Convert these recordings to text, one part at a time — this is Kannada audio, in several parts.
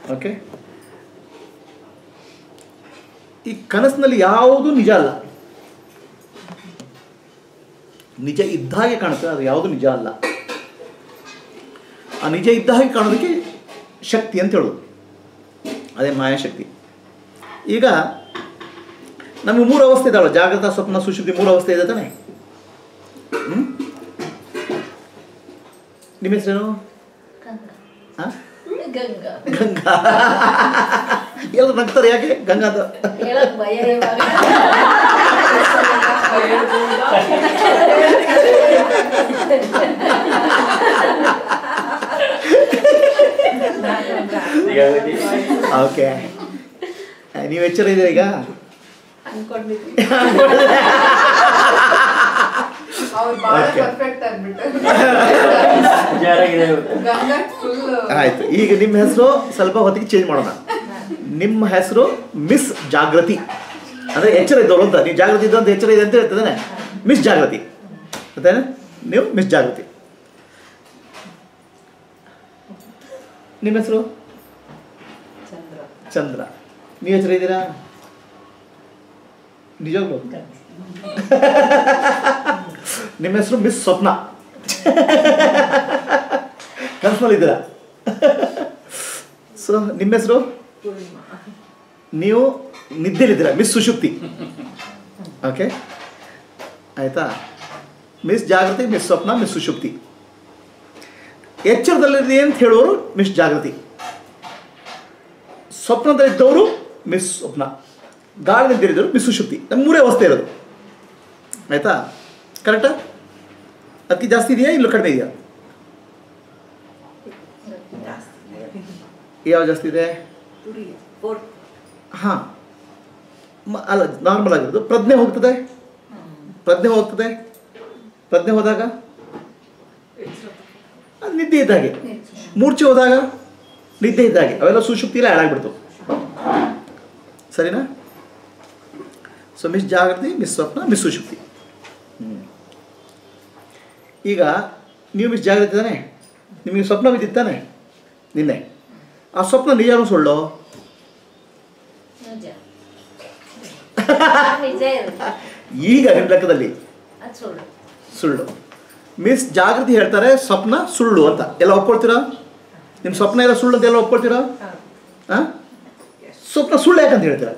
ಓಕೆ ಈ ಕನಸಿನಲ್ಲಿ ಯಾವುದು ನಿಜ ಅಲ್ಲ ನಿಜ ಇದ್ದ ಹಾಗೆ ಕಾಣುತ್ತೆ ಅದು ಯಾವುದು ನಿಜ ಅಲ್ಲ ಆ ನಿಜ ಇದ್ದ ಹಾಗೆ ಕಾಣೋದಕ್ಕೆ ಶಕ್ತಿ ಅಂತ ಹೇಳೋದು ಅದೇ ಮಾಯಾಶಕ್ತಿ ಈಗ ನಮಗೆ ಮೂರು ಅವಸ್ಥೆ ಇದಾವಲ್ಲ ಜಾಗೃತ ಸ್ವಪ್ನ ಸುಶುದ್ಧಿ ಮೂರು ಅವಸ್ಥೆ ಇದೆ ತಾನೆ ಹ್ಮ್? ನಿಮ್ಮ ಹೆಸರೇನು ಹಾ? ಗಂಗಾ ಗಂಗಾ ಎಲ್ಲರೂ ನಗ್ತಾರೆ ಯಾಕೆ ಗಂಗಾ ಅಂತ ಹೇಳಕ್ ಭಯ ಇವಾಗ ಓಕೆ ನೀವು ಎಚ್ಚರ ಇದೆ ಈಗ ಅನ್ಕೊಂಡಿದ್ವಿ ಅವ್ರು ಬಹಳ Okay. ಪರ್ಫೆಕ್ಟ್ ಆಗ್ಬಿಟ್ಟು ಹುಷಾರಾಗಿದೆ ಗಂಗಾ ಫುಲ್ ಆಯ್ತು ಈಗ ನಿಮ್ಮ ಹೆಸರು ಸ್ವಲ್ಪ ಹೊತ್ತಿಗೆ ಚೇಂಜ್ ಮಾಡೋಣ ನಿಮ್ಮ ಹೆಸರು ಮಿಸ್ ಜಾಗೃತಿ ಅಂದ್ರೆ ಎಚ್ಚರ ಇದ್ದವಳು ಅಂತ ನೀವು ಜಾಗೃತಿ ಇದ್ದು ಅಂತ ಎಚ್ಚರ ಇದೆ ಅಂತ ಹೇಳ್ತದಾನೆ ಮಿಸ್ ಜಾಗೃತಿ ಮತ್ತೇನೆ ನೀವು ಮಿಸ್ ಜಾಗೃತಿ ನಿಮ್ಮ ಹೆಸರು ಚಂದ್ರ ಚಂದ್ರ ನೀವು ಹೆಸರು ಇದ್ದೀರಾ ನಿಜವಾಗ್ಲು ನಿಮ್ಮ ಹೆಸರು ಮಿಸ್ ಸ್ವಪ್ನ ಕನ್ಫರ್ಮ್ ಇದ್ದೀರಾ ಸೊ ನಿಮ್ಮ ಹೆಸರು ನೀವು ನಿದ್ದೆಲಿದ್ದೀರಾ ಮಿಸ್ ಸುಷುಪ್ತಿ ಓಕೆ ಆಯ್ತಾ miss Jagruti miss Swapna miss Sushupti ಎಚ್ಚರದಲ್ಲಿದೆ ಅಂತ ಹೇಳೋರು ಮಿಸ್ ಜಾಗೃತಿ ಸ್ವಪ್ನದಲ್ಲಿದ್ದವರು ಮಿಸ್ ಸ್ವಪ್ನ ಗಾಳಿನಿದ್ದಿರಿದ್ರು ಮಿಸ್ ಸುಷುಪ್ತಿ ನಮ್ಮ ಮೂರೇ ಅವಸ್ಥೆ ಇರೋದು ಆಯ್ತಾ ಕರೆಕ್ಟಾ ಅದಕ್ಕೆ ಜಾಸ್ತಿ ಇದೆಯಾ ಇಲ್ಲ ಕಡಿಮೆ ಇದೆಯಾ ಯಾವ ಜಾಸ್ತಿ ಇದೆ ಹಾಂ ಅಲ್ಲ ನಾರ್ಮಲ್ ಆಗಿರೋದು ಪ್ರಜ್ಞೆ ಹೋಗ್ತದೆ ಪ್ರಜ್ಞೆ ಹೋಗ್ತದೆ ಪ್ರಜ್ಞೆ ಹೋದಾಗ ಅದು ನಿದ್ದೆ ಇದ್ದಾಗೆ ಮೂರ್ಛೆ ಹೋದಾಗ ನಿದ್ದೆ ಇದ್ದಾಗೆ ಅವೆಲ್ಲ ಸುಶುಕ್ತಿಲ್ಲ ಹಾಳಾಗ್ಬಿಡ್ತು ಸರಿನಾ so miss Jagruti miss Swapna miss Sushupti ಹ್ಮ್. ಈಗ ನೀವು ಮಿಸ್ ಜಾಗೃತಿ ತಾನೆ ನಿಮಗೆ ಸ್ವಪ್ನ ಬಿದ್ದಿತ್ತಾನೆ ನಿನ್ನೆ ಆ ಸ್ವಪ್ನ ನಿಜನೂ ಸುಳ್ಳು ನಿಜ ನಿಜ ಇರುತ್ತೆ ಈಗ ನಿಮ್ಮ ಲೆಕ್ಕದಲ್ಲಿ ಅದು ಸುಳ್ಳು ಸುಳ್ಳು ಮಿಸ್ ಜಾಗೃತಿ ಹೇಳ್ತಾರೆ ಸ್ವಪ್ನ ಸುಳ್ಳು ಅಂತ ಎಲ್ಲ ಒಪ್ಕೊಳ್ತೀರಾ ನಿಮ್ಮ ಸ್ವಪ್ನ ಎಲ್ಲ ಸುಳ್ಳು ಅಂತ ಎಲ್ಲ ಒಪ್ಕೊಳ್ತೀರಾ ಹಾಂ ಸ್ವಪ್ನ ಸುಳ್ಳು ಯಾಕಂತ ಹೇಳ್ತೀರಾ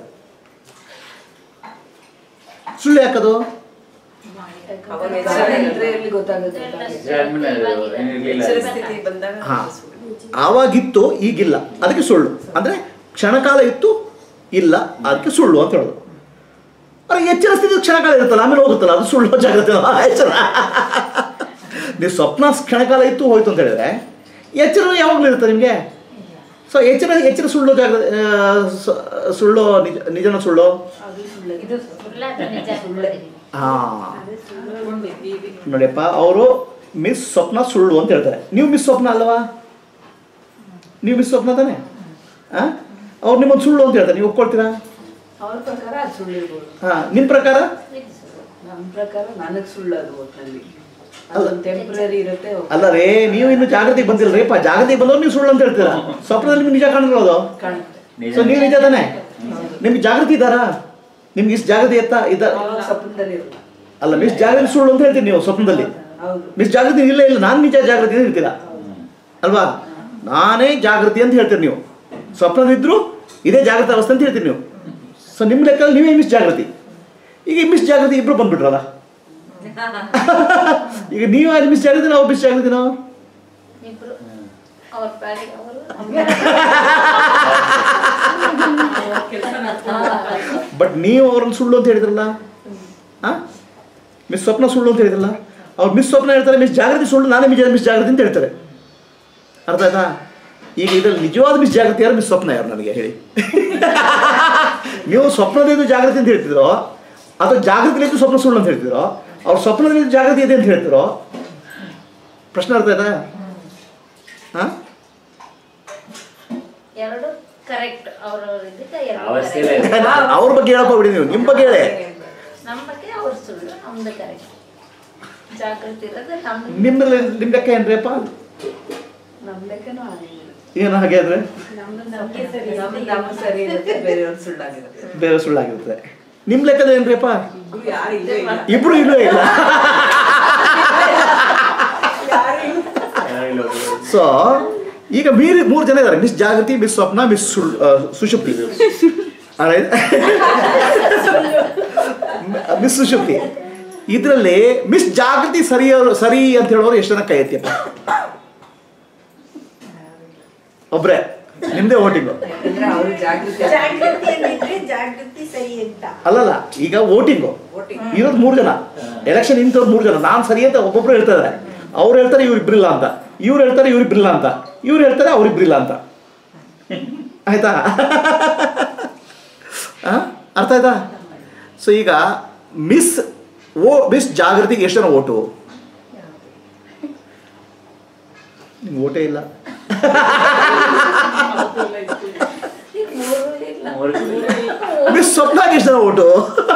ಸುಳ್ಳು ಯಾಕದು ಅವಾಗ ಎಚ್ಚರ ಇದ್ರೆ ಎಲ್ಲಿ ಗೊತ್ತಾಗುತ್ತೆ ಆದ್ಮೇಲೆ ಅದು ಏನಿರ್ಲಿಲ್ಲ. ಎಚ್ಚರ ಸ್ಥಿತಿ ಬಂದಾಗ ಹಾ. ಆವಾಗಿತ್ತು ಈಗಿಲ್ಲ ಅದಕ್ಕೆ ಸುಳ್ಳು ಅಂದರೆ ಕ್ಷಣಕಾಲ ಇತ್ತು ಇಲ್ಲ ಅದಕ್ಕೆ ಸುಳ್ಳು ಅಂತ ಹೇಳೋದು ಅರೆ ಎಚ್ಚರ ಸ್ಥಿತಿ ಕ್ಷಣಕಾಲ ಇರುತ್ತಲ್ಲ ಆಮೇಲೆ ಹೋಗುತ್ತಲ್ಲ ಅದು ಸುಳ್ಳು ಜಾಗ್ರತೆ ಅಲ್ಲ, ಎಚ್ಚರ ನೀವು ಸ್ವಪ್ನ ಕ್ಷಣಕಾಲ ಇತ್ತು ಹೋಯ್ತು ಅಂತ ಹೇಳಿದ್ರೆ ಎಚ್ಚರ ಯಾವಾಗಲೂ ಇರುತ್ತೆ ನಿಮಗೆ ಸೊ ಎಚ್ಚರ ಎಚ್ಚರ ಸುಳ್ಳು ಜಾಗ್ರತೆ ಆ, ಸು- ಸುಳ್ಳು ನಿಜ ನಿಜನ ಸುಳ್ಳು ಇದು ಸುಳ್ಳು ಅಥವಾ ನಿಜ ನೋಡಿದೀವಿ ಹಾಂ ನೋಡಿಯಪ್ಪ ಅವರು ಮಿಸ್ ಸ್ವಪ್ನ ಸುಳ್ಳು ಅಂತ ಹೇಳ್ತಾರೆ ನೀವು ಮಿಸ್ ಸ್ವಪ್ನ ಅಲ್ಲವಾ ನೀವು ಮಿಸ್ ಸ್ವಪ್ನ ತಾನೆ ಹಾಂ ಅವ್ರು ನಿಮ್ಮೊಂದು ಸುಳ್ಳು ಅಂತ ಹೇಳ್ತಾರೆ ನೀವು ಒಪ್ಕೊಳ್ತೀರಾ ಅವ್ರ ಪ್ರಕಾರ ಅದು ಸುಳ್ಳು ಇರ್ಬೋದು ಹಾಂ ನಿಮ್ಮ ಪ್ರಕಾರ ಇದು ಸುಳ್ಳು ನಮ್ಮ ಪ್ರಕಾರ ನನಗೆ ಸುಳ್ಳು ಅದು ಒಟ್ಟಿನಲ್ಲಿ ಅದೊಂದು ಟೆಂಪ್ರರಿ ಇರುತ್ತೆ ಅಲ್ಲ ರೇ ನೀವು ಇನ್ನು ಜಾಗೃತಿಗೆ ಬಂದಿಲ್ಲ ರೇಪ ಜಾಗೃತಿಗೆ ಬಂದವ್ರು ನೀವು ಸುಳ್ಳು ಅಂತ ಹೇಳ್ತೀರಾ ಸ್ವಪ್ನದಲ್ಲಿ ನಿಮ್ಗೆ ನಿಜ ಕಾಣಿರೋದು ಕಾಣುತ್ತೆ ನಿಜ. ಸೊ ನೀವು ನಿಜ ತಾನೆ ನಿಮ್ಗೆ ಜಾಗೃತಿ ಇದ್ದಾರಾ ನಿಮ್ಗೆ ಇಷ್ಟು ಜಾಗೃತಿ ಎತ್ತಾ ಇದ್ದ ಅವಾಗ ಸ್ವಪ್ನದಲ್ಲಿ ಇರಲ್ಲ ಅಲ್ಲ ಮಿಸ್ ಜಾಗೃತಿ ಸುಳ್ಳು ಅಂತ ಹೇಳ್ತೀರಿ ನೀವು ಸ್ವಪ್ನದಲ್ಲಿ ಹೌದು ಮಿಸ್ ಜಾಗೃತಿ ಇಲ್ಲ ಇಲ್ಲ ನಾನು ನಿಜ ಜಾಗೃತಿ ಅಂತ ಹೇಳ್ತೀರಾ ಅಲ್ವಾ ನಾನೇ ಜಾಗೃತಿ ಅಂತ ಹೇಳ್ತೀರಿ ನೀವು ಸ್ವಪ್ನದಿದ್ರು ಇದೇ ಜಾಗೃತ ಅವಸ್ಥೆ ಅಂತ ಹೇಳ್ತೀರಿ ನೀವು ಸೊ ನಿಮ್ಮ ಲೆಕ್ಕದಲ್ಲಿ ನೀವೇ ಮಿಸ್ ಜಾಗೃತಿ ಈಗ ಈ ಮಿಸ್ ಜಾಗೃತಿ ಇಬ್ರು ಬಂದ್ಬಿಟ್ರಲ್ಲ ಈಗ ನೀವು ಅಲ್ಲಿ ಮಿಸ್ ಜಾಗೃತಿ ನಾವು ಮಿಸ್ ಜಾಗೃತಿ ನಾವು ಇಬ್ರು ಅವ್ರ ಪಾಡಿಗೆ ಅವರು ಬಟ್ ನೀವು ಅವ್ರನ್ನ ಸುಳ್ಳು ಅಂತ ಹೇಳಿದ್ರಲ್ಲ ಆ ಮಿಸ್ ಸ್ವಪ್ನ ಸುಳ್ಳು ಅಂತ ಹೇಳಿದ್ರಲ್ಲ ಅವ್ರು ಮಿಸ್ ಸ್ವಪ್ನ ಹೇಳ್ತಾರೆ ಮಿಸ್ ಜಾಗೃತಿ ಸುಳ್ಳು ನಾನೇ ಮಿಸ್ ಮಿಸ್ ಜಾಗೃತಿ ಅಂತ ಹೇಳ್ತಾರೆ ಅರ್ಥ ಆಯ್ತಾ ಈಗ ಇದ್ರಲ್ಲಿ ನಿಜವಾದ ಮಿಸ್ ಜಾಗೃತಿ ಯಾರು ಮಿಸ್ ಸ್ವಪ್ನ ಯಾರು ನನಗೆ ಹೇಳಿ ನೀವು ಸ್ವಪ್ನದಿಂದ ಜಾಗೃತಿ ಅಂತ ಹೇಳ್ತಿದ್ರೋ ಅಥವಾ ಜಾಗೃತಿಲಿದ್ದು ಸ್ವಪ್ನ ಸುಳ್ಳು ಅಂತ ಹೇಳ್ತಿದ್ರೋ ಅವ್ರು ಸ್ವಪ್ನದಲ್ಲಿ ಜಾಗೃತಿ ಇದೆ ಅಂತ ಹೇಳ್ತಿರೋ ಪ್ರಶ್ನೆ ಅರ್ಥ ಆಯ್ತಾ ಹಾಂ ಎರಡು ಕರೆಕ್ಟ್ ಅವ್ರವ್ರ ಇದಕ್ಕೆ ಎರಡು ಅವಸ್ಥೆಯಲ್ಲೇ correct. ಇದೆ. ಅವ್ರ ಬಗ್ಗೆ ಹೇಳಕ್ ಹೋಗ್ಬಿಡಿ ನೀವು ನಿಮ್ಮ ಬಗ್ಗೆ ಹೇಳಿ ನಮ್ಮ ಬಗ್ಗೆ ಅವ್ರ ಸುಳ್ಳು ನಮ್ದು ಕರೆಕ್ಟ್ ಜಾಗೃತಿ ಇರೋದು ನಮ್ದು ನಿಮ್ಮಲ್ಲಿ ನಿಮ್ಮ ಲೆಕ್ಕ ಏನ್ರಿಯಪ್ಪ ನಮ್ಮ ಲೆಕ್ಕನೂ ಹಾಗೆ ಇರುತ್ತೆ. ಏನು ಹಾಗೆ ಅಂದರೆ ನಮ್ದು ನಮ್ದು ಸರಿ ಇರುತ್ತೆ ಬೇರೆಯವ್ರ ಸುಳ್ಳಾಗಿರುತ್ತೆ ಬೇರೆ ಸುಳ್ಳಾಗಿರುತ್ತೆ ನಿಮ್ಮ ಲೆಕ್ಕದ ಏನ್ರಿಪ್ಪ ಇಬ್ರು ಯಾರು ಇಲ್ಲೇ ಇಲ್ಲ ಇಬ್ರು ಇಲ್ಲವೇ ಇಲ್ಲ ಯಾರಿಲ್ಲ ಒಬ್ರು. ಸೊ ಈಗ ಮೀರಿ ಮೂರು ಜನ ಇದ್ದಾರೆ miss Jagruti miss Swapna miss ಸುಳ್ ಆ, ಸುಷುಪ್ತಿ Alright? ಮಿಸ್ ಸುಷುಪ್ತಿ ಇದರಲ್ಲಿ ಮಿಸ್ ಜಾಗೃತಿ ಸರಿ ಸರಿ ಅಂತ ಹೇಳೋರು ಎಷ್ಟು ಜನ ಕೈ ಎತ್ತಿಯಪ್ಪ ಒಬ್ರೆ ನಿಮ್ದೇ ಓಟಿಂಗು ಯಾಕಂದ್ರೆ ಅವರು ಜಾಗೃತಿ ಜಾಗೃತಿಯಲ್ಲಿದ್ರೆ ಜಾಗೃತಿ ಸರಿ ಅಂತ ಅಲ್ಲಲ್ಲ ಈಗ ವೋಟಿಂಗು Voting. ಇರೋದು ಮೂರು ಜನ ಎಲೆಕ್ಷನ್ ನಿಂತವ್ರು ಮೂರು ಜನ ನಾನು ಸರಿ ಅಂತ ಒಬ್ಬೊಬ್ರು ಹೇಳ್ತಾರೆ ಅವ್ರು ಹೇಳ್ತಾರೆ ಇವ್ರು ಇಬ್ರಿಲ್ಲ ಅಂತ ಇವ್ರು ಹೇಳ್ತಾರೆ ಇವ್ರು ಇಬ್ರಿಲ್ಲ ಅಂತ ಇವ್ರು ಹೇಳ್ತಾರೆ ಅವ್ರು ಇಬ್ರಿಲ್ಲ ಅಂತ ಆಯ್ತಾ ಆ? ಅರ್ಥ ಆಯ್ತಾ ಸೊ ಈಗ ಮಿಸ್ ಓ ಮಿಸ್ ಜಾಗೃತಿಗೆ ಎಷ್ಟು ಜನ ಓಟು ನಿಮ್ಗೆ ಓಟೇ ಇಲ್ಲ ಮೂರು ಇಲ್ಲ ಮೂರು- ಮಿಸ್ ಸ್ವಪ್ನಾಗೆ ಎಷ್ಟು ಜನ ಓಟು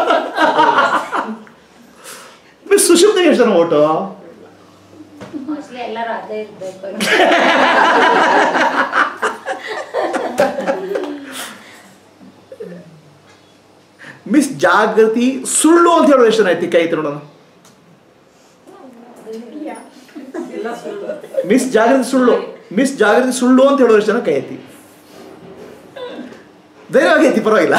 ಮಿಸ್ ಸುಷುಪ್ತಿಗೆ ಎಷ್ಟು ಜನ ಓಟು ಮೋಸ್ಟ್ಲಿ ಎಲ್ಲರೂ ಅದೇ ಇರ್ಬೇಕು ಮಿಸ್ ಜಾಗೃತಿ ಸುಳ್ಳು ಅಂತ ಹೇಳೋದು ಎಷ್ಟು ಜನ ಐತಿ ಕೈ ಎತ್ತಿ ನೋಡೋಣ ಎಲ್ಲ ಸುಳ್ಳು ಮಿಸ್ ಜಾಗೃತಿ ಸುಳ್ಳು ಮಿಸ್ ಜಾಗೃತಿ ಸುಳ್ಳು ಅಂತ ಹೇಳೋದು ಎಷ್ಟು ಜನ ಕೈ ಎತ್ತಿ ಧೈರ್ಯವಾಗಿ ಐತಿ ಪರವಾಗಿಲ್ಲ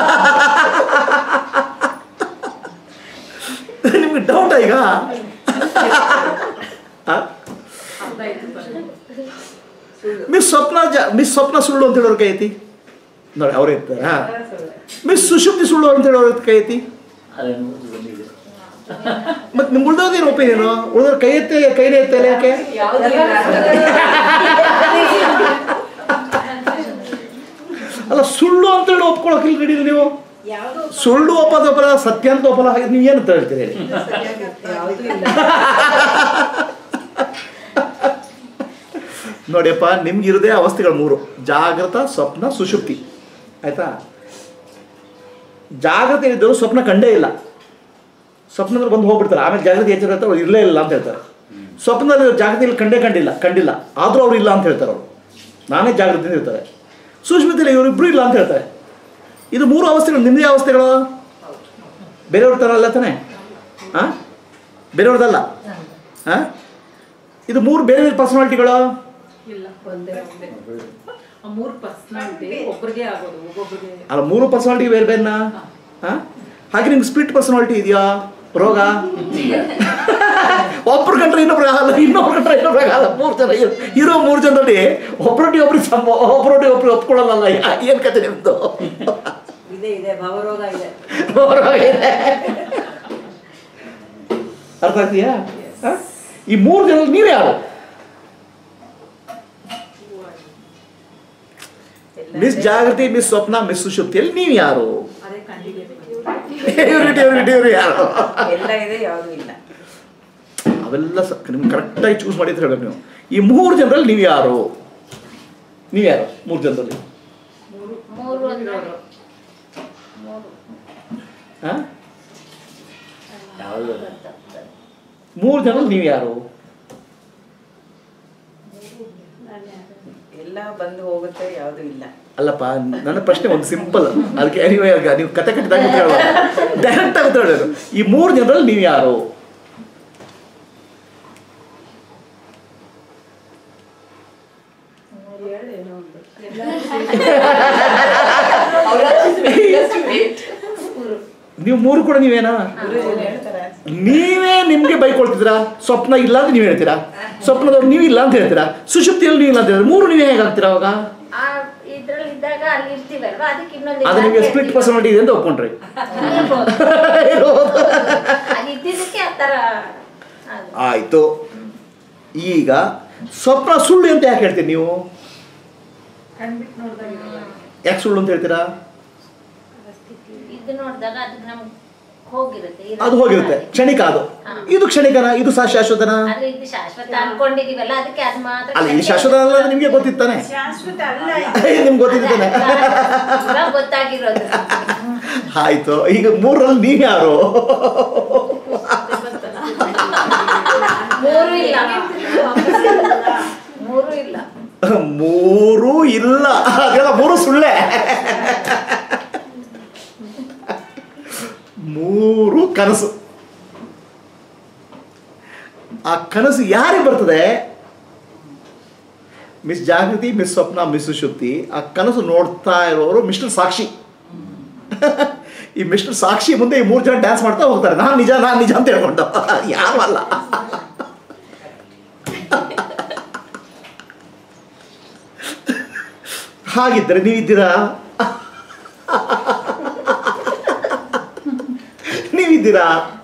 ನಿಮ್ಗೆ ಡೌಟ್ ಈಗ ಆ? ಮಿಸ್ ಸ್ವಪ್ನ ಜಾ ಮಿಸ್ ಸ್ವಪ್ನ ಸುಳ್ಳು ಅಂತ ಹೇಳೋರು ಕೈ ಎತ್ತಿ ನೋಡಿ ಅವ್ರು ಇರ್ತಾರೆ ಹಾ ಮಿಸ್ ಸುಷುಪ್ತಿ ಸುಳ್ಳು ಅಂತ ಹೇಳೋರು ಕೈ ಎತ್ತಿ ಅದನ್ನು ಬಂದಿದೆ ಮತ್ತೆ ನಿಮ್ಗೆ ಉಳ್ದೋದೇನು ಒಪಿನಿಯನು ಉಳಿದವ್ರು ಕೈ ಎತ್ತೆ ಕೈನೇ ಎತ್ತಲ್ಲ ಯಾಕೆ ಯಾವ್ದು ಇಲ್ಲ ಅಲ್ಲ ಸುಳ್ಳು ಅಂತ ಹೇಳಿ ಒಪ್ಕೊಳಕಿಲ್ಲ ರೆಡಿ ನೀವು ಯಾವುದು ಸುಳ್ಳು ಒಪ್ಪದ ಒಪ್ಪಲ ಸತ್ಯ ಅಂತ ಒಪ್ಪಲ ಹಾಗೆ ನೀವು ಏನು ಹೇಳ್ತೀರಿ ಹೇಳಿ ಯಾವ್ದು ಇಲ್ಲ ನೋಡಿಯಪ್ಪ ನಿಮ್ಗಿರೋದೇ ಅವಸ್ಥೆಗಳು ಮೂರು ಜಾಗೃತ ಸ್ವಪ್ನ ಸುಷುಪ್ತಿ ಆಯ್ತಾ ಜಾಗೃತಿ ಇದ್ದವರು ಸ್ವಪ್ನ ಕಂಡೇ ಇಲ್ಲ ಸ್ವಪ್ನದಲ್ಲಿ ಬಂದು ಹೋಗ್ಬಿಡ್ತಾರೆ ಆಮೇಲೆ ಜಾಗೃತಿ ಎಚ್ಚರ ಇರ್ತಾರೆ ಅವ್ರು ಇರಲೇ ಇಲ್ಲ ಅಂತ ಹೇಳ್ತಾರೆ ಸ್ವಪ್ನದಲ್ಲಿ ಜಾಗೃತಿಯಲ್ಲಿ ಕಂಡೇ ಕಂಡಿಲ್ಲ ಕಂಡಿಲ್ಲ ಆದರೂ ಅವ್ರು ಇಲ್ಲ ಅಂತ ಹೇಳ್ತಾರೆ ಅವರು ನಾನೇ ಜಾಗೃತಿಯಿಂದ ಇರ್ತಾರೆ ಸೂಕ್ಷ್ಮತೆಯಲ್ಲಿ ಇವರಿಬ್ಬರು ಇಲ್ಲ ಅಂತ ಹೇಳ್ತಾರೆ ಇದು ಮೂರು ಅವಸ್ಥೆಗಳು ನಿಮ್ಮದೇ ಅವಸ್ಥೆಗಳು ಬೇರೆಯವ್ರ ಥರ ಅಲ್ಲ ತಾನೆ ಹಾಂ ಬೇರೆಯವ್ರದ್ದಲ್ಲ ಹಾಂ ಇದು ಮೂರು ಬೇರೆ ಬೇರೆ ಪರ್ಸನಾಲಿಟಿಗಳು ಇಲ್ಲ ಒಂದೇ ಒಂದೇ ಆ ಮೂರು ಪರ್ಸನಾಲಿಟಿ ಒಬ್ರಿಗೆ ಆಗೋದು ಒಬ್ಬೊಬ್ರಿಗೆ ಅಲ್ಲ ಮೂರು ಪರ್ಸನಾಲಿಟಿ ಬೇರೆ ಬೇರೆನಾ ಹಾಂ ಹಾಗೆ ನಿಮ್ಗೆ ಸ್ಪ್ಲಿಟ್ ಪರ್ಸನಾಲಿಟಿ ಇದೆಯಾ ರೋಗ ಒಬ್ರು ಕಂಡ್ರೆ ಇನ್ನೊಬ್ರಿಗೆ ಆಗಲ್ಲ ಇನ್ನೊಬ್ರು ಕಂಡ್ರೆ ಇನ್ನೊಬ್ರಿಗೆ ಆಗಲ್ಲ ಮೂರು ಜನ ಇರೋ- ಇರೋ ಮೂರು ಜನರಲ್ಲಿ ಒಬ್ಬರೊಟ್ಟಿಗೆ ಒಬ್ರಿಗೆ ಸಂಬ ಒಬ್ಬರೊಟ್ಟಿಗೆ ಒಬ್ರಿಗೆ ಒಪ್ಕೊಳ್ಳಲ್ಲ ಏನು ಕತೆ ನಿಮ್ಮದು ಇದೆ ಇದೆ ಭವರೋಗ ಇದೆ ಅರ್ಥ ಆಗ್ತೀಯಾ ಹ? ಈ ಮೂರು ಜನ ನೀವೇ ಯಾರು miss Jagruti miss Swapna miss ಸುಶುಪ್ತಿಯಲ್ಲಿ ನೀವು ಯಾರು ಅದೇ ಕಂಡಿಡಿಯೇಟ್ ಇವ್ರು ಇವ್ರು ಇವ್ರು ಯಾರು ಎಲ್ಲ ಇದೆ ಯಾವ್ದು ಇಲ್ಲ ಅವೆಲ್ಲ ಸ ನಿಮ್ಗೆ ಕರೆಕ್ಟಾಗಿ ಚೂಸ್ ಮಾಡಿ ಅಂತ ಹೇಳ್ಬೇಕು ನೀವು ಈ ಮೂರು ಜನರಲ್ಲಿ ನೀವು ಯಾರು ನೀವು ಯಾರು ಮೂರು ಜನರಲ್ಲಿ ಮೂರು ಅಂದ್ರೆ ಮೂರು ಹಾಂ ಯಾವುದು ಗೊತ್ತಾಗ್ತದೆ. ಮೂರು ಜನರಲ್ಲಿ ನೀವು ಯಾರು ಎಲ್ಲ ಬಂದು ಹೋಗುತ್ತೆ ಯಾವ್ದು ಇಲ್ಲ ಅಲ್ಲಪ್ಪ ನನ್ನ ಪ್ರಶ್ನೆ ಒಂದು ಸಿಂಪಲ್ ಅದಕ್ಕೆ anyway ಆಗ ನೀವು ಕತೆ ಕಟ್ಟಿದಾಗ ಡೈರೆಕ್ಟ್ ಆಗಿ ಹೇಳೋದು ಈ ಮೂರು ಜನರಲ್ಲಿ ನೀವು ಯಾರು ನೀವು ಮೂರು ಕೂಡ ನೀವೇನಾ ನೀವೇ ನಿಮ್ಗೆ ಬೈಕೊಳ್ತಿದ್ದೀರಾ ಸ್ವಪ್ನ ಇಲ್ಲ ಅಂತ ನೀವು ಹೇಳ್ತೀರಾ ಸ್ವಪ್ನದವ್ರು ನೀವು ಇಲ್ಲ ಅಂತ ಹೇಳ್ತೀರಾ ಸುಷುಪ್ತಿಯಲ್ಲಿ ನೀವು ಇಲ್ಲ ಅಂತ ಹೇಳ್ತೀರಾ ಮೂರು ನೀವೇ ಹೇಗಾಗ್ತೀರಾ ಅವಾಗ ಆ ಇದ್ರಲ್ಲಿ ಇದ್ದಾಗ ಅಲ್ಲಿ ಇರ್ತೀವಲ್ವಾ ಅದಕ್ಕೆ ಇನ್ನೊಂದು ಅದು ನಿಮಗೆ ಸ್ಪ್ಲಿಟ್ ಪರ್ಸನಾಲಿಟಿ ಇದೆ ಅಂತ ಒಪ್ಕೊಂಡ್ರಿ ಅದು ಇದ್ದಿದ್ದಕ್ಕೆ ಆ ಥರ ಅದು. ಆಯ್ತು ಈಗ ಸ್ವಪ್ನ ಸುಳ್ಳು ಅಂತ ಯಾಕೆ ಹೇಳ್ತೀರಿ ನೀವು ಕಣ್ಬಿಟ್ಟು ನೋಡಿದಾಗ ಯಾಕೆ ಸುಳ್ಳು ಅಂತ ಹೇಳ್ತೀರಾ ಇದು ನೋಡಿದಾಗ ಅದಕ್ಕೆ ನಮ್ಗೆ ಹೋಗಿರುತ್ತೆ ಇರುತ್ತೆ. ಅದು ಹೋಗಿರುತ್ತೆ ಕ್ಷಣಿಕ ಅದು ಹಾ. ಇದು ಕ್ಷಣಿಕನ ಇದು ಸಹ ಶಾಶ್ವತನ ಆದ್ರೆ ಇದು ಶಾಶ್ವತ ಅನ್ಕೊಂಡಿದೀವಲ್ಲ ಅದಕ್ಕೆ ಅದು ಮಾತ್ರ ಅಲ್ಲ ಇದು ಶಾಶ್ವತ ಅಲ್ಲ ಅಂತ ನಿಮಗೆ ಗೊತ್ತಿತ್ತಾನೆ ಶಾಶ್ವತ ಅಲ್ಲ ಇದು. ನಿಮ್ಗೆ ಗೊತ್ತಿದ್ದಾನೆ ಇವಾಗ ಗೊತ್ತಾಗಿರೋದು ಆಯ್ತು ಈಗ ಮೂರರಲ್ಲಿ ನೀವು ಯಾರು ಮೂರು ಇಲ್ಲ ಮೂರು ಇಲ್ಲ ಮೂರೂ ಇಲ್ಲ ಅದೆಲ್ಲ ಮೂರು ಸುಳ್ಳೆ ಮೂರು ಕನಸು ಆ ಕನಸು ಯಾರಿಗೆ ಬರ್ತದೆ miss Jagruti miss Swapna miss ಸುಶುಪ್ತಿ ಆ ಕನಸು ನೋಡ್ತಾ ಇರೋರು ಮಿಸ್ಟರ್ ಸಾಕ್ಷಿ ಈ ಮಿಸ್ಟರ್ ಸಾಕ್ಷಿ ಮುಂದೆ ಈ ಮೂರು ಜನ ಡ್ಯಾನ್ಸ್ ಮಾಡ್ತಾ ಹೋಗ್ತಾರೆ ನಾನು ನಿಜ ನಾನು ನಿಜ ಅಂತ ಹೇಳ್ಕೊಂಡು ಯಾರು ಅಲ್ಲ ಹಾಗಿದ್ದರೆ ನೀವಿದ್ದೀರಾ ನೀವಿದ್ದೀರಾ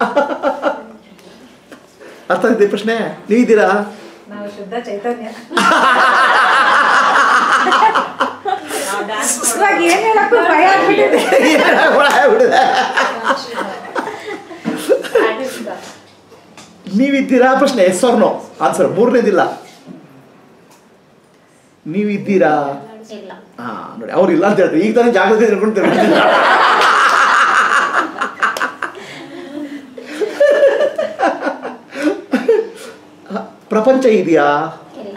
ಅರ್ಥ ಆಯ್ತು ಈ ಪ್ರಶ್ನೆ ನೀವಿದ್ದೀರಾ ನಾವು ಶುದ್ಧ ಚೈತನ್ಯ ಇವಾಗ ಏನ್ ಹೇಳಕ್ಕೂ ಭಯ ಆಗ್ಬಿಟ್ಟಿದೆ ನೀವಿದ್ದೀರಾ ಪ್ರಶ್ನೆ ಎಸ್ ಆರ್ ನೋ ಆನ್ಸರ್ ಮೂರನೇದಿಲ್ಲ ನೀವಿದ್ದೀರಾ ಇಲ್ಲ ಹಾ ನೋಡಿ ಅವ್ರು ಇಲ್ಲ ಅಂತ ಹೇಳ್ತಾರೆ ಈಗ ತಾನೇ ಜಾಗೃತಿ ತಿಳ್ಕೊಂಡು ಪ್ರಪಂಚ ಇದೆಯಾ ಇಲ್ಲ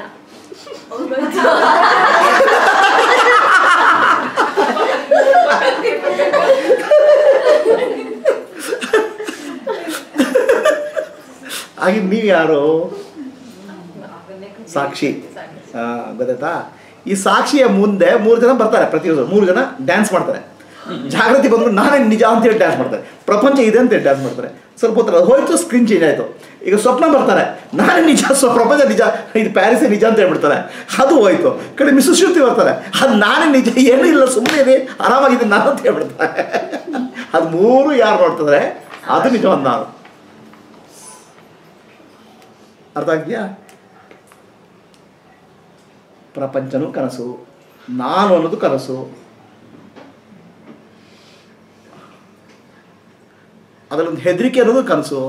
ಹಾಗೆ ನೀವು ಯಾರು ಸಾಕ್ಷಿ ಆ, ಗೊತ್ತಾಯ್ತಾ ಈ ಸಾಕ್ಷಿಯ ಮುಂದೆ ಮೂರು ಜನ ಬರ್ತಾರೆ ಪ್ರತಿಯೊಂದು ಮೂರು ಜನ ಡ್ಯಾನ್ಸ್ ಮಾಡ್ತಾರೆ ಜಾಗೃತಿ ಬಂದ್ರು ನಾನೇ ನಿಜ ಅಂತೇಳಿ ಡ್ಯಾನ್ಸ್ ಮಾಡ್ತಾರೆ ಪ್ರಪಂಚ ಇದೆ ಅಂತೇಳಿ ಡ್ಯಾನ್ಸ್ ಮಾಡ್ತಾರೆ ಸ್ವಲ್ಪ ಹೊತ್ತು ಅದು ಹೋಯ್ತು ಸ್ಕ್ರೀನ್ ಚೇಂಜ್ ಆಯಿತು ಈಗ ಸ್ವಪ್ನ ಬರ್ತಾರೆ ನಾನೇ ನಿಜ ಸ್ವ ಪ್ರಪಂಚ ನಿಜ ಇದು ಪ್ಯಾರಿಸೇ ನಿಜ ಅಂತ ಹೇಳ್ಬಿಡ್ತಾರೆ ಅದು ಹೋಯ್ತು ಈ ಕಡೆ ಮಿಸ್ ಶ್ರುತಿ ಬರ್ತಾರೆ ಅದು ನಾನೇ ನಿಜ ಏನೂ ಇಲ್ಲ ಸುಮ್ಮನೆ ಇದೆ ಆರಾಮಾಗಿದೆ ನಾನು ಅಂತ ಹೇಳ್ಬಿಡ್ತಾರೆ ಅದು ಮೂರು ಯಾರು ನೋಡ್ತಿದ್ರೆ ಅದು ನಿಜವಾದ ನಾನು ಅರ್ಥ ಆಗಿದೆಯಾ ಪ್ರಪಂಚನೂ ಕನಸು ನಾನು ಅನ್ನೋದು ಕನಸು ಅದರಲ್ಲೊಂದು ಹೆದರಿಕೆ ಅನ್ನೋದು ಕನಸು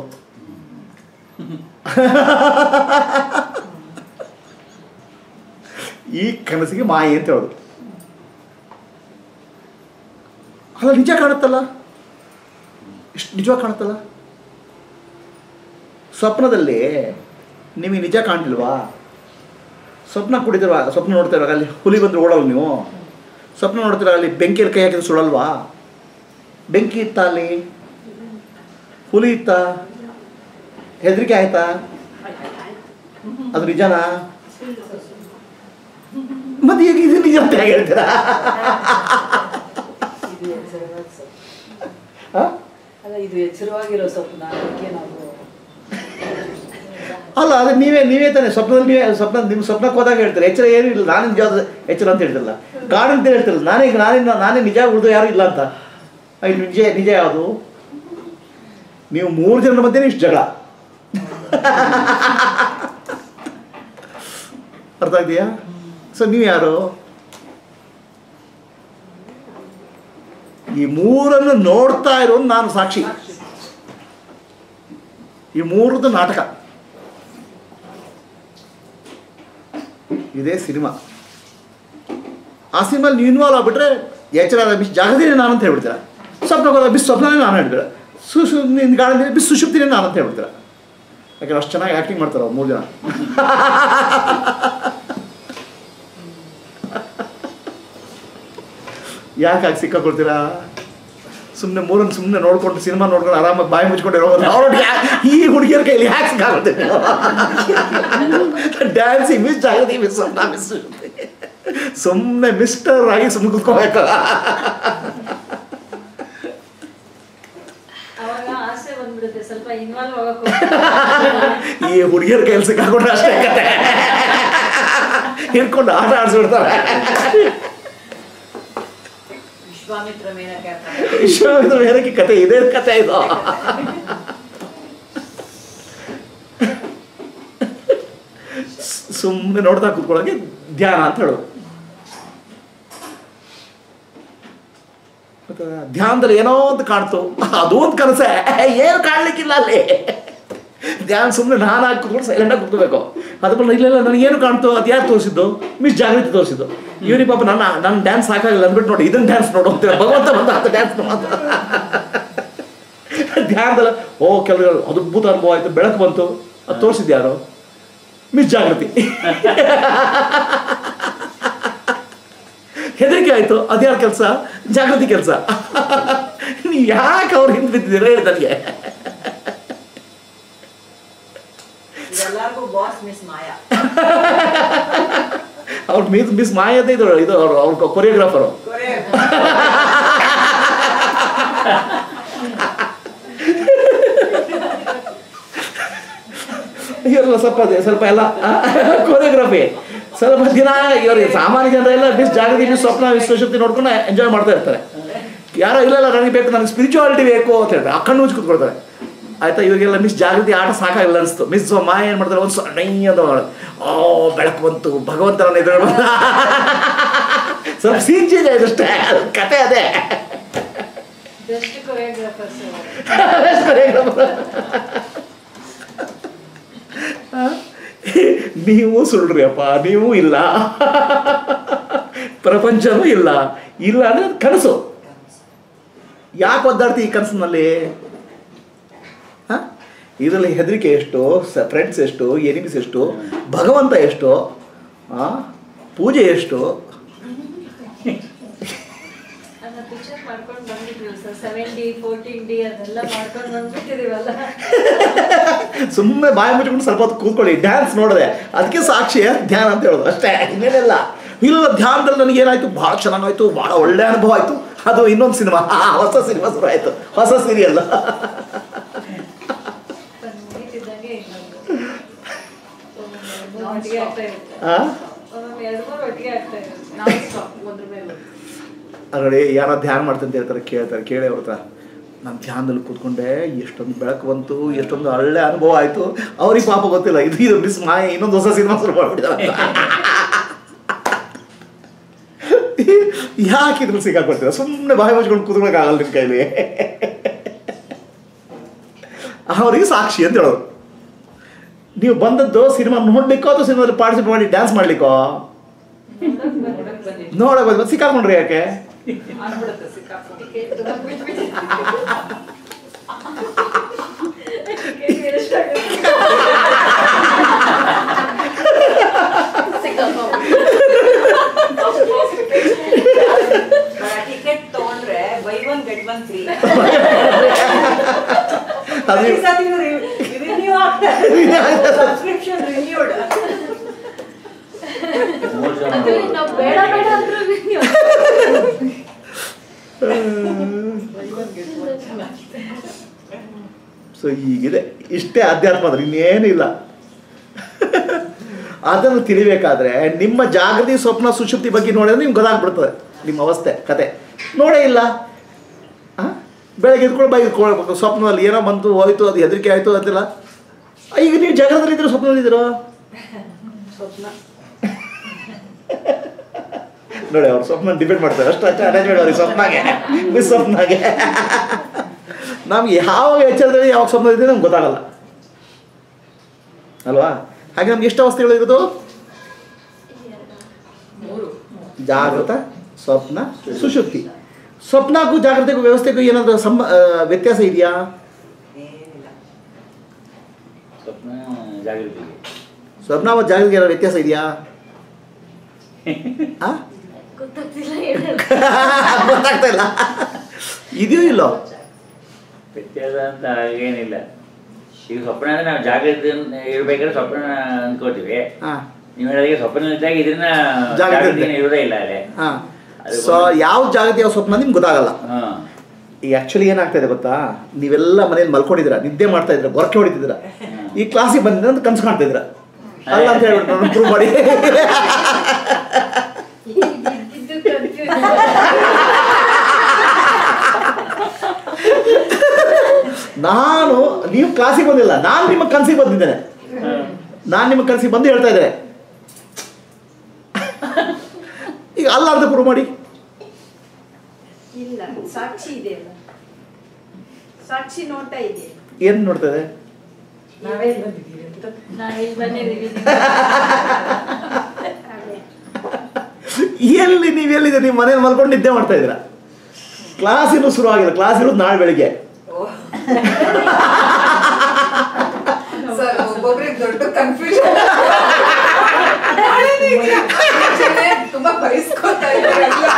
ಈ ಕನಸಿಗೆ ಮಾಯೆ ಅಂತ ಹೇಳೋದು ಅಲ್ಲ ನಿಜ ಕಾಣುತ್ತಲ್ಲ ಇಷ್ಟು ನಿಜವಾಗಿ ಕಾಣುತ್ತಲ್ಲ ಸ್ವಪ್ನದಲ್ಲಿ ನಿಮಗೆ ನಿಜ ಕಾಣ್ತಿಲ್ವಾ ಸ್ವಪ್ನ ಕುಡಿದಿರುವಾಗ ಸ್ವಪ್ನ ನೋಡ್ತಿರುವಾಗ ಅಲ್ಲಿ ಹುಲಿ ಬಂದ್ರೆ ಓಡಲ್ಲ ನೀವು ಸ್ವಪ್ನ ನೋಡ್ತಿರೋ ಅಲ್ಲಿ ಬೆಂಕಿಯಲ್ಲಿ ಕೈ ಹಾಕಿದ್ರೆ ಸುಡಲ್ವಾ ಬೆಂಕಿ ಇತ್ತ ಅಲ್ಲಿ ಹುಲಿ ಇತ್ತ ಹೆದರಿಕೆ ಆಯ್ತಾ ಅದು ನಿಜನಾ ಮತ್ತೆ ಈಗ ಇದು ನಿಜ ಅಂತ ಹೇಗೆ ಹೇಳ್ತೀರಾ ಇದು ಎಚ್ಚರವಾದ ಸ್ವಪ್ನ. ಆ? ಅಲ್ಲ ಇದು ಎಚ್ಚರವಾಗಿರೋ ಸ್ವಪ್ನ ಅದಕ್ಕೆ ನಾವು ಅಲ್ಲ ಅದು ನೀವೇ ನೀವೇ ತಾನೆ ಸ್ವಪ್ನದಲ್ಲಿ ನೀವೇ ಸ್ವಪ್ನ ನಿಮ್ಮ ಸ್ವಪ್ನಕ್ಕೆ ಹೋದಾಗ ಹೇಳ್ತಾರೆ ಎಚ್ಚರ ಏನೂ ಇಲ್ಲ ನಾನೇ ನಿಜ ಎಚ್ಚರ ಅಂತ ಹೇಳ್ತಿರಲ್ಲ ಗಾಢ ಅಂತ ಹೇಳ್ತಿರಲ್ಲ ನಾನೇ ಈಗ ನಾನೇ ನಾನೇ ನಿಜ ಉಳಿದು ಯಾರು ಇಲ್ಲ ಅಂತ ಆ, ಇಲ್ಲಿ ನಿಜ ನಿಜ ಯಾವುದು ನೀವು ಮೂರು ಜನರ ಮಧ್ಯೆ ಇಷ್ಟು ಜಗಳ ಅರ್ಥ ಇದೆಯಾ ಸೊ ನೀವು ಯಾರು ಈ ಮೂರನ್ನು ನೋಡ್ತಾ ಇರೋನು ನಾನು ಸಾಕ್ಷಿ ಈ ಮೂರದ್ದು ನಾಟಕ ಇದೇ ಸಿನಿಮಾ ಆ ಸಿನಿಮಾಲಿ ನೀವು ಇನ್ವಾಲ್ವ್ ಆಗ್ಬಿಟ್ರೆ ಎಚ್ಚರ ಬಿಸ್ ಜಾಗದಿನೇ ನಾನು ಅಂತ ಹೇಳ್ಬಿಡ್ತೀರ ಸ್ವಪ್ನ ಹೋದ ಬಿಸ್ ಸ್ವಪ್ನನೇ ನಾನು ಹೇಳ್ತೀರ ಸು ಸು ನಿನ್ನ ಗಾಳಿ ಬಿಸ್ ಸುಷುಪ್ತಿನೇ ನಾನು ಅಂತ ಹೇಳ್ಬಿಡ್ತೀರ ಯಾಕಂದ್ರೆ ಅಷ್ಟು ಚೆನ್ನಾಗಿ ಆ್ಯಕ್ಟಿಂಗ್ ಮಾಡ್ತಾರೆ ಅವ್ರು ಮೂರು ಜನ ಯಾಕೆ ಹಾಗೆ ಸಿಕ್ಕಾಕೊಳ್ತೀರಾ ಸುಮ್ಮನೆ ಮೂರನ್ನು ಸುಮ್ಮನೆ ನೋಡ್ಕೊಂಡು ಸಿನಿಮಾ ನೋಡ್ಕೊಂಡು ಆರಾಮಾಗಿ ಬಾಯಿ ಮುಚ್ಕೊಂಡು ಇರೋದು ಅವ್ರು ಈ ಹುಡುಗಿಯರ ಕೈಲಿ ಯಾಕೆ ಸಿಕ್ಕಾಕೊಳ್ತೀವಿ dancing miss Jagruti miss Swapna miss ಸುಮ್ಮನೆ ಮಿಸ್ಟರ್ ಆಗಿ ಸುಮ್ಮನೆ ಕುತ್ಕೋಬೇಕು ಅವಾಗ ಆಸೆ ಬಂದ್ಬಿಡುತ್ತೆ ಸ್ವಲ್ಪ ಇನ್ವಾಲ್ವ್ ಆಗಕ್ಕೆ ಈ ಹುಡುಗಿಯರ ಕೈಲಿ ಸಿಕ್ಕಾಕೊಂಡ್ರೆ ಅಷ್ಟೇ ಕತೆ ಹಿಡ್ಕೊಂಡು ಆಟ ಆಡಿಸ್ಬಿಡ್ತಾರೆ ವಿಶ್ವಾಮಿತ್ರ ಮೇನಕೆ ಅಂತ ವಿಶ್ವವಿದ ಮೇಲಕ್ಕೆ ಕತೆ ಇದೇ ಕತೆ ಇದು ಸುಮ್ಮನೆ ನೋಡ್ತಾ ಕೂತ್ಕೊಳ್ಳೋಕೆ ಧ್ಯಾನ ಅಂತ ಹೇಳೋದು ಗೊತ್ತಾ? ಧ್ಯಾನದಲ್ಲಿ ಏನೋ ಒಂದು ಕಾಣ್ತು ಅದು ಒಂದು ಕನಸೆ ಏನು ಕಾಣ್ಲಿಕ್ಕಿಲ್ಲ ಅಲ್ಲಿ ಧ್ಯಾನ ಸುಮ್ಮನೆ ನಾನು ಹಾಕಿ ಕೂತ್ಕೊಂಡು ಸೈಲೆಂಟಾಗಿ ಕೂತ್ಕೋಬೇಕು ಅದ್ಮೇಲೆ ಇಲ್ಲ ಇಲ್ಲ ನನಗೇನು ಕಾಣ್ತು ಅದು ಯಾರು ತೋರಿಸಿದ್ದು ಮಿಸ್ ಜಾಗೃತಿ ತೋರಿಸಿದ್ದು ಇವ್ರಿಗೆ ಪಾಪ ನನ್ನ ನನ್ನ ಡ್ಯಾನ್ಸ್ ಸಾಕಾಗಿಲ್ಲ ಅಂದ್ಬಿಟ್ಟು ನೋಡಿ ಇದನ್ನ ಡ್ಯಾನ್ಸ್ ನೋಡು ಅಂತೀರ ಭಗವಂತ ಬಂದ ಅಂತ ಡ್ಯಾನ್ಸ್ ಮಾತ್ರ ಧ್ಯಾನದಲ್ಲ ಓ ಕೆಲವರು ಅದ್ಭುತ ಅನುಭವ ಆಯ್ತು ಬೆಳಕು ಬಂತು ಅದು ತೋರಿಸಿದ್ದು ಯಾರು ಮಿಸ್ ಜಾಗೃತಿ ಹೆದರಿಕೆ ಆಯಿತು ಅದ್ಯಾರ ಕೆಲಸ ಜಾಗೃತಿ ಕೆಲಸ ನೀವು ಯಾಕೆ ಅವ್ರು ಹಿಂದೆ ಬಿದ್ದಿದ್ದೀರ ಹೇಳಿ ನನಗೆ ಇದೆಲ್ಲರಿಗೂ ಬಾಸ್ ಮಿಸ್ ಮಾಯಾ ಅವ್ರು ಮಿಸ್ ಮಿಸ್ ಮಾಯದೇ ಇದು ಇದು ಅವ್ರು ಅವ್ರ ಕೊರಿಯೋಗ್ರಾಫರು ಕೊರೆ ಇವೆಲ್ಲ ಸ್ವಲ್ಪ ಅದೇ ಸ್ವಲ್ಪ ಎಲ್ಲ ಕೊರಿಯೋಗ್ರಫಿ ಸ್ವಲ್ಪ ದಿನ ಇವ್ರಿಗೆ ಸಾಮಾನ್ಯ ಜನರೆಲ್ಲ ಮಿಸ್ ಜಾಗೃತಿ ಮಿಸ್ ಸ್ವಪ್ನ ವಿಶ್ವಶಕ್ತಿ ನೋಡ್ಕೊಂಡು ಎಂಜಾಯ್ ಮಾಡ್ತಾ ಇರ್ತಾರೆ ಯಾರೋ ಇಲ್ಲ ಇಲ್ಲ ನನಗೆ ಬೇಕು ನನಗೆ ಸ್ಪಿರಿಚುವಾಲಿಟಿ ಬೇಕು ಅಂತ ಹೇಳ್ತಾರೆ ಆ ಕಣ್ಣು ಮುಚ್ಚಿ ಕೂತ್ಕೊಳ್ತಾರೆ ಆಯ್ತಾ ಇವರಿಗೆಲ್ಲ ಮಿಸ್ ಜಾಗೃತಿ ಆಟ ಸಾಕಾಗಿಲ್ಲ ಅನಿಸ್ತು ಮಿಸ್ ಮಾಯ ಏನು ಮಾಡ್ತಾರೆ ಒಂದು ಸಣ್ಣ ಅಂತ ಮಾಡೋದು ಓ ಬೆಳಕು ಬಂತು ಭಗವಂತನ ಎದುರು ಬಂದ ಸ್ವಲ್ಪ ಸೀನ್ ಚೇಂಜ್ ಆಯ್ತು ಅಷ್ಟೇ ಕತೆ ಅದೇ ಬೆಸ್ಟ್ ಕೊರಿಯೋಗ್ರಾಫರ್ಸ್ ನೀವು ಸುಳ್ರಿ ಅಪ್ಪ ನೀವು ಇಲ್ಲ ಪ್ರಪಂಚನೂ ಇಲ್ಲ ಇಲ್ಲ ಅಂದ್ರೆ ಅದು ಕನಸು ಯಾಕೆ ಒದ್ದಾಡ್ತಿ ಈ ಕನಸಿನಲ್ಲಿ ಇದರಲ್ಲಿ ಹೆದರಿಕೆ ಎಷ್ಟು ಫ್ರೆಂಡ್ಸ್ ಎಷ್ಟು ಎನಿಮಿಸ್ ಎಷ್ಟು ಭಗವಂತ ಎಷ್ಟು ಆ? ಪೂಜೆ ಎಷ್ಟು ಅದನ್ನ ಪಿಕ್ಚರ್ ಮಾಡ್ಕೊಂಡು ಬಂದಿದ್ವಿ sir seven D fourteen D ಅದೆಲ್ಲ ಮಾಡ್ಕೊಂಡು ಬಂದ್ಬಿಟ್ಟಿದೀವಲ್ಲ ಸುಮ್ಮನೆ ಬಾಯಿ ಮುಚ್ಕೊಂಡು ಸ್ವಲ್ಪ ಹೊತ್ತು ಕೂತ್ಕೊಳ್ಳಿ ಡ್ಯಾನ್ಸ್ ನೋಡಿದೆ ಅದಕ್ಕೆ ಸಾಕ್ಷಿ ಧ್ಯಾನ ಅಂತ ಹೇಳೋದು ಅಷ್ಟೇ ಇನ್ನೇನಿಲ್ಲ ಇಲ್ಲ ಧ್ಯಾನದಲ್ಲಿ ನನಗೆ ಏನಾಯ್ತು ಭಾಳ ಚೆನ್ನಾಗಾಯ್ತು ಭಾಳ ಒಳ್ಳೆ ಅನುಭವ ಆಯ್ತು ಅದು ಇನ್ನೊಂದು ಸಿನಿಮಾ ಹೊಸ ಸಿನಿಮಾ ಶುರು ಆಯ್ತು ಹೊಸ ಸೀರಿಯಲ್ ಮುಗಿತಿದ್ದಂಗೆ ಇನ್ನೊಂದು ಒಮ್ಮೊಮ್ಮೆ ಒಟ್ಟಿಗೆ ಆಗ್ತಾ ಇರುತ್ತೆ ಒಮ್ಮೊಮ್ಮೆ ಎರಡು ಮೂರು ಒಟ್ಟಿಗೆ ಆಗ್ತಾ ಇರುತ್ತೆ ನಾವು ಸ್ಟಾಪ್ ಒಂದ್ರ ಮೇಲೆ ಒಂದು. ನೋಡಿ ಯಾರೋ ಧ್ಯಾನ ಮಾಡ್ತಂತ ಹೇಳ್ತಾರೆ ಕೇಳ್ತಾರೆ ಕೇಳಿ ಅವ್ರ ಹತ್ರ ನಾನು ಧ್ಯಾನದಲ್ಲಿ ಕೂತ್ಕೊಂಡೆ ಎಷ್ಟೊಂದು ಬೆಳಕು ಬಂತು ಎಷ್ಟೊಂದು ಒಳ್ಳೆ ಅನುಭವ ಆಯ್ತು ಅವ್ರಿಗೆ ಪಾಪ ಗೊತ್ತಿಲ್ಲ ಇದು ಇದು ಮಿಸ್ ಮಾಯ ಇನ್ನೊಂದು ಹೊಸ ಸಿನಿಮಾ ಶುರು ಮಾಡ್ಬಿಟ್ಟಿದ್ದಾರೆ ಯಾಕೆ ಇದ್ರಲ್ಲಿ ಸಿಕ್ಕಾಕೊಡ್ತೀರ ಸುಮ್ಮನೆ ಬಾಯಿ ಮುಚ್ಕೊಂಡು ಕೂತ್ಕೊಳ್ಳೋಕ್ಕಾಗಲ್ಲ ನಿಮ್ಮ ಕೈಲಿ ಅವರಿಗೆ ಸಾಕ್ಷಿ ಅಂತ ಹೇಳೋರು ನೀವು ಬಂದದ್ದು ಸಿನಿಮಾ ನೋಡ್ಲಿಕ್ಕೋ ಅಥವಾ ಸಿನಿಮಾದಲ್ಲಿ ಪಾರ್ಟಿಸಿಪೇಟ್ ಮಾಡಿ ಡ್ಯಾನ್ಸ್ ಮಾಡ್ಲಿಕ್ಕೋ ನೋಡಕ್ ಬಂದಿದ್ವಿ. ನೋಡಕ್ ಬಂದ್ ಸಿಕ್ಕಾಕೊಂಡ್ರಿ ಯಾಕೆ ಆಗ್ಬಿಡುತ್ತೆ ಸಿಕ್ಕಾಕೊಂಡು. ಟಿಕೆಟ್ ತಗೊಂಡ್ರೆ buy one get one free ಅದು ರಿನ್ಯೂ ಆಗ್ತದೆ ಸಬ್ಸ್ಕ್ರಿಪ್ಷನ್ ರಿನ್ಯೂಡ್ ಅದು ನಾವು ಬೇಡ ಬೇಡ ಅಂದ್ರೂ ನೀವು ಸೊ ಹೀಗಿದೆ ಇಷ್ಟೇ ಅಧ್ಯಾತ್ಮ ಅಂದ್ರೆ ಇನ್ನೇನಿಲ್ಲ ಅದನ್ನು ತಿಳಿಬೇಕಾದ್ರೆ ನಿಮ್ಮ ಜಾಗೃತಿ ಸ್ವಪ್ನ ಸುಷುಪ್ತಿ ಬಗ್ಗೆ ನೋಡಿದ್ರೆ ನಿಮ್ಗೆ ಗೊತ್ತಾಗ್ಬಿಡ್ತದೆ ನಿಮ್ಮ ಅವಸ್ಥೆ ಕತೆ ನೋಡೇ ಇಲ್ಲ ಆ? ಬೆಳಗ್ಗೆ ಎದ್ಕೊಂಡು ಬೈ ಇದ್ಕೊಳ್ಬೇಕು ಸ್ವಪ್ನದಲ್ಲಿ ಏನೋ ಬಂತು ಹೋಯ್ತು ಅದು ಹೆದರಿಕೆ ಆಯಿತು ಅಂತಿಲ್ಲ ಈಗ ನೀವು ಜಾಗೃತದಲ್ಲಿ ಇದ್ದೀರೋ ಸ್ವಪ್ನದಲ್ಲಿದ್ದೀರೋ ಸ್ವಪ್ನ ನೋಡಿ ಅವ್ರು ಸ್ವಪ್ನ ಡಿಪೆಂಡ್ ಮಾಡ್ತಾರೆ ಅಷ್ಟು ಅಷ್ಟು ಅಟ್ಯಾಚ್ಮೆಂಟ್ ಅವ್ರಿಗೆ ಸ್ವಪ್ನಾಗೆ ಮಿಸ್ ಸ್ವಪ್ನಾಗೆ ನಮ್ಗೆ ಯಾವಾಗ ಎಚ್ಚರದಲ್ಲಿ ಯಾವಾಗ ಸ್ವಪ್ನ ಇದೆ ನಮ್ಗೆ ಗೊತ್ತಾಗಲ್ಲ ಅಲ್ವಾ ಹಾಗೆ ನಮ್ಗೆ ಎಷ್ಟು ಅವಸ್ಥೆಗಳು ಇರೋದು ಮೂರು ಜಾಗೃತ ಸ್ವಪ್ನ ಸುಷುಪ್ತಿ ಸ್ವಪ್ನಕ್ಕೂ ಜಾಗೃತಿಗೂ ವ್ಯವಸ್ಥೆಗೂ ಏನಾದರೂ ಸಂಬ ಆ, ವ್ಯತ್ಯಾಸ ಇದೆಯಾ ಏನಿಲ್ಲ ಸ್ವಪ್ನ ಜಾಗೃತಿಗೆ ಸ್ವಪ್ನ ಮತ್ತು ಜಾಗೃತಿಗೆ ಏನಾದ್ರು ವ್ಯತ್ಯಾಸ ಇದೆಯಾ ಆ? ಗೊತ್ತಾಗ್ತಿಲ್ಲ ಹೇಳೋದು ಗೊತ್ತಾಗ್ತಾ ಇಲ್ಲ ಇದೆಯೋ ಇಲ್ಲೋ ವ್ಯತ್ಯಾಸ ಅಂತ ಏನಿಲ್ಲ ಈಗ ಸ್ವಪ್ನ ಅಂದ್ರೆ ನಾವು ಜಾಗೃತಿ ಇರ್ಬೇಕಾದ್ರೆ ಸ್ವಪ್ನ ಅಂದ್ಕೋತೀವಿ ಹಾಂ ನೀವು ಹೇಳಿದಾಗೆ ಸ್ವಪ್ನ ಇದ್ದಾಗ ಇದನ್ನ ಜಾಗೃತಿ ಜಾಗೃತಿ ಇರೋದೇ ಇಲ್ಲ ಅಲ್ಲಿ ಹಾಂ ಅದು ಸೊ ಯಾವ ಜಾಗೃತಿ ಯಾವ ಸ್ವಪ್ನ ನಿಮ್ಗೆ ಗೊತ್ತಾಗಲ್ಲ ಹಾ ಈಗ ಆ್ಯಕ್ಚುಲಿ ಏನಾಗ್ತಾ ಇದೆ ಗೊತ್ತಾ ನೀವೆಲ್ಲ ಮನೇಲಿ ಮಲ್ಕೊಂಡಿದ್ದೀರಾ ನಿದ್ದೆ ಮಾಡ್ತಾ ಇದ್ದೀರಾ ಗೊರಕೆ ಹೊಡಿತಿದ್ದೀರಾ ಈ ಕ್ಲಾಸಿಗೆ ಬಂದಿದ್ದೀರಾ ಅಂತ ಕನ್ಸು ಕಾಣ್ತಾ ಇದ್ದೀರಾ ಅಲ್ಲ ಅಂತ ಹೇಳ್ಬಿಟ್ಟು ನಾನು ಪ್ರೂವ್ ಮಾಡಿ ಇದ್ದಿದ್ದು ಕನ್ಫ್ಯೂಸ್ ನಾನು ನೀವು ಕ್ಲಾಸಿಗೆ ಬಂದಿಲ್ಲ ನಾನು ನಿಮ್ಮ ಕನಸಿಗೆ ಬಂದಿದ್ದೇನೆ ನಾನು ನಿಮ್ಮ ಕನಸಿಗೆ ಬಂದು ಹೇಳ್ತಾ ಇದ್ದೇನೆ ಈಗ ಅಲ್ಲ ಅಂತ ಪ್ರೂವ್ ಮಾಡಿ ಇಲ್ಲ ಸಾಕ್ಷಿ ಇದೆ ಅಲ್ಲ ಸಾಕ್ಷಿ ನೋಡ್ತಾ ಇದೆ ಏನು ನೋಡ್ತಾ ಇದೆ ನಾವೇ ಇಲ್ಲಿ ಬಂದಿದ್ದೀವಿ ಅಂತ ನಾವು ಇಲ್ಲಿ ಬಂದಿದ್ದೀವಿ ಅದೇ ಎಲ್ಲಿ ನೀವು ಎಲ್ಲಿದೆ ನೀವು ಮನೇಲಿ ಮಲ್ಕೊಂಡು ನಿದ್ದೆ ಮಾಡ್ತಾ ಇದ್ದೀರಾ ಕ್ಲಾಸ್ ಇನ್ನೂ ಶುರು ಆಗಿಲ್ಲ ಕ್ಲಾಸ್ ಇರೋದು ನಾಳೆ ಬೆಳಿಗ್ಗೆ ಸರ್ ಒಬ್ಬೊಬ್ರಿಗೆ ದೊಡ್ಡ ಕನ್ಫ್ಯೂಷನ್ ತುಂಬಾ ಬಯಸ್ಕೋತಾ ಇದ್ದಾರೆ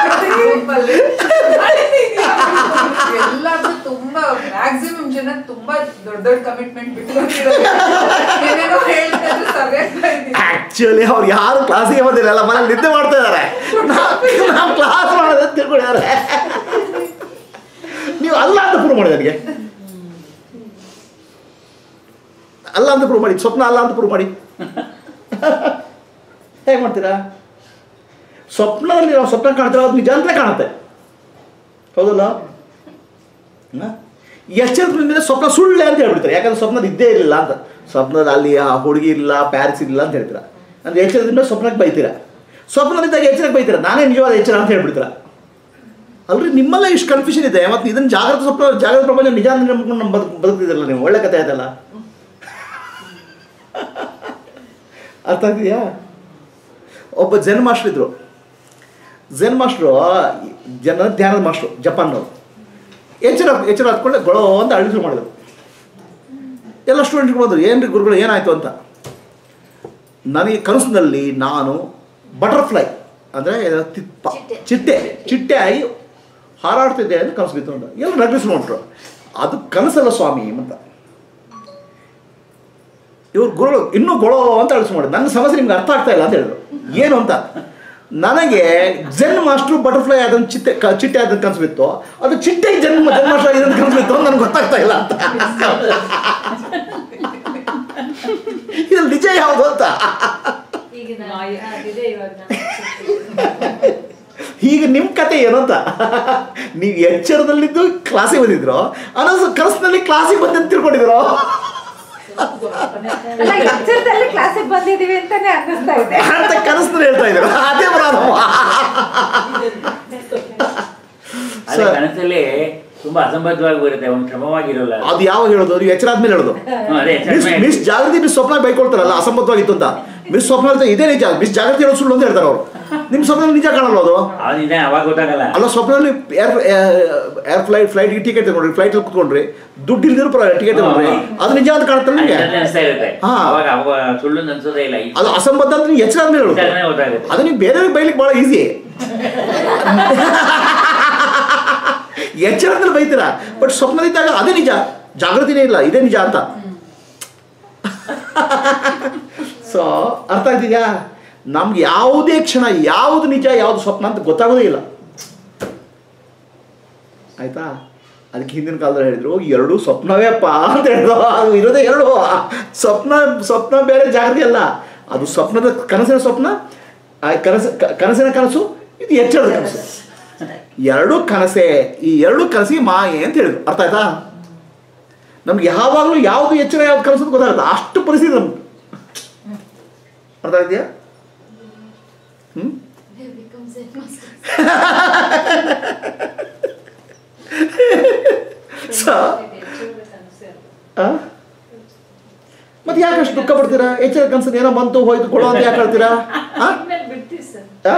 ದೊಡ್ಡ ದೊಡ್ಡ ಕಮಿಟ್ಮೆಂಟ್ ಬಿಟ್ಟು ಬಂದಿರೋದು. ಏನೇನೋ ಹೇಳ್ತಾ ಇದ್ರು ಸರಿಯಾಗ್ತಾ ಇದ್ದೀನಿ. ಆಕ್ಚುಲಿ ಅವ್ರು ಯಾರು ಕ್ಲಾಸಿಗೆ ಬಂದಿರಲ್ಲ ಮನೇಲಿ ನಿದ್ದೆ ಮಾಡ್ತಾ ಇದಾರೆ ನಾವು ಕ್ಲಾಸ್ ಮಾಡೋದು ಅಂತ ತಿಳ್ಕೊಂಡಿದ್ದಾರೆ ನೀವು ಅಲ್ಲ ಅಂತ ಪ್ರೂವ್ ಮಾಡಿ ನನಗೆ ಅಲ್ಲ ಅಂತ ಪ್ರೂವ್ ಮಾಡಿ ಸ್ವಪ್ನ ಅಲ್ಲ ಅಂತ ಪ್ರೂವ್ ಮಾಡಿ ಹೇಗೆ ಮಾಡ್ತೀರಾ ಸ್ವಪ್ನದಲ್ಲಿ ನಾವು ಸ್ವಪ್ನ ಕಾಣ್ತೀರ ಅದು ನಿಜ ಅಂತಲೇ ಕಾಣುತ್ತೆ ಹೌದಲ್ಲ ಹ? ಎಚ್ಚರದ ಮೇಲೆ ಸ್ವಪ್ನ ಸುಳ್ಳೆ ಅಂತ ಹೇಳ್ಬಿಡ್ತಾರೆ ಯಾಕಂದ್ರೆ ಸ್ವಪ್ನದ ಇದ್ದೇ ಇರಲಿಲ್ಲ ಅಂತ ಸ್ವಪ್ನದ ಅಲ್ಲಿ ಆ ಹುಡುಗಿ ಇಲ್ಲ ಪ್ಯಾರಿಸ್ ಇಲ್ಲ ಅಂತ ಹೇಳ್ತೀರಾ ಅಂದ್ರೆ ಎಚ್ಚರದಿಂದ ಸ್ವಪ್ನಕ್ಕೆ ಬೈತೀರಾ ಸ್ವಪ್ನದಿದ್ದಾಗ ಎಚ್ಚರಕ್ಕೆ ಬೈತೀರಾ ನಾನೇ ನಿಜವಾದ ಎಚ್ಚರ ಅಂತ ಹೇಳ್ಬಿಡ್ತೀರಾ ಅಲ್ರಿ ನಿಮ್ಮಲ್ಲ ಇಷ್ಟು ಕನ್ಫ್ಯೂಷನ್ ಇದೆ ಮತ್ತು ಇದನ್ನು ಜಾಗ್ರತ ಸ್ವಪ್ನ ಜಾಗ್ರತ ಪ್ರಪಂಚ ನಿಜ ಅಂತ ನಂಬ್ಕೊಂಡು ನಮ್ಮ ಬದುಕು ಬದುಕ್ತಿದ್ರಲ್ಲ ನೀವು ಒಳ್ಳೆ ಕಥೆ ಆಯ್ತಲ್ಲ ಅರ್ಥ ಆಗ್ತಿದೆಯಾ ಒಬ್ಬ ಜೆನ್ ಮಾಸ್ಟರ್ ಇದ್ರು ಜೆನ್ ಮಾಸ್ಟ್ರು ಜನ ಧ್ಯಾನದ ಮಾಸ್ಟ್ರು ಜಪಾನ್ನವರು ಎಚ್ಚರ ಎಚ್ಚರ ಹತ್ಕೊಂಡೆ ಗೊಳೋ ಅಂತ ಅಳಿಸು ಮಾಡಿದ್ರು ಎಲ್ಲ ಸ್ಟೂಡೆಂಟ್ಗಳು ಬಂದರು ಏನ್ರಿ ಗುರುಗಳು ಏನಾಯಿತು ಅಂತ ನನಗೆ ಕನಸಿನಲ್ಲಿ ನಾನು ಬಟರ್ಫ್ಲೈ ಅಂದರೆ ತಿಪ್ಪ ಚಿಟ್ಟೆ. ಚಿಟ್ಟೆ ಚಿಟ್ಟೆ ಆಗಿ ಹಾರಾಡ್ತಿದ್ದೆ ಅಂತ ಕನಸು ಬಿತ್ತು ಅಂತ ಎಲ್ಲ ನಗಿಸ್ಕೊಂಡ್ರು ಅದು ಕನಸಲ್ಲ ಸ್ವಾಮಿ ಅಂತ ಇವ್ರು ಗುರುಗಳು ಇನ್ನೂ ಗೊಳೋ ಅಂತ ಅಳಿಸು ಮಾಡಿದ್ರು ನನ್ನ ಸಮಸ್ಯೆ ನಿಮ್ಗೆ ಅರ್ಥ ಆಗ್ತಾ ಇಲ್ಲ ಅಂತ ಹೇಳಿದ್ರು ಏನು ಅಂತ ನನಗೆ ಜೆನ್ ಮಾಸ್ಟ್ರು ಬಟರ್ಫ್ಲೈ ಅದನ್ನು ಚಿಟ್ಟೆ ಕ- ಚಿಟ್ಟೆ ಅದನ್ನು ಕನಸು ಬಿತ್ತು ಅದು ಚಿಟ್ಟೆ ಜನ್ಮ ಜನ್ ಮಾಸ್ಟರ್ ಇದನ್ನು ಕನಸು ಬಿತ್ತು ಅಂತ ನನಗೆ ಗೊತ್ತಾಗ್ತಾ ಇಲ್ಲ ಅಂತ ಇದ್ರಲ್ಲಿ ನಿಜ ಯಾವುದು ಅಂತ ಈಗ ನಾನು ಅದಿದೆ ಇವಾಗ ನಾನು ಈಗ ನಿಮ್ಮ ಕತೆ ಏನು ಅಂತ ನೀವು ಎಚ್ಚರದಲ್ಲಿದ್ದು ಕ್ಲಾಸಿಗೆ ಬಂದಿದ್ರು ಅನ್ನೋದು ಕನಸಿನಲ್ಲಿ ಕ್ಲಾಸಿಗೆ ಬಂದು ತಿಳ್ಕೊಂಡಿದ್ರು ಅಲ್ಲ ಎಚ್ಚರದಲ್ಲಿ ಕ್ಲಾಸಿಗೆ ಬಂದಿದೀವಿ ಅಂತಾನೆ ಅನ್ನಿಸ್ತಾ ಇದೆ ಅಂತ ಕನಸಿನಲ್ಲಿ ಹೇಳ್ತಾ ಇದ್ರು ಅದೇ ಬರೋದು ಅದೇ ಸರ್. ಕನಸಲ್ಲಿ ತುಂಬಾ ಅಸಂಬದ್ಧವಾಗಿ ಬರುತ್ತೆ ಒಂದು ಕ್ರಮವಾಗಿರೋಲ್ಲ ಅದು. ಅದು ಯಾವಾಗ ಹೇಳೋದು ನೀವು ಎಚ್ಚರ ಆದ್ಮೇಲೆ ಹೇಳೋದು ಹ್ಮ್, ಅದೇ miss miss Jagruti miss Swapna ಬೈಕೊಳ್ತಾರಲ್ಲ ಅಸಂಬದ್ಧವಾಗಿತ್ತು ಅಂತ ಮಿಸ್ ಸ್ವಪ್ನ ಹೇಳ್ತಾ ಇದೇ ನಿಜ ಮಿಸ್ ಜಾಗೃತಿ ಹೇಳೋದು ಸುಳ್ಳು ಅಂತ ಹೇಳ್ತಾರೆ ಅವರು ನಿಮ್ಮ ಸ್ವಪ್ನ ನಿಜ ಕಾಣಲ್ಲ ಅದು ಅದಿದೆ ಅವಾಗ ಗೊತ್ತಾಗಲ್ಲ ಅಲ್ಲ ಸ್ವಪ್ನದಲ್ಲಿ air air flight flight ticket ತಗೊಂಡ್ರಿ ಫ್ಲೈಟ್ ಕುತ್ಕೊಂಡ್ರಿ ದುಡ್ಡು ಇಲ್ದಿರೋ ಟಿಕೆಟ್ ತಗೊಂಡ್ರಿ ಅದು ನಿಜ ಅಂತ ಕಾಣುತ್ತಲ್ಲ ನಿಮಗೆ ಅಷ್ಟೇ ಅನಿಸ್ತಾ ಇರುತ್ತೆ ಹಾ. ಅವಾಗ ಅವಾಗ ಸುಳ್ಳು ಅನ್ಸೋದೇ ಇಲ್ಲ ಈ ಅದು ಅಸಂಬದ್ಧ ಅಂತ ನೀವು ಎಚ್ಚರ ಆದ್ಮೇಲೆ ಹೇಳೋದು ವಿಚಾರನೇ ಗೊತ್ತಾಗುತ್ತೆ ಅದು ನೀವು ಬೇರೆಯವ್ರಿಗೆ ಬೈಲಿಕ್ಕೆ ಭಾಳ ಈಸಿ ಎಚ್ಚರದಲ್ಲಿ ಬೈತೀರಾ ಬಟ್ ಸ್ವಪ್ನದಿದ್ದಾಗ ಅದೇ ನಿಜ ಜಾಗೃತಿನೇ ಇಲ್ಲ ಇದೇ ನಿಜ ಅಂತ ಸೊ ಅರ್ಥ ಆಗ್ತಿದ್ಯಾ ನಮ್ಗೆ ಯಾವುದೇ ಕ್ಷಣ ಯಾವುದು ನಿಜ ಯಾವುದು ಸ್ವಪ್ನ ಅಂತ ಗೊತ್ತಾಗೋದೇ ಇಲ್ಲ ಆಯ್ತಾ ಅದಕ್ಕೆ ಹಿಂದಿನ ಕಾಲದಲ್ಲಿ ಹೇಳಿದ್ರು ಎರಡು ಸ್ವಪ್ನವೇ ಅಪ್ಪ ಅಂತ ಹೇಳಿದ್ರು ಅದು ಇರೋದೇ ಎರಡು ಸ್ವಪ್ನ ಸ್ವಪ್ನ ಬೇರೆ ಜಾಗೃತಿ ಅಲ್ಲ ಅದು ಸ್ವಪ್ನದ ಕನಸಿನ ಸ್ವಪ್ನ ಆ ಕನಸು ಕ- ಕನಸಿನ ಕನಸು ಇದು ಎಚ್ಚರದ ಕನಸು ಎರಡು ಕನಸೆ ಈ ಎರಡು ಕನಸಿಗೆ ಮಾಯೆ ಅಂತ ಹೇಳಿದ್ರು ಅರ್ಥ ಆಯ್ತಾ ನಮ್ಗೆ ಯಾವಾಗಲೂ ಯಾವುದು ಎಚ್ಚರ ಯಾವ್ದು ಕನಸು ಅಂತ ಗೊತ್ತಾಗುತ್ತೆ ಅಷ್ಟು ಪರಿಸ್ಥಿತಿ ನಮ್ಗೆ ಅರ್ಥ ಆಗಿದೆಯಾ ಹ್ಞೂ ಸೊ ಮತ್ತೆ ಯಾಕೆ ಅಷ್ಟು ದುಃಖ ಪಡ್ತೀರಾ ಎಚ್ಚರ ಕನಸು ಏನೋ ಬಂತು ಹೋಯ್ತು ಕೊಡೋ ಅಂತ ಯಾಕೆ ಹೇಳ್ತೀರಾ ಆ? ಇನ್ಮೇಲೆ ಬಿಡ್ತೀವಿ ಸರ್ ಆ?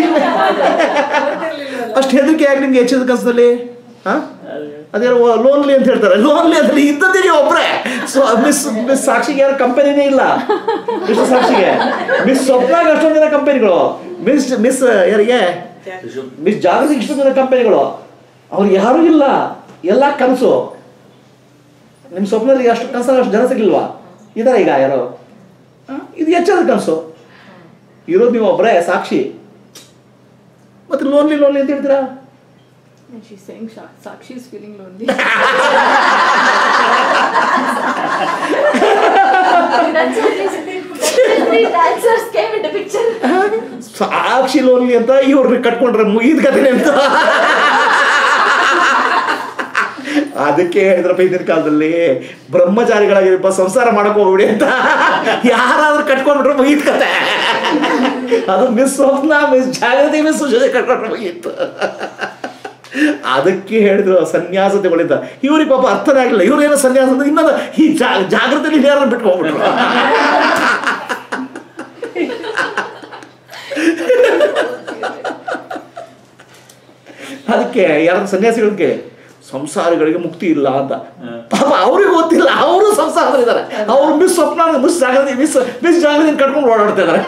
ಅಷ್ಟು ಹೆದರಿಕೆ ಯಾಕೆ ನಿಮ್ಗೆ ಎಚ್ಚರದ ಕನಸಲ್ಲಿ ಹಾಂ ಅದೇನೋ ಲೋನ್ಲಿ ಅಂತ ಹೇಳ್ತಾರೆ ಲೋನ್ಲಿ ಅಂದ್ರೆ ಇದ್ದದ್ದೇ ನೀವು ಒಬ್ಬರೇ ಸೊ ಮಿಸ್ ಮಿಸ್ ಸಾಕ್ಷಿಗೆ ಯಾರು ಕಂಪನಿನೇ ಇಲ್ಲ ಮಿಸ್ ಸಾಕ್ಷಿಗೆ ಮಿಸ್ ಸ್ವಪ್ನಾಗ ಅಷ್ಟೊಂದು ಜನ ಕಂಪನಿಗಳು ಮಿಸ್ ಮಿಸ್ ಯಾರಿಗೆ ಸುಷುಪ್- ಮಿಸ್ ಜಾಗೃತಿ ಇಷ್ಟೊಂದು ಜನ ಕಂಪನಿಗಳು ಅವ್ರಿಗೆ ಯಾರೂ ಇಲ್ಲ ಎಲ್ಲ ಕನಸು ನಿಮ್ಮ ಸ್ವಪ್ನದಲ್ಲಿ ಅಷ್ಟು ಕನಸಲ್ಲಿ ಅಷ್ಟು ಜನ ಸಿಗಲ್ವಾ ಇದಾರೆ ಈಗ ಯಾರೋ ಆ? ಇದು ಎಚ್ಚರದ ಕನಸು ಇರೋದು ನೀವು ಒಬ್ಬರೇ ಸಾಕ್ಷಿ ಮತ್ತೆ ಲೋನ್ಲಿ ಲೋನ್ಲಿ ಅಂತ ಹೇಳ್ತೀರಾ And she's saying Sha- Sakshi is feeling lonely. That's what is three dancers came into picture. ಸಾಕ್ಷಿ ಲೋನ್ಲಿ ಅಂತ ಇವ್ರನ್ನ ಕಟ್ಕೊಂಡ್ರೆ ಮುಗಿದ ಕಥೆ ಅಂತ ಅದಕ್ಕೆ ಹೇಳಿದ್ರಪ್ಪ ಹಿಂದಿನ ಕಾಲದಲ್ಲಿ ಬ್ರಹ್ಮಚಾರಿಗಳಾಗಿರಪ್ಪ ಸಂಸಾರ ಮಾಡಕ್ ಹೋಗ್ಬಿಡಿ ಅಂತ ಯಾರಾದ್ರೂ ಕಟ್ಕೊಂಡ್ಬಿಟ್ರೆ ಮುಗಿದ ಕತೆ ಅದು miss Swapna miss Jagruti miss ಸುಶೋಧೆ ಕಟ್ಕೊಂಡ್ರೆ ಮುಗೀತು ಅದಕ್ಕೆ ಹೇಳಿದ್ರು ಸನ್ಯಾಸ ತಗೊಳ್ಳಿದ್ದ ಇವ್ರಿಗೆ ಪಾಪ ಅರ್ಥನೇ ಆಗಲಿಲ್ಲ ಇವ್ರು ಏನೋ ಸನ್ಯಾಸ ಅಂದ್ರೆ ಇನ್ನೊಂದು ಈ ಜಾ- ಜಾಗೃತಿಲಿ ಯಾರನ್ನ ಬಿಟ್ಟು ಹೋಗ್ಬಿಟ್ರು ಅದಕ್ಕೆ ಯಾರು ಸನ್ಯಾಸಿಗಳಿಗೆ ಸಂಸಾರಿಗಳಿಗೆ ಮುಕ್ತಿ ಇಲ್ಲ ಅಂತ ಪಾಪ ಅವ್ರಿಗೆ ಗೊತ್ತಿಲ್ಲ ಅವರು ಸಂಸಾರದಲ್ಲಿದ್ದಾರೆ ಅವ್ರು miss Swapna miss Jagruti miss miss Jagruti ಕಟ್ಕೊಂಡು ಓಡಾಡ್ತಾ ಇದ್ದಾರೆ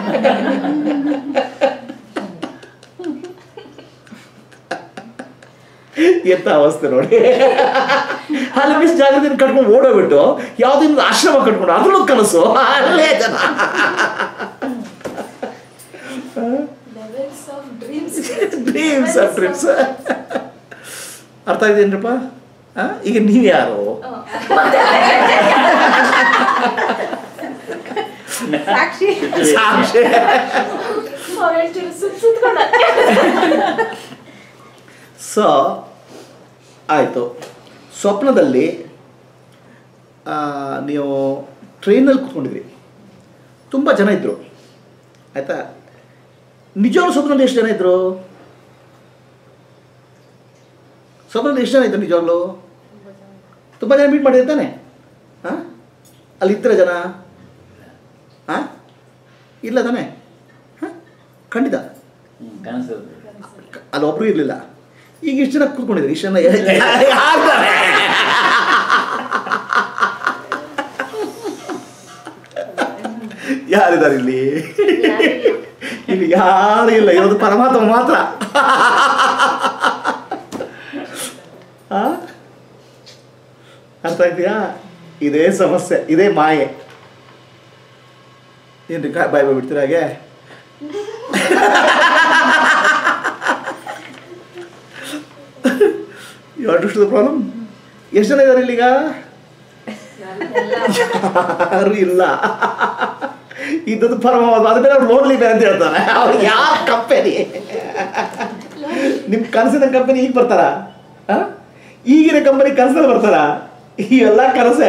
ಎಂತ ಅವಸ್ಥೆ ನೋಡಿ ಅಲ್ಲಿ ಮಿಸ್ ಜಾಗೃತಿ ಕಟ್ಕೊಂಡು ಓಡೋಗ್ಬಿಟ್ಟು ಯಾವುದೋ ಆಶ್ರಮ ಕಟ್ಕೊಂಡು ಅದ್ರಲ್ಲೂ ಕನಸು ಅಲ್ಲೇ ಜನ Levels of dreams. Dreams dreams ಅರ್ಥ ಇದೆಯೇನ್ರಪ್ಪ ಆ? ಈಗ ನೀವು ಯಾರು ಸಾಕ್ಷಿ ಸಾಕ್ಷಿ ಅವ್ರು ಹೇಳ್ತಿರೋ ಸುತ್ತ ಸುತ್ಕೊಂಡ ಸೊ ಆಯಿತು ಸ್ವಪ್ನದಲ್ಲಿ ಆ, ನೀವು ಟ್ರೈನಲ್ಲಿ ಕೂತ್ಕೊಂಡಿದ್ರಿ ತುಂಬ ಜನ ಇದ್ದರು ಆಯಿತಾ ನಿಜವಾಗ್ಲೂ ಸ್ವಪ್ನದಲ್ಲಿ ಎಷ್ಟು ಜನ ಇದ್ದರು ಸ್ವಪ್ನದಲ್ಲಿ ಎಷ್ಟು ಜನ ಇದ್ದರು ನಿಜವಾಗ್ಲೂ ತುಂಬ ಜನ ಮೀಟ್ ಮಾಡಿರ್ತಾನೆ ಹಾಂ ಅಲ್ಲಿ ಇದ್ದರೆ ಜನ ಹಾಂ ಇಲ್ಲ ತಾನೆ ಹಾಂ ಖಂಡಿತ ಹ್ಮ್, ಕನಸು ಅಲ್ಲಿ ಒಬ್ರು ಇರಲಿಲ್ಲ ಈಗ ಇಷ್ಟು ಜನ ಕೂತ್ಕೊಂಡಿದ್ರು ಇಷ್ಟು ಜನ ಯಾರ್ದಾರೆ? ಯಾರಿದ್ದಾರೆ ಇಲ್ಲಿ ಇಲ್ಲಿ ಯಾರು ಇಲ್ಲ ಇರೋದು ಪರಮಾತ್ಮ ಮಾತ್ರ ಆ? ಅರ್ಥ ಇದೆಯಾ ಇದೇ ಸಮಸ್ಯೆ ಇದೇ ಮಾಯೆ ಏನ್ರಿ ಕಾಯಿ ಬಾಯ್ ಬಾಯ್ ಬಿಡ್ತೀರ ಹಾಗೆ ಯು ಅಂಡರ್ಸ್ಟು ದ ಪ್ರಾಬ್ಲಮ್ ಎಷ್ಟು ಜನ ಇದ್ದಾರೆ ಇಲ್ಲಿಗ ಯಾರು ಇಲ್ಲ ಇದ್ದದ್ದು ಪರಮವಾದ ಅದ ಮೇಲೆ ಅವ್ರು ಲೋನ್ಲಿ ಬೇರೆ ಅಂತ ಹೇಳ್ತಾನೆ ಅವ್ರಿಗೆ ಯಾವ ಕಂಪನಿ ನಿಮ್ಮ ಕನಸಿನ ಕಂಪನಿ ಈಗ ಬರ್ತಾರ ಆ? ಈಗಿನ ಕಂಪನಿ ಕನಸಲ್ಲಿ ಬರ್ತಾರ ಇವೆಲ್ಲ ಕನಸೆ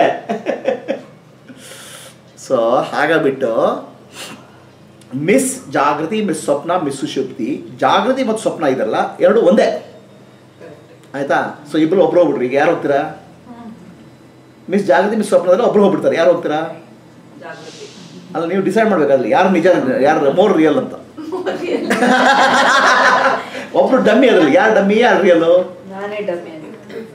ಸೊ ಹಾಗಾಗ್ಬಿಟ್ಟು miss Jagruti miss Swapna miss Sushupti Jagruti ಮತ್ತು ಸ್ವಪ್ನ ಇದಲ್ಲ ಎರಡು ಒಂದೇ ಆಯ್ತಾ ಸೊ ಇಬ್ರು ಒಬ್ರು ಹೋಗ್ಬಿಟ್ರಿ ಈಗ ಯಾರು ಹೋಗ್ತೀರಾ ಮಿಸ್ ಜಾಗೃತಿ ಮಿಸ್ ಸ್ವಪ್ನದಲ್ಲಿ ಒಬ್ರು ಹೋಗ್ಬಿಡ್ತಾರೆ ಯಾರು ಹೋಗ್ತೀರಾ ಜಾಗೃತಿ ಅಲ್ಲ ನೀವು ಡಿಸೈಡ್ ಮಾಡ್ಬೇಕಾದ್ರೆ ಯಾರು ನಿಜ ಯಾರು ಮೋರ್ ರಿಯಲ್ ಅಂತ ಒಬ್ರು ಡಮ್ಮಿ ಅದರಲ್ಲಿ ಯಾರು ಡಮ್ಮಿ ಯಾರು ರಿಯಲ್ಲು ನಾನೇ ಡಮ್ಮಿ ಅಂತ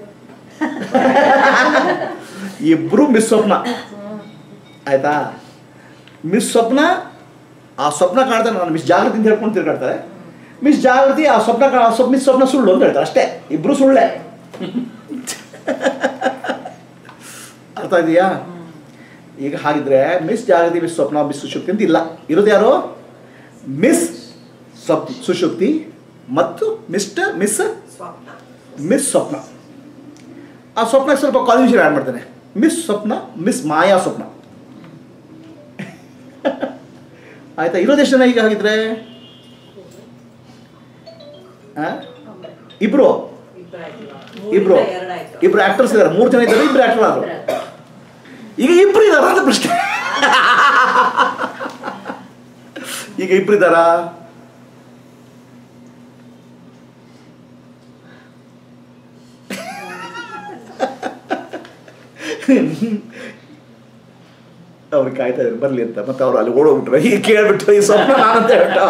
ಇಬ್ರು ಮಿಸ್ ಸ್ವಪ್ನ ಆಯ್ತಾ ಮಿಸ್ ಸ್ವಪ್ನ ಆ ಸ್ವಪ್ನ ಕಾಣ್ತಾರೆ ನಾನು ಮಿಸ್ ಜಾಗೃತಿ ಅಂತ ಹೇಳ್ಕೊಂಡು ತಿರ್ಗಾಡ್ತಾರೆ ಮಿಸ್ ಜಾಗೃತಿ ಆ ಸ್ವಪ್ನ ಕಾ- ಆ ಸ್ವಪ್ ಮಿಸ್ ಸ್ವಪ್ನ ಸುಳ್ಳು ಅಂತ ಹೇಳ್ತಾರೆ ಅಷ್ಟೇ ಇಬ್ರು ಸುಳ್ಳೆ ಅರ್ಥ ಇದೆಯಾ ಈಗ ಹಾಗಿದ್ರೆ miss Jagruti miss Swapna miss ಸುಷುಪ್ತಿ ಅಂತ ಇಲ್ಲ ಇರೋದು ಯಾರು ಮಿಸ್ ಸ್ವಪ್ ಸುಷುಪ್ತಿ ಮತ್ತು mister miss Swapna miss Swapna ಆ ಸ್ವಪ್ನಕ್ಕೆ ಸ್ವಲ್ಪ ಕಾನ್ಫ್ಯೂಷನ್ ಆ್ಯಡ್ ಮಾಡ್ತಾನೆ ಮಿಸ್ ಸ್ವಪ್ನ ಮಿಸ್ ಮಾಯಾ ಸ್ವಪ್ನ ಆಯ್ತಾ ಇರೋದೆಷ್ಟು ಜನ ಈಗ ಹಾಗಿದ್ರೆ ಆ? ಇಬ್ರು ಇಬ್ಬರಾಯ್ತು ಇಬ್ರು ಎರಡಾಯ್ತು ಇಬ್ರು ಆಕ್ಟರ್ಸ್ ಇದ್ದಾರೆ ಮೂರು ಜನ ಇದ್ದಾರೆ ಇಬ್ರು ಆಕ್ಟರ್ ಆದ್ರು ಈಗ ಇಬ್ರು ಇದಾರ ಅಂತ ಪ್ರಶ್ನೆ ಈಗ ಇಬ್ರು ಇದ್ದಾರಾ ಅವ್ರಿಗೆ ಕಾಯ್ತಾ ಇದ್ದಾರೆ ಬರ್ಲಿ ಅಂತ ಮತ್ತೆ ಅವ್ರು ಅಲ್ಲಿ ಓಡೋಗ್ಬಿಟ್ರು ಈಗ ಕೇಳ್ಬಿಟ್ಟು ಈ ಸ್ವಪ್ನ ನಾನಂತ ಹೇಳ್ಬಿಟ್ಟು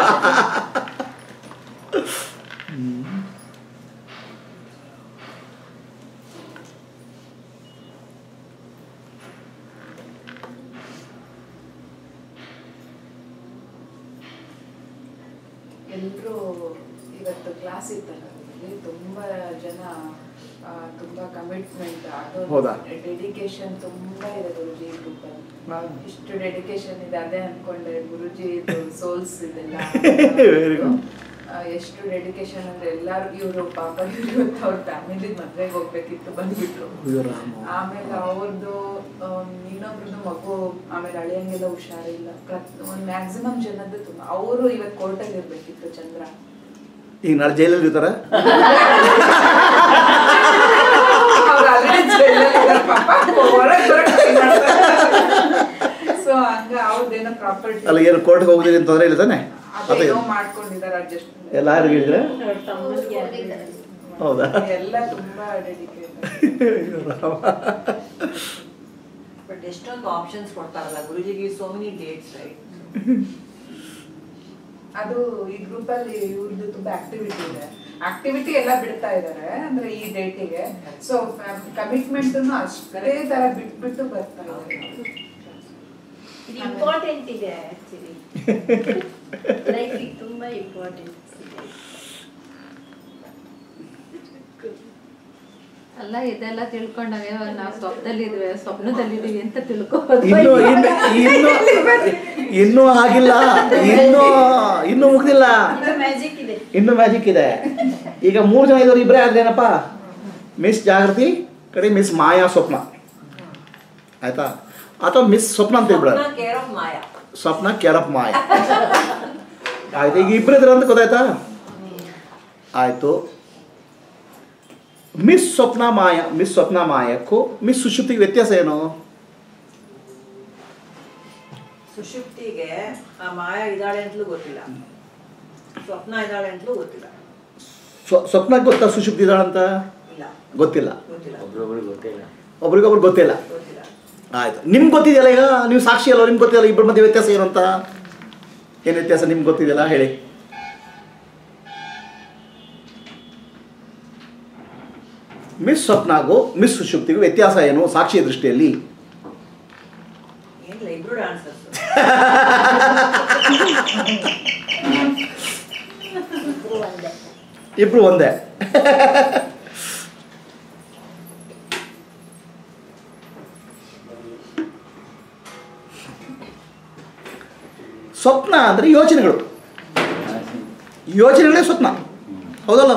ಎಲ್ಲರೂ ಇವತ್ತು ಕ್ಲಾಸ್ ಇತ್ತಲ್ಲ ಇಲ್ಲಿ ತುಂಬಾ ಜನ ಆ, ತುಂಬಾ ಕಮಿಟ್ಮೆಂಟ್ ಹೌದಾ? ಡೆಡಿಕೇಶನ್ ತುಂಬಾ ಇದೆ ಗುರುಜಿ ಗ್ರೂಪ್ ಅಲ್ಲಿ ಇಷ್ಟು ಡೆಡಿಕೇಶನ್ ಇದೆ ಅದೇ ಅನ್ಕೊಂಡೆ ಗುರುಜಿ ಇದು ಸೋಲ್ಸ್ ಇದೆಲ್ಲ Very good. ಆ, ಎಷ್ಟು ಡೆಡಿಕೇಶನ್ ಅಂದ್ರೆ ಎಲ್ಲಾರು ಇವರು ಪಾಪ ಇವ್ರು ಇವತ್ತು ಅವ್ರ ಫ್ಯಾಮಿಲಿ ಮದ್ವೆಗೆ ಹೋಗ್ಬೇಕಿತ್ತು ಬಂದ್ಬಿಟ್ರು ಅಯ್ಯೋ ರಾಮ. ಆಮೇಲೆ ಅವ್ರದ್ದು ಇನ್ನೊಬ್ರದ್ದು ಮಗು ಆಮೇಲೆ ಅಳಿಯಂಗೆಲ್ಲ ಹುಷಾರಿಲ್ಲ ಒಂದು ಮ್ಯಾಕ್ಸಿಮಮ್ ಜನದ್ದು ತುಂಬಾ ಅವರು ಇವತ್ತು ಕೋರ್ಟಲ್ಲಿ ಇರ್ಬೇಕಿತ್ತು ಚಂದ್ರ ಈಗ ನಾಳೆ ಜೈಲಲ್ಲಿ ಇರ್ತಾರ ಸೊ ಹಂಗ ಅವ್ರದ್ದೇನೋ ಪ್ರಾಪರ್ಟಿ ಅಲ್ಲ ಏನು ಕೋರ್ಟ್ಗೆ ಹೋಗೋದಿಲ್ಲ ಅಂತ ತೊಂದರೆ ಇಲ್ಲ ತಾನೆ ಅದೇ ಅದೇನೋ ಮಾಡ್ಕೊಂಡಿದ್ದಾರೆ ಅಡ್ಜಸ್ಟ್ ಎಲ್ಲ ಯಾರಿಗೆ ಹೇಳಿದ್ರೆ ಹೌದಾ ಎಲ್ಲ ತುಂಬಾ ಡೆಡಿಕೇಟ್ ಅಯ್ಯೋ ರಾಮ. ಬಟ್ ಎಷ್ಟೊಂದು ಆಪ್ಷನ್ಸ್ ಕೊಡ್ತಾರಲ್ಲ ಗುರುಜಿಗೆ ಸೋ ಮೆನಿ ಡೇಟ್ಸ್ ರೈಟ್ ಅದು ಈ ಗ್ರೂಪ್ ಅಲ್ಲಿ ಇವ್ರದ್ದು ತುಂಬಾ ಆಕ್ಟಿವಿಟಿ ಇದೆ ಆಕ್ಟಿವಿಟಿ ಎಲ್ಲ ಬಿಡ್ತಾ ಇದ್ದಾರೆ ಅಂದ್ರೆ ಈ ಡೇಟಿಗೆ ಸೊ ಕಮಿಟ್ಮೆಂಟ್ ಅಷ್ಟೇ ತರ ಬಿಟ್ಬಿಟ್ಟು ಬರ್ತಾ ಇದ್ದಾರೆ ಇದು ಇಂಪಾರ್ಟೆಂಟ್ ಇದೆ ಆಕ್ಚುಲಿ ಲೈಫಿಗೆ ತುಂಬಾ ಇಂಪಾರ್ಟೆಂಟ್ ಇದೆ ಅಲ್ಲ ಇದೆಲ್ಲ ತಿಳ್ಕೊಂಡಾಗ ನಾವು ಸ್ವಪ್ನದಲ್ಲಿದ್ವಿ ಸ್ವಪ್ನದಲ್ಲಿದ್ದೀವಿ ಅಂತ ತಿಳ್ಕೋಬೋದು ಇನ್ನು ಇನ್ನು ಇನ್ನು ಇನ್ನೂ ಆಗಿಲ್ಲ ಇನ್ನೂ ಇನ್ನೂ ಮುಗ್ದಿಲ್ಲ ಮ್ಯಾಜಿಕ್ ಇದೆ ಇನ್ನು ಮ್ಯಾಜಿಕ್ ಇದೆ ಈಗ ಮೂರು ಜನ ಇದ್ದವ್ರು ಇಬ್ಬರೇ ಆದ್ರೇನಪ್ಪ ಮಿಸ್ ಜಾಗೃತಿ ಕಡೆ ಮಿಸ್ ಮಾಯಾ ಸ್ವಪ್ನ ಆಯ್ತಾ ಅಥವಾ ಮಿಸ್ ಸ್ವಪ್ನ ಅಂತ ಹೇಳ್ಬಿಡ ಕೇರ್ ಆಫ್ ಮಾಯಾ ಸ್ವಪ್ನ ಕೆರಪ್ ಮಾಯ ಆಯ್ತು ಈಗ ಇಬ್ಬರಿದ್ರ ಅಂತ ಗೊತ್ತಾಯ್ತಾ ಆಯ್ತು ಮಿಸ್ ಸ್ವಪ್ನ ಮಾಯ ಮಿಸ್ ಸ್ವಪ್ನ ಮಾಯಕ್ಕೂ ಮಿಸ್ ಸುಶುಪ್ತಿಗೆ ವ್ಯತ್ಯಾಸ ಏನು ಸುಷುಪ್ತಿಗೆ ಆ ಮಾಯಾ ಇದ್ದಾಳೆ ಅಂತಲೂ ಗೊತ್ತಿಲ್ಲ ಸ್ವಪ್ನ ಇದ್ದಾಳೆ ಅಂತಲೂ ಗೊತ್ತಿಲ್ಲ ಸ್ವ ಸ್ವಪ್ನಕ್ಕೆ ಗೊತ್ತಾ ಸುಶುಪ್ತಿ ಇದ್ದಾಳಂತ ಇಲ್ಲ ಗೊತ್ತಿಲ್ಲ ಗೊತ್ತಿಲ್ಲ ಒಬ್ರೊಬ್ರಿಗೆ ಗೊತ್ತಿಲ್ಲ ಒಬ್ರಿಗೊಬ್ರು ಗೊತ್ತಿಲ್ಲ ಗೊತ್ತಿಲ್ಲ ಆಯ್ತು ನಿಮ್ಗೆ ಗೊತ್ತಿದೆಯಲ್ಲ ಈಗ ನೀವು ಸಾಕ್ಷಿ ಅಲ್ಲ ನಿಮ್ಗೆ ಗೊತ್ತಿಲ್ಲ ಇಬ್ಬರ ಮಧ್ಯೆ ವ್ಯತ್ಯಾಸ ಏನು ಅಂತ ಏನು ವ್ಯತ್ಯಾಸ ನಿಮ್ಗೆ ಗೊತ್ತಿದೆಯಲ್ಲ ಹೇಳಿ ಮಿಸ್ ಸ್ವಪ್ನಾಗೂ ಮಿಸ್ ಸುಶುಪ್ತಿಗೂ ವ್ಯತ್ಯಾಸ ಏನು ಸಾಕ್ಷಿಯ ದೃಷ್ಟಿಯಲ್ಲಿ ಏನಿಲ್ಲ ಇಬ್ರು ಡಾನ್ಸರ್ಸ್ ಇಬ್ರು ಒಂದೇ ಸ್ವಪ್ನ ಅಂದರೆ ಯೋಚನೆಗಳು ಯೋಚನೆಗಳೇ ಸ್ವಪ್ನ ಹೌದಲ್ಲ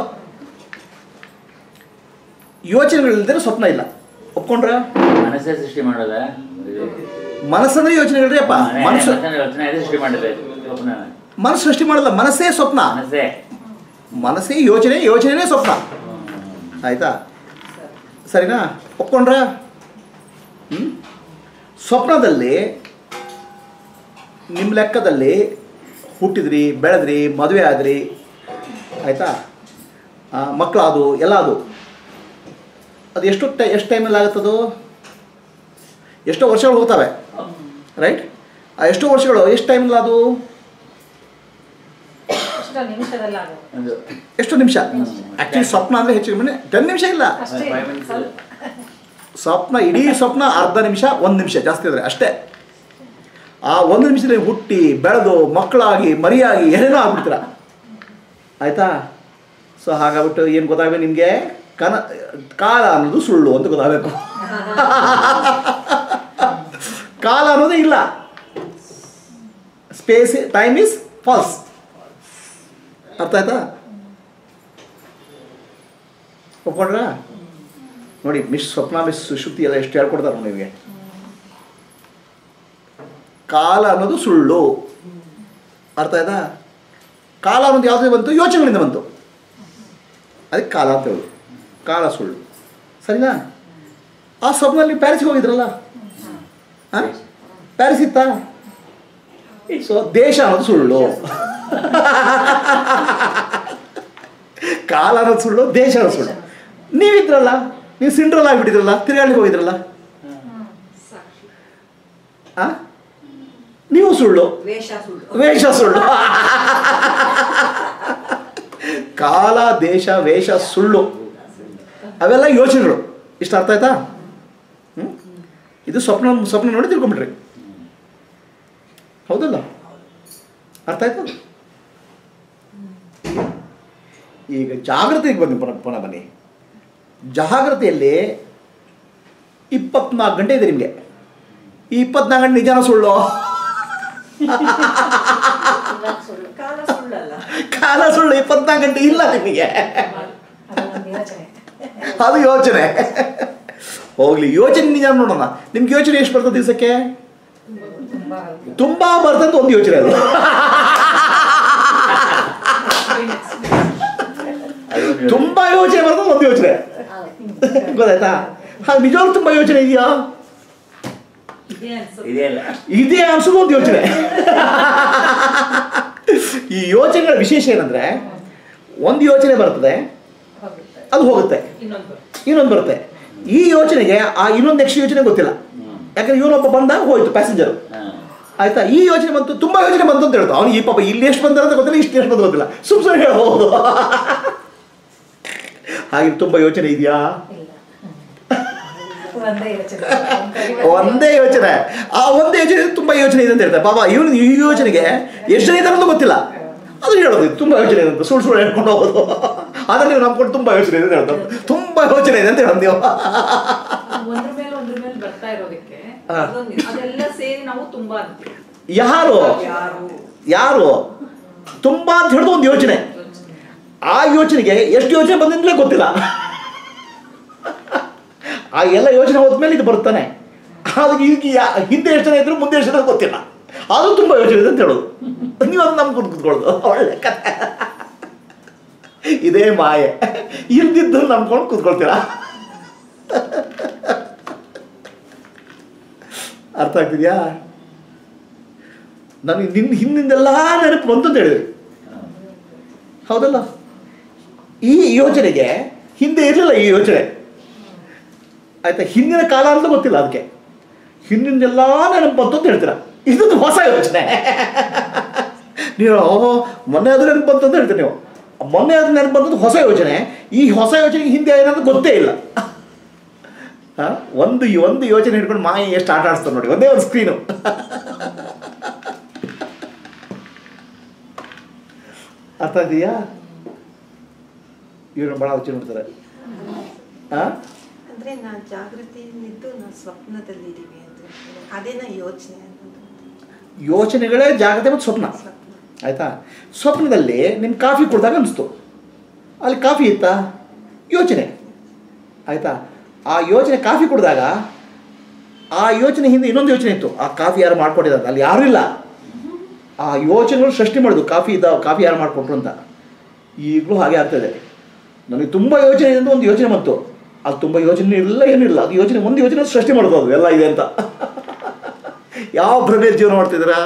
ಯೋಚನೆಗಳಿಲ್ದರೆ ಸ್ವಪ್ನ ಇಲ್ಲ ಒಪ್ಕೊಂಡ್ರ ಮನಸ್ಸೇ ಸೃಷ್ಟಿ ಮಾಡೋದ ಮನಸ್ಸಂದ್ರೆ ಯೋಚನೆಗಳ್ರಿ ಅಪ್ಪ ಮನಸ್ಸು ರಚನೆ ಸೃಷ್ಟಿ ಮಾಡಿದೆ ಸ್ವಪ್ನ ಮನಸ್ಸು ಸೃಷ್ಟಿ ಮಾಡಲ್ಲ ಮನಸ್ಸೇ ಸ್ವಪ್ನ ಮನಸ್ಸೇ ಮನಸ್ಸೇ ಯೋಚನೆ ಯೋಚನೆನೇ ಸ್ವಪ್ನ ಆಯ್ತಾ ಸರಿನಾ ಒಪ್ಕೊಂಡ್ರ ಹ್ಮ್? ಸ್ವಪ್ನದಲ್ಲಿ ನಿಮ್ಮ ಲೆಕ್ಕದಲ್ಲಿ ಹುಟ್ಟಿದ್ರಿ ಬೆಳೆದ್ರಿ ಮದುವೆ ಆದ್ರಿ ಆಯಿತಾ ಮಕ್ಕಳಾದು ಎಲ್ಲ ಅದು ಅದು ಎಷ್ಟು ಟೈ ಎಷ್ಟು ಟೈಮಲ್ಲಿ ಆಗುತ್ತದು ಎಷ್ಟೋ ವರ್ಷಗಳು ಹೋಗ್ತವೆ ರೈಟ್ ಆ ಎಷ್ಟೋ ವರ್ಷಗಳು ಎಷ್ಟು ಟೈಮಲ್ಲಿ ಅದು ಎಷ್ಟೋ ನಿಮಿಷದಲ್ಲಾಗೋದು ಒಂದು ಎಷ್ಟು ನಿಮಿಷ ಆ್ಯಕ್ಚುಲಿ ಸ್ವಪ್ನ ಅಂದರೆ ಹೆಚ್ಚು ಕಮ್ಮಿ ಟೆನ್ ನಿಮಿಷ ಇಲ್ಲ ಅಷ್ಟೇ ಫೈವ್ ಮಿನಿಟ್ಸ್ ಸ್ವಪ್ನ ಇಡೀ ಸ್ವಪ್ನ ಅರ್ಧ ನಿಮಿಷ ಒಂದು ನಿಮಿಷ ಜಾಸ್ತಿ ಆದರೆ ಅಷ್ಟೇ ಆ ಒಂದು ನಿಮಿಷದಲ್ಲಿ ಹುಟ್ಟಿ ಬೆಳೆದು ಮಕ್ಕಳಾಗಿ ಮರಿಯಾಗಿ ಏನೇನೋ ಆಗ್ಬಿಡ್ತೀರ ಆಯಿತಾ ಸೊ ಹಾಗಾಗ್ಬಿಟ್ಟು ಏನು ಗೊತ್ತಾಗಬೇಕು ನಿಮಗೆ ಕನ ಕಾಲ ಅನ್ನೋದು ಸುಳ್ಳು ಅಂತ ಗೊತ್ತಾಗಬೇಕು ಕಾಲ ಅನ್ನೋದೇ ಇಲ್ಲ ಸ್ಪೇಸ್ ಟೈಮ್ ಈಸ್ ಫಾಲ್ಸ್ ಅರ್ಥ ಆಯ್ತಾ ಒಪ್ಕೊಂಡ್ರ ನೋಡಿ ಮಿಸ್ ಸ್ವಪ್ನ ಮಿಸ್ ಸುಶುಕ್ತಿ ಎಲ್ಲ ಎಷ್ಟು ಹೇಳ್ಕೊಡ್ತಾರೆ ನೋಡಿ ನಿಮಗೆ ಕಾಲ ಅನ್ನೋದು ಸುಳ್ಳು ಅರ್ಥ ಆಯ್ತಾ ಕಾಲ ಅನ್ನೋದು ಯಾವುದೇ ಬಂತು ಯೋಚನೆಗಳಿಂದ ಬಂತು ಅದಕ್ಕೆ ಕಾಲ ಅಂತ ಹೇಳೋದು ಕಾಲ ಸುಳ್ಳು ಸರಿನಾ ಆ ಸ್ವಪ್ನಲ್ಲಿ ಪ್ಯಾರಿಸ್ಗೆ ಹೋಗಿದ್ರಲ್ಲ ಹಾಂ ಪ್ಯಾರಿಸ್ ಇತ್ತಾ ಸೊ ದೇಶ ಅನ್ನೋದು ಸುಳ್ಳು ಕಾಲ ಅನ್ನೋದು ಸುಳ್ಳು ದೇಶ ಅನ್ನೋದು ಸುಳ್ಳು ನೀವಿದ್ರಲ್ಲ ನೀವು ಸಿಂಡ್ರಲ್ ಆಗಿಬಿಟ್ಟಿದ್ರಲ್ಲ ತಿರುಗಾಳಿಗೆ ಹೋಗಿದ್ರಲ್ಲ ಆ? ನೀವು ಸುಳ್ಳು ವೇಷ ಸುಳ್ಳು ವೇಷ ಸುಳ್ಳು ಕಾಲ ದೇಶ ವೇಷ ಸುಳ್ಳು ಅವೆಲ್ಲ ಯೋಚನೆಗಳು ಇಷ್ಟು ಅರ್ಥ ಆಯ್ತಾ ಹ್ಮ್? ಇದು ಸ್ವಪ್ನ ಸ್ವಪ್ನ ನೋಡಿ ತಿಳ್ಕೊಂಬಿಟ್ರಿ ಹೌದಲ್ಲ ಅರ್ಥ ಆಯ್ತಾ ಈಗ ಜಾಗೃತಿಗೆ ಬನ್ನಿ ಪುನಃ ಪುನಃ ಬನ್ನಿ ಜಾಗೃತಿಯಲ್ಲಿ ಇಪ್ಪತ್ನಾಲ್ಕು ಗಂಟೆ ಇದೆ ನಿಮಗೆ ಈ ಇಪ್ಪತ್ನಾಲ್ಕು ಗಂಟೆ ನಿಜಾನ ಸುಳ್ಳು ಇವಾಗ ಸುಳ್ಳು ಕಾಲ ಸುಳ್ಳಲ್ಲ ಕಾಲ ಸುಳ್ಳು ಇಪ್ಪತ್ನಾಲ್ಕು ಗಂಟೆ ಇಲ್ಲ ನಿಮಗೆ ಅದು ಒಂದು ಯೋಚನೆ ಅದು ಯೋಚನೆ ಹೋಗ್ಲಿ ಯೋಚನೆ ನಿಜ ನೋಡೋಣ ನಿಮ್ಗೆ ಯೋಚನೆ ಎಷ್ಟು ಬರ್ತದೆ ದಿವಸಕ್ಕೆ ತುಂಬಾ ತುಂಬಾ ಬರ್ತಂತ ಒಂದು ಯೋಚನೆ ಅದು ಅದು ಒಂದು ತುಂಬಾ ಯೋಚನೆ ಬರ್ತದೆ ಒಂದು ಯೋಚನೆ ಹೌದು ಗೊತ್ತಾಯ್ತಾ ಹಾಗೆ ನಿಜವಾಗ್ಲೂ ತುಂಬಾ ಯೋಚನೆ ಇದೆಯಾ ಇದೆ ಅನ್ಸುತ್ತೆ ಇದೆ ಅಲ್ಲ ಇದೇ ಅನ್ಸೋದು ಒಂದು ಯೋಚನೆ ಈ ಯೋಚನೆಗಳ ವಿಶೇಷ ಏನಂದ್ರೆ ಒಂದು ಯೋಚನೆ ಬರ್ತದೆ ಹೋಗುತ್ತೆ ಅದು ಹೋಗುತ್ತೆ ಇನ್ನೊಂದು ಇನ್ನೊಂದು ಬರುತ್ತೆ ಈ ಯೋಚನೆಗೆ ಆ ಇನ್ನೊಂದು ನೆಕ್ಸ್ಟ್ ಯೋಚನೆ ಗೊತ್ತಿಲ್ಲ ಹ್ಮ್. ಯಾಕಂದ್ರೆ ಇವನೊಬ್ಬ ಬಂದ ಹೋಯ್ತು ಪ್ಯಾಸೆಂಜರ್ ಹಾ. ಆಯ್ತಾ ಈ ಯೋಚನೆ ಬಂತು ತುಂಬಾ ಯೋಚನೆ ಬಂತು ಅಂತ ಹೇಳ್ತು ಅವ್ನು ಈ ಪಾಪ ಇಲ್ಲಿ ಎಷ್ಟು ಬಂದಾರ ಅಂತ ಗೊತ್ತಿಲ್ಲ ಇಷ್ಟು ಎಷ್ಟು ಬಂದು ಗೊತ್ತಿಲ್ಲ ಸುಮ್ ಸುಮ್ಮನೆ ಹೇಳ್ಬೋದು ಹಾಗೆ ತುಂಬಾ ಯೋಚನೆ ಇದೆಯಾ ಇಲ್ಲ ಒಂದೇ ಯೋಚನೆ ಒಂದೇ ಯೋಚನೆ ಆ ಒಂದೇ ಯೋಚನೆ ತುಂಬಾ ಯೋಚನೆ ಇದೆ ಅಂತ ಹೇಳ್ತಾರೆ ಬಾಬಾ ಇವನು ಈ ಯೋಚನೆಗೆ ಎಷ್ಟು ಜನ ಇದ್ದಾರೆ ಅಂತ ಗೊತ್ತಿಲ್ಲ ಅದು ಹೇಳೋದು ಇದು ತುಂಬಾ ಯೋಚನೆ ಇದೆ ಅಂತ ಸುಳ್ಳು ಸುಳ್ಳು ಹೇಳ್ಕೊಂಡು ಹೋಗೋದು ಆದರೆ ನೀವು ನಂಬ್ಕೊಂಡು ತುಂಬ ಯೋಚನೆ ಇದೆ ಅಂತ ಹೇಳ್ತಾರೆ ತುಂಬ ಯೋಚನೆ ಇದೆ ಅಂತ ಹೇಳೋದು ನೀವು ಒಂದ್ರ ಮೇಲೆ ಒಂದ್ರ ಮೇಲೆ ಬರ್ತಾ ಇರೋದಕ್ಕೆ ಹಾ. ಅದೊಂದು ಅದೆಲ್ಲ ಸೇರಿ ನಾವು ತುಂಬಾ ಅಂತೀವಿ ಯಾರು ಯಾರು ಯಾರು ತುಂಬ ಅಂತ ಹೇಳಿದು ಒಂದು ಯೋಚನೆ ಆ ಯೋಚನೆಗೆ ಎಷ್ಟು ಯೋಚನೆ ಬಂದಿಂದಲೇ ಗೊತ್ತಿಲ್ಲ ಆ ಎಲ್ಲ ಯೋಚನೆ ಹೋದ್ಮೇಲೆ ಇದು ಬರುತ್ತಾನೆ ಅದು ಈಗ ಯಾ- ಹಿಂದೆ ಎಷ್ಟು ಜನ ಇದ್ರು ಮುಂದೆ ಎಷ್ಟು ಜನ ಗೊತ್ತಿಲ್ಲ ಅದು ತುಂಬ ಯೋಚನೆ ಇದೆ ಅಂತ ಹೇಳೋದು ನೀವು ಅದು ನಮ್ಗೆ ಕೂತ್ಕೊಳ್ಳೋದು ಒಳ್ಳೆ ಕಥೆ ಇದೇ ಮಾಯೆ ಇಲ್ದಿದ್ದು ನಂಬ್ಕೊಂಡು ಕೂತ್ಕೊಳ್ತೀರಾ ಅರ್ಥ ಆಗ್ತಿದ್ಯಾ ನನಗೆ ನಿನ್ನ ಹಿಂದಿಂದೆಲ್ಲ ನೆನಪು ಬಂತು ಅಂತ ಹೇಳಿದ್ರಿ ಹೌದಲ್ಲ ಈ ಯೋಚನೆಗೆ ಹಿಂದೆ ಇರಲಿಲ್ಲ ಈ ಯೋಚನೆ ಆಯ್ತಾ ಹಿಂದಿನ ಕಾಲ ಅಂತ ಗೊತ್ತಿಲ್ಲ ಅದಕ್ಕೆ ಹಿಂದಿಂದೆಲ್ಲ ನೆನಪು ಬಂತು ಅಂತ ಹೇಳ್ತೀರಾ ಇದೊಂದು ಹೊಸ ಯೋಚನೆ ನೀವು ಓಹೋ ಮೊನ್ನೆ ಅದು ನೆನಪು ಬಂತು ಅಂತ ಹೇಳ್ತೀರಿ ನೀವು ಮೊನ್ನೆ ಅದು ನೆನಪು ಬಂದದ್ದು ಹೊಸ ಯೋಚನೆ ಈ ಹೊಸ ಯೋಚನೆಗೆ ಹಿಂದೆ ಏನಂತ ಗೊತ್ತೇ ಇಲ್ಲ ಆ? ಒಂದು ಒಂದು ಯೋಚನೆ ಹಿಡ್ಕೊಂಡು ಮಾಯ ಎಷ್ಟು ಆಟ ಆಡಿಸ್ತಾರೆ ನೋಡಿ ಒಂದೇ ಒಂದು ಸ್ಕ್ರೀನು ಅರ್ಥ ಇದೆಯಾ ಇವ್ರನ್ನ ಭಾಳ ಯೋಚನೆ ಮಾಡ್ತಾರೆ ಆ? ಅಂದ್ರೆ ನಾವು ಜಾಗೃತಿಯಲ್ಲಿದ್ದು ನಾವು ಸ್ವಪ್ನದಲ್ಲಿದ್ದೀವಿ ಅಂದ್ರೆ ಅದೇನ ಯೋಚನೆ ಅನ್ನೋದು ಯೋಚನೆಗಳೇ ಜಾಗ್ರತೆ ಮತ್ತು ಸ್ವಪ್ನ ಸ್ವಪ್ನ ಆಯ್ತಾ ಸ್ವಪ್ನದಲ್ಲಿ ನಿಮ್ಗೆ ಕಾಫಿ ಕುಡ್ದಾಗ ಅನಿಸ್ತು ಅಲ್ಲಿ ಕಾಫಿ ಇತ್ತಾ ಯೋಚನೆ ಆಯ್ತಾ ಆ ಯೋಚನೆ ಕಾಫಿ ಕುಡಿದಾಗ ಆ ಯೋಚನೆ ಹಿಂದೆ ಇನ್ನೊಂದು ಯೋಚನೆ ಇತ್ತು ಆ ಕಾಫಿ ಯಾರು ಮಾಡ್ಕೊಟ್ಟಿದ್ದಾರೆ ಅಲ್ಲಿ ಯಾರೂ ಇಲ್ಲ ಆ ಯೋಚನೆಗಳು ಸೃಷ್ಟಿ ಮಾಡೋದು ಕಾಫಿ ಇದ್ದ ಕಾಫಿ ಯಾರು ಮಾಡಿಕೊಟ್ರು ಅಂತ ಈಗಲೂ ಹಾಗೆ ಆಗ್ತದೆ ನನಗೆ ತುಂಬ ಯೋಚನೆ ಇದೆ ಅಂತ ಒಂದು ಯೋಚನೆ ಬಂತು ಅದು ತುಂಬ ಯೋಚನೆ ಇಲ್ಲ ಏನಿಲ್ಲ ಅದು ಯೋಚನೆ ಒಂದು ಯೋಚನೆ ಸೃಷ್ಟಿ ಮಾಡೋದು ಅದು ಎಲ್ಲ ಇದೆ ಅಂತ ಯಾವ ಭ್ರಮೆಯಲ್ಲಿ ಜೀವನ ಮಾಡ್ತಿದ್ದೀರಾ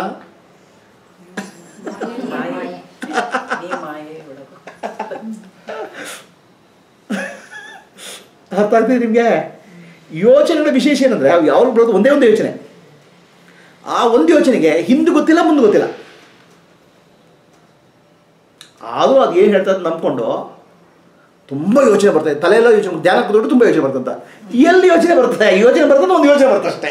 ಮಾಯೆ ನೀ ಮಾಯೆ ಒಳಗು ಅರ್ಥ ಆಗ್ತಿದೆ ನಿಮಗೆ ಯೋಚನೆಗಳ ವಿಶೇಷ ಏನಂದರೆ ಅವು ಯಾವಾಗ ಬರೋದು ಒಂದೇ ಒಂದು ಯೋಚನೆ ಆ ಒಂದು ಯೋಚನೆಗೆ ಹಿಂದೆ ಗೊತ್ತಿಲ್ಲ ಮುಂದೆ ಗೊತ್ತಿಲ್ಲ ಆದರೂ ಅದು ಏನು ಹೇಳ್ತದೆ ನಂಬ್ಕೊಂಡು ತುಂಬ ಯೋಚನೆ ಬರ್ತದೆ ತಲೆಯೆಲ್ಲ ಯೋಚನೆ ಧ್ಯಾನ ಕೂತ್ಕೊಂಡು ತುಂಬ ಯೋಚನೆ ಬರ್ತಂತ ಎಲ್ಲಿ ಯೋಚನೆ ಬರ್ತದೆ ಯೋಚನೆ ಬರ್ತದೆ ಒಂದು ಯೋಚನೆ ಬರ್ತದೆ ಅಷ್ಟೇ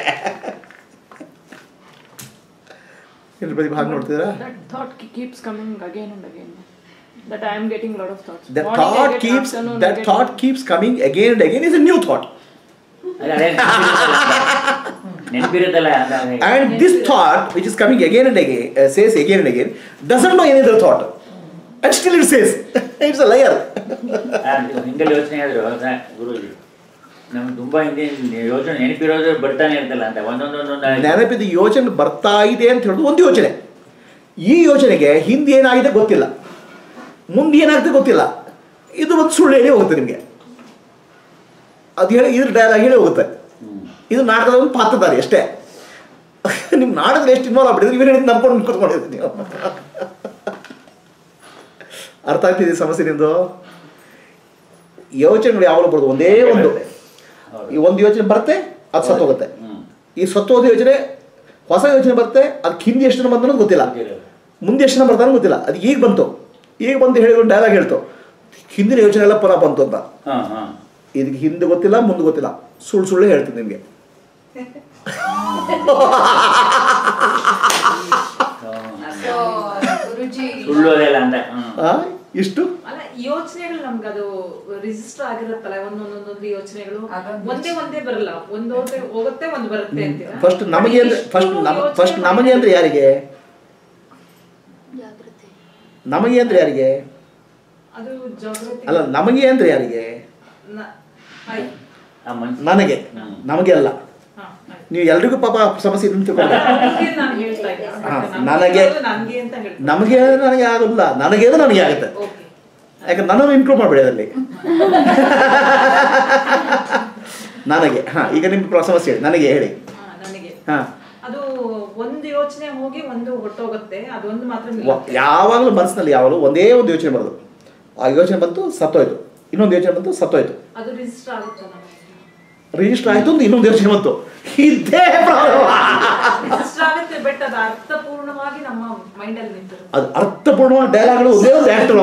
ಎಲ್ರ ಬದಿ ಹಾಗೆ ನೋಡ್ತಿದ್ದೀರಾ That thought ke- keeps coming again and again. That I am getting a lot of thoughts. that Morning I thought get, keeps afternoon I that get- thought keeps coming again and again is a new thought ಅದೇ ಅದೇ ನೆನಪಿರುತ್ತಲ್ಲ ಅಂದಾಗ And this thought, which is coming again and again, uh, says again and again, doesn't know any other thought. And still it says, it's a liar. ಹಿಂಗಲ್ಲಿ ಯೋಚನೆ ಹೇಳಿದ್ರು ಹೌದಾ ಗುರುಜಿ ನಮ್ಗೆ ತುಂಬಾ ಹಿಂದೆ ಯೋಚನೆ ನೆನಪಿರೋದು ಬರ್ತಾನೆ ಇರ್ತಲ್ಲ ಅಂತ ಒಂದೊಂದೊಂದೊಂದು ನೆನಪಿದ ಯೋಚನೆ ಬರ್ತಾ ಇದೆ ಅಂತ ಹೇಳೋದು ಒಂದು ಯೋಚನೆ ಈ ಯೋಚನೆಗೆ ಹಿಂದೆ ಏನಾಗಿದೆ ಗೊತ್ತಿಲ್ಲ ಮುಂದೆ ಏನಾಗುತ್ತೆ ಗೊತ್ತಿಲ್ಲ ಇದು ಒಂದು ಸುಳ್ಳು ಹೇಳಿ ಹೋಗುತ್ತೆ ನಿಮಗೆ ಅದು ಹೇಳಿ ಇದ್ರ ಡೈಲಾಗ್ ಹೇಳಿ ಹೋಗುತ್ತೆ ಇದು ನಾಟಕದ ಒಂದು ಪಾತ್ರಧಾರಿ ಅಷ್ಟೇ ನಿಮ್ಮ ನಾಟಕದಲ್ಲಿ ಎಷ್ಟು ಇನ್ವಾಲ್ವ್ ಆಗ್ಬಿಟ್ಟಿದ್ರೆ ಇವನು ಹೇಳಿದ್ದು ನಂಬ್ಕೊಂಡು ಕೂತ್ಕೊಂಡಿರ್ತೀನಿ ನೀವು ಅರ್ಥ ಆಗ್ತಿದೆ ಸಮಸ್ಯೆ ನಿಂದು ಯೋಚನೆಗಳು ಯಾವಾಗಲೂ ಬರೋದು ಒಂದೇ ಒಂದು ಈ ಒಂದು ಯೋಚನೆ ಬರುತ್ತೆ ಅದು ಸತ್ತೋಗುತ್ತೆ ಹ್ಮ್ ಈ ಸತ್ತೋದ ಯೋಚನೆ ಹೊಸ ಯೋಚನೆ ಬರುತ್ತೆ ಅದಕ್ಕೆ ಹಿಂದೆ ಎಷ್ಟು ಜನ ಬಂತ ಅನ್ನೋದು ಗೊತ್ತಿಲ್ಲ ಮುಂದೆ ಎಷ್ಟು ಜನ ಬರ್ತಾನೆ ಗೊತ್ತಿಲ್ಲ ಅದು ಈಗ ಬಂತು ಈಗ ಬಂದು ಹೇಳಿದ್ರು ಡೈಲಾಗ್ ಹೇಳ್ತು ಹಿಂದಿನ ಯೋಚನೆ ಎಲ್ಲ ಪುನಃ ಬಂತು ಅಂತ ಹಾ ಹಾ ಇದಕ್ಕೆ ಹಿಂದೆ ಗೊತ್ತಿಲ್ಲ ಮುಂದೆ ಗೊತ್ತಿಲ್ಲ ಸುಳ್ಳು ಸುಳ್ಳು ಹೇಳ್ತೀನಿ ನಿಮಗೆ ಸೊ ಗುರುಜಿ ಸುಳ್ಳು ಅದೆಲ್ಲ ಅಂತ ಹ್ಮ್ ಇಷ್ಟು ಅಲ್ಲ ಯೋಚನೆಗಳು ನಮ್ಗೆ ಅದು ರಿಜಿಸ್ಟರ್ ಆಗಿರುತ್ತಲ್ಲ ಒಂದೊಂದೊಂದೊಂದು ಯೋಚನೆಗಳು ಅದೊಂದು ಒಂದೇ ಒಂದೇ ಬರಲ್ಲ ಒಂದ್ ಹೋದ್ರೆ ಹೋಗುತ್ತೆ ಒಂದ್ ಬರುತ್ತೆ ಅಂತೀರಾ ಫಸ್ಟ್ ನಮಗೆ ಅಂದ್ರೆ ಫಸ್ಟ್ ನಮ ಫಸ್ಟ್ ನಮಗೆ ಅಂದ್ರೆ ಯಾರಿಗೆ ಜಾಗೃತಿ ನಮಗೆ ಅಂದ್ರೆ ಯಾರಿಗೆ ಅದು ಜಾಗೃತಿ ಅಲ್ಲ ನಮಗೆ ಅಂದ್ರೆ ಯಾರಿಗೆ ನ- ಆಯ್ತು. ಆ ಮನ್ಸು ನನಗೆ ಹ್ಮ್. ನಮಗೆ ಅಲ್ಲ ಹಾ, ಆಯ್ತು. ನೀವು ಎಲ್ರಿಗೂ ಪಾಪ ಸಮಸ್ಯೆ ಇದೆ ಅಂತ ತಿಳ್ಕೊಳ್ಳಿ ನಮ್ಗೆ ನಾನು ಹೇಳ್ತಾ ಇದ್ದೆ. ಹಾ, ನಮ್ಗೆ ನನಗೆ- ಇರೋದು ನನ್ಗೆ ಅಂತ ಹೇಳ್ತಾ ನಮಗೆ ನನಗೆ ಆಗೋಲ್ಲ ನನಗೆ ಅದು ನನಗೆ ಆಗುತ್ತೆ ಓಕೆ ಯಾಕಂದ್ರೆ ನನ್ನನ್ನು ಇನ್ಕ್ಲೂಡ್ ಮಾಡಬೇಡಿ ಅದರಲ್ಲಿ ನನಗೆ ಹಾಂ ಈಗ ನಿಮ್ಮ ಸಮಸ್ಯೆ ಹೇಳಿ ನನಗೆ ಹೇಳಿ ಹಾ, ನನಗೆ ಹಾಂ ಅದು ಒಂದು ಯೋಚನೆ ಹೋಗಿ ಒಂದು ಹೊಟ್ಟೋಗುತ್ತೆ ಅದೊಂದು ಮಾತ್ರ ನಿಲ್ಲುತ್ತೆ. ಯಾವಾಗಲೂ ಮನಸ್ಸಿನಲ್ಲಿ ಯಾವಾಗಲೂ ಒಂದೇ ಒಂದು ಯೋಚನೆ ಬರೋದು ಆ ಯೋಚನೆ ಬಂತು ಸತ್ತೋಯ್ತು ಇನ್ನೊಂದು ಯೋಚನೆ ಬಂತು ಸತ್ತೋಯ್ತು ಅದು ರಿಜಿಸ್ಟರ್ ಆಗುತ್ತೆ ನಮಗೆ ರಿಜಿಸ್ಟರ್ ಆಯಿತು ಒಂದು ಇನ್ನೊಂದು ಯೋಚನೆ ಬಂತು ಇದೇ ಪ್ರಾಬ್ಲಮ್ ರಿಜಿಸ್ಟರ್ ಆಗುತ್ತೆ ಬಟ್ ಅದು ಅರ್ಥಪೂರ್ಣವಾಗಿ ನಮ್ಮ ಮೈಂಡ್ ಅಲ್ಲಿ ನಿಂತಿರುತ್ತೆ ಅದು ಅರ್ಥಪೂರ್ಣವಾದ ಡೈಲಾಗ್ಗಳು ಒಂದೇ ಒಂದು ಆ್ಯಕ್ಟರ್